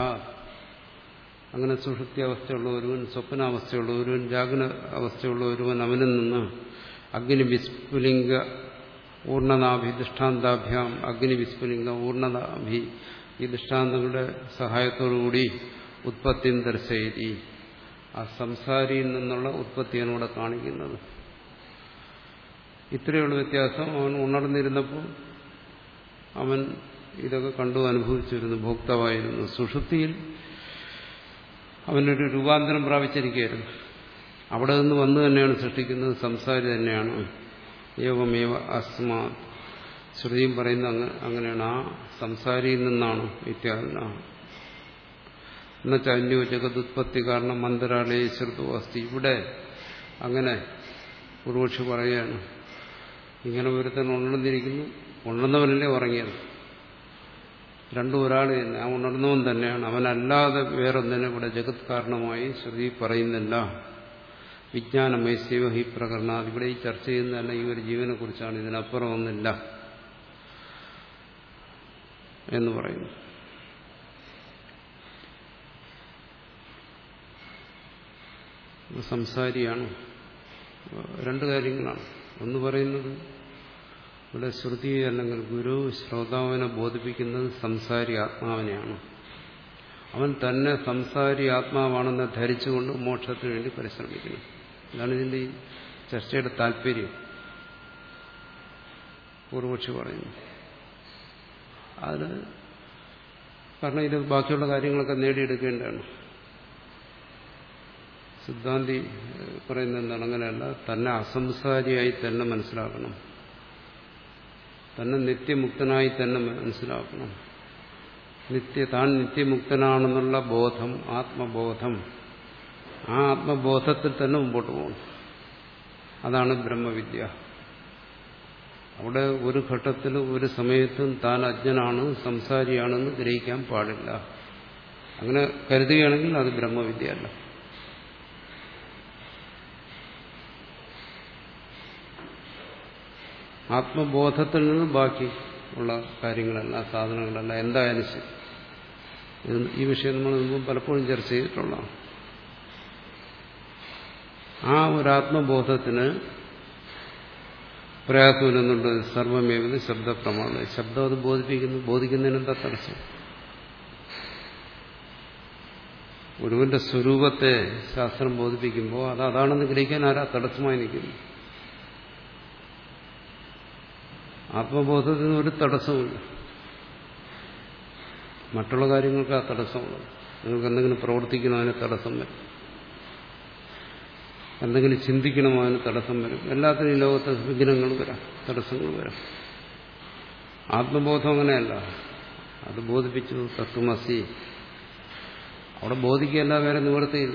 അങ്ങനെ സുഷുപ്തി അവസ്ഥയുള്ള ഒരുവൻ സ്വപ്നാവസ്ഥയുള്ള ഒരുവൻ ജാഗ്രത അവസ്ഥയുള്ള ഒരുവൻ അവനിൽ നിന്ന് അഗ്നി വിസ്ഫുലിംഗ ഊർണനാഭി ദൃഷ്ടാന്താഭ്യാം അഗ്നി വിസ്ഫുലിംഗ ഊർണനാഭി ഈ ദൃഷ്ടാന്തങ്ങളുടെ സഹായത്തോടുകൂടി ഉത്പത്തി ദർശയതി ആ സംസാരിയിൽ നിന്നുള്ള ഉത്പത്തിയാണ് ഇവിടെ കാണിക്കുന്നത് ഇത്രയുള്ള വ്യത്യാസം അവൻ ഉണർന്നിരുന്നപ്പോൾ അവൻ ഇതൊക്കെ കണ്ടു അനുഭവിച്ചിരുന്നു ഭോക്താവായിരുന്നു സുഷുപ്തിയിൽ അവനൊരു രൂപാന്തരം പ്രാപിച്ചിരിക്കുകയായിരുന്നു അവിടെ നിന്ന് വന്നു തന്നെയാണ് സൃഷ്ടിക്കുന്നത് സംസാരി തന്നെയാണ് ഏവമേവ അസ്മാ ശ്രുതിയും പറയുന്ന അങ്ങനെയാണ് ആ സംസാരിയിൽ നിന്നാണ് ഇത്യാദന എന്നുവെച്ചാൽ അന്യോ ജഗതുത്പത്തി കാരണം മന്ദരാളയെ ശ്രുതു അസ്തി ഇവിടെ അങ്ങനെ പൂർവക്ഷി പറയുകയാണ് ഇങ്ങനെ ഒരുത്തൻ ഉണർന്നിരിക്കുന്നു ഉണർന്നവനല്ലേ ഉറങ്ങിയത് രണ്ടും ഒരാൾ തന്നെ ആ ഉണർന്നവൻ തന്നെയാണ് അവനല്ലാതെ വേറൊന്നിനെ ഇവിടെ ജഗത് കാരണമായി ശ്രുതി പറയുന്നില്ല വിജ്ഞാനമൈസ്യവ ഹി പ്രകരണ ഇവിടെ ഈ ചർച്ച ചെയ്യുന്നതല്ല ഈ ഒരു ജീവനെ കുറിച്ചാണ് ഇതിനപ്പുറം ഒന്നില്ല എന്ന് പറയുന്നു സംസാരിയാണ് രണ്ട് കാര്യങ്ങളാണ് ഒന്ന് പറയുന്നത് ഇവിടെ ശ്രുതി അല്ലെങ്കിൽ ഗുരു ശ്രോതാവിനെ ബോധിപ്പിക്കുന്നത് സംസാരി ആത്മാവിനെയാണ് അവൻ തന്നെ സംസാരി ആത്മാവാണെന്ന് ധരിച്ചുകൊണ്ട് മോക്ഷത്തിന് വേണ്ടി പരിശ്രമിക്കുന്നു ഇതാണ് ഇതിന്റെ ഈ ചർച്ചയുടെ താല്പര്യം പൂർവക്ഷി പറയുന്നു അത് കാരണം ഇത് ബാക്കിയുള്ള കാര്യങ്ങളൊക്കെ നേടിയെടുക്കേണ്ടതാണ് സിദ്ധാന്തി പറയുന്നത് എന്താണ് അങ്ങനെയല്ല തന്നെ അസംസാരിയായി തന്നെ മനസ്സിലാക്കണം തന്നെ നിത്യമുക്തനായി തന്നെ മനസ്സിലാക്കണം നിത്യ താൻ നിത്യമുക്തനാണെന്നുള്ള ബോധം ആത്മബോധം ആ ആത്മബോധത്തിൽ തന്നെ മുമ്പോട്ട് പോകണം അതാണ് ബ്രഹ്മവിദ്യ അവിടെ ഒരു ഘട്ടത്തിൽ ഒരു സമയത്തും താൻ അജ്ഞനാണ് സംസാരിയാണെന്ന് ഗ്രഹിക്കാൻ പാടില്ല അങ്ങനെ കരുതുകയാണെങ്കിൽ അത് ബ്രഹ്മവിദ്യയല്ല ആത്മബോധത്തിൽ നിന്ന് ബാക്കി ഉള്ള കാര്യങ്ങളെല്ലാം സാധനങ്ങളെല്ലാം എന്തായാലും ശരി ഇത് ഈ വിഷയം നമ്മൾ മുമ്പ് പലപ്പോഴും ചർച്ച ചെയ്തിട്ടുള്ളതാണ് ആ ഒരു ആത്മബോധത്തിന് പ്രയാസമില്ലെന്നുണ്ട് സർവമേവത് ശബ്ദപ്രമാണം ശബ്ദം അത് ബോധിപ്പിക്കുന്നു ബോധിക്കുന്നതിന് എന്താ തടസ്സം ഗുരുവിന്റെ സ്വരൂപത്തെ ശാസ്ത്രം ബോധിപ്പിക്കുമ്പോൾ അത് അതാണെന്ന് ഗ്രഹിക്കാൻ ആരാ തടസ്സമായി നിൽക്കുന്നു ആത്മബോധത്തിന് ഒരു തടസ്സമില്ല മറ്റുള്ള കാര്യങ്ങൾക്ക് ആ തടസ്സമുള്ളത് നിങ്ങൾക്ക് എന്തെങ്കിലും പ്രവർത്തിക്കണോ അതിന് തടസ്സം വരും എന്തെങ്കിലും ചിന്തിക്കണമോ അതിന് തടസ്സം വരും എല്ലാത്തിനും ഈ ലോകത്ത് വിഘ്നങ്ങൾ വരാം തടസ്സങ്ങൾ വരാം ആത്മബോധം അങ്ങനെയല്ല അത് ബോധിപ്പിച്ചു തത്വമസി അവിടെ ബോധിക്കുകയല്ല വേറെ നിവൃത്തിയില്ല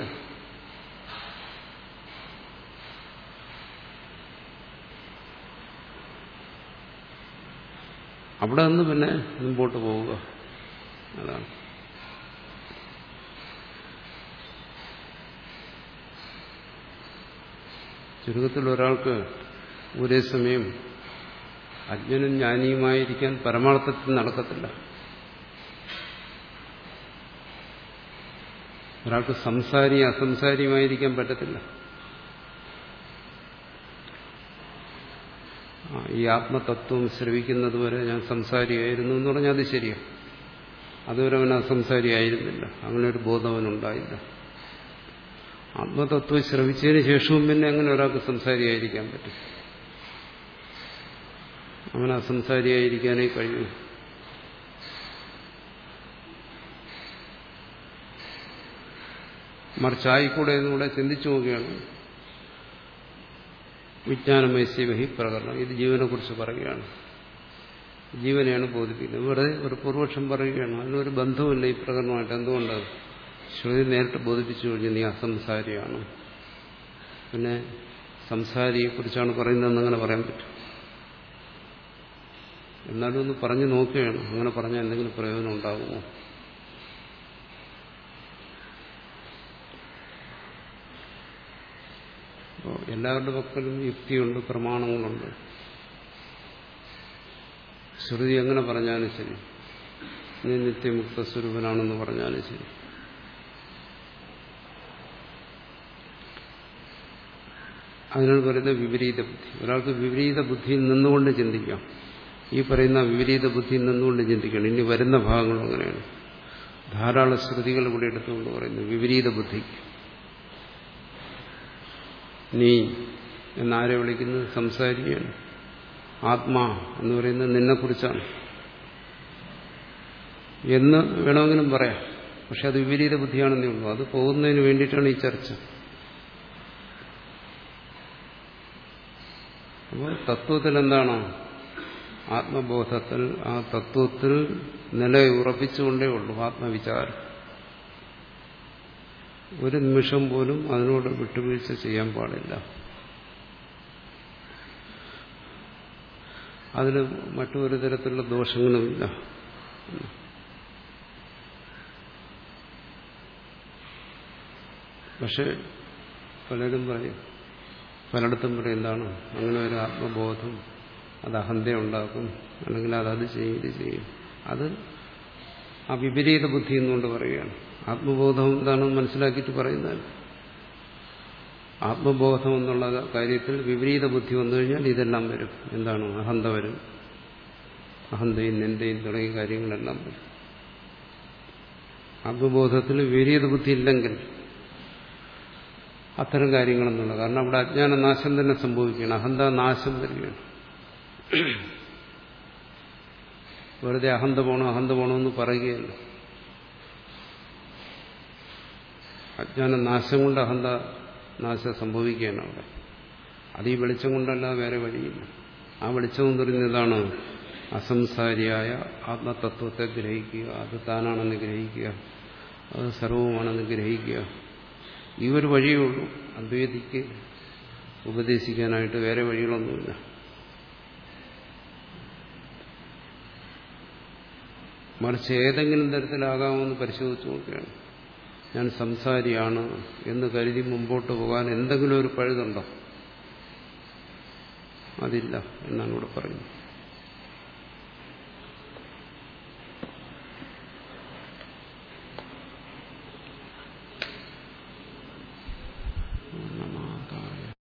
അവിടെ നിന്ന് പിന്നെ മുമ്പോട്ട് പോവുക അതാണ് ചുരുക്കത്തിൽ ഒരാൾക്ക് ഒരേ സമയം അജ്ഞനും ജ്ഞാനിയുമായിരിക്കാൻ പരമാർത്ഥത്തിൽ നടക്കത്തില്ല ഒരാൾക്ക് സംസാരി അസംസാരിയുമായിരിക്കാൻ പറ്റത്തില്ല ഈ ആത്മതത്വം ശ്രവിക്കുന്നത് വരെ ഞാൻ സംസാരിയായിരുന്നു എന്ന് പറഞ്ഞാൽ അത് ശരിയാണ് അതുവരെ അവൻ അസംസാരിയായിരുന്നില്ല അങ്ങനെ ഒരു ബോധം അവനുണ്ടായില്ല ആത്മതത്വം ശ്രവിച്ചതിന് ശേഷവും പിന്നെ അങ്ങനെ ഒരാൾക്ക് സംസാരിയായിരിക്കാൻ പറ്റും അവൻ അസംസാരിയായിരിക്കാനേ കഴിയൂ മറിച്ചായിക്കൂടെ എന്നുകൂടെ ചിന്തിച്ചു നോക്കുകയാണ് വിജ്ഞാനമയസ്യവഹി പ്രകടനം ഇത് ജീവനെ കുറിച്ച് പറയുകയാണ് ജീവനെയാണ് ബോധിപ്പിക്കുന്നത് വെറുതെ ഒരു പൂർവക്ഷം പറയുകയാണ് അതിനൊരു ബന്ധവുമില്ല ഈ പ്രകടനമായിട്ട് എന്തുകൊണ്ട് ശ്രുതി നേരിട്ട് ബോധിപ്പിച്ചു കഴിഞ്ഞു നീ അസംസാരിയാണ് പിന്നെ സംസാരിയെക്കുറിച്ചാണ് പറയുന്നതെന്ന് അങ്ങനെ പറയാൻ പറ്റും എന്നാലും ഒന്ന് പറഞ്ഞു നോക്കുകയാണ് അങ്ങനെ പറഞ്ഞാൽ എന്തെങ്കിലും പ്രയോജനം ഉണ്ടാകുമോ എല്ലാവരുടെ പക്കലും യുക്തിയുണ്ട് പ്രമാണങ്ങളുണ്ട് ശ്രുതി എങ്ങനെ പറഞ്ഞാലും ശരി നീ നിത്യമുക്ത സ്വരൂപനാണെന്ന് പറഞ്ഞാലും ശരി അതിനാണ് പറയുന്നത് വിപരീത ബുദ്ധി ഒരാൾക്ക് വിപരീത ബുദ്ധിയിൽ നിന്നുകൊണ്ട് ചിന്തിക്കാം ഈ പറയുന്ന വിപരീത ബുദ്ധിയിൽ നിന്നുകൊണ്ട് ചിന്തിക്കണം ഇനി വരുന്ന ഭാഗങ്ങളും അങ്ങനെയാണ് ധാരാളം ശ്രുതികൾ ഇവിടെ എടുത്തുകൊണ്ട് പറയുന്നു വിപരീത ബുദ്ധിക്ക് നീ എന്നാരെ വിളിക്കുന്നത് സംസാരിക്കുകയാണ് ആത്മാ എന്ന് പറയുന്നത് നിന്നെക്കുറിച്ചാണ് എന്ന് വേണമെങ്കിലും പറയാം പക്ഷെ അത് വിപരീത ബുദ്ധിയാണെന്നേ ഉള്ളൂ അത് പോകുന്നതിന് വേണ്ടിയിട്ടാണ് ഈ ചർച്ച അപ്പോൾ തത്വത്തിൽ എന്താണോ ആത്മബോധത്തിൽ ആ തത്വത്തിൽ നിലയുറപ്പിച്ചുകൊണ്ടേ ഉള്ളൂ ആത്മവിചാരം ഒരു നിമിഷം പോലും അതിനോട് വിട്ടുവീഴ്ച ചെയ്യാൻ പാടില്ല അതിന് മറ്റൊരു തരത്തിലുള്ള ദോഷങ്ങളുമില്ല പക്ഷെ പലരും പറയും പലയിടത്തും പറയും എന്താണ് അങ്ങനെ ഒരു ആത്മബോധം അത് അഹന്ത ഉണ്ടാക്കും അല്ലെങ്കിൽ അത് അത് ചെയ്യും ഇത് ചെയ്യും അത് ആ വിപരീത ബുദ്ധി എന്നുകൊണ്ട് പറയുകയാണ് ആത്മബോധം എന്താണെന്ന് മനസ്സിലാക്കിയിട്ട് പറയുന്നത് ആത്മബോധം എന്നുള്ള കാര്യത്തിൽ വിപരീത ബുദ്ധി വന്നു കഴിഞ്ഞാൽ ഇതെല്ലാം വരും എന്താണ് അഹന്ത വരും അഹന്തയും നിന്ദയും തുടങ്ങിയ കാര്യങ്ങളെല്ലാം വരും ആത്മബോധത്തിൽ വിപരീത ബുദ്ധി ഇല്ലെങ്കിൽ അത്തരം കാര്യങ്ങളെന്നുള്ള കാരണം അവിടെ അജ്ഞാന നാശം തന്നെ സംഭവിക്കുകയാണ് അഹന്ത നാശം വരികയാണ് വെറുതെ അഹന്ത പോണോ അഹന്ത പോണോ എന്ന് പറയുകയല്ല അജ്ഞാന നാശം കൊണ്ട് അഹന്ത നാശം സംഭവിക്കുകയാണ് അവിടെ അത് ഈ വെളിച്ചം കൊണ്ടല്ല വേറെ വഴിയില്ല ആ വെളിച്ചം എന്ന് പറയുന്നതാണ് അസംസാരിയായ ആത്മതത്വത്തെ ഗ്രഹിക്കുക അത് താനാണെന്ന് ഗ്രഹിക്കുക അത് സർവവുമാണെന്ന് ഗ്രഹിക്കുക ഈ ഒരു വഴിയേ ഉള്ളൂ അദ്വൈതിക്ക് ഉപദേശിക്കാനായിട്ട് വേറെ വഴികളൊന്നുമില്ല മറിച്ച് ഏതെങ്കിലും തരത്തിലാകാമെന്ന് പരിശോധിച്ചു നോക്കുകയാണ് ഞാൻ സംസാരിയാണ് എന്ന് കരുതി മുമ്പോട്ട് പോകാൻ എന്തെങ്കിലും ഒരു പഴുതുണ്ടോ അതില്ല എന്നാണ് ഇവിടെ പറയുന്നത്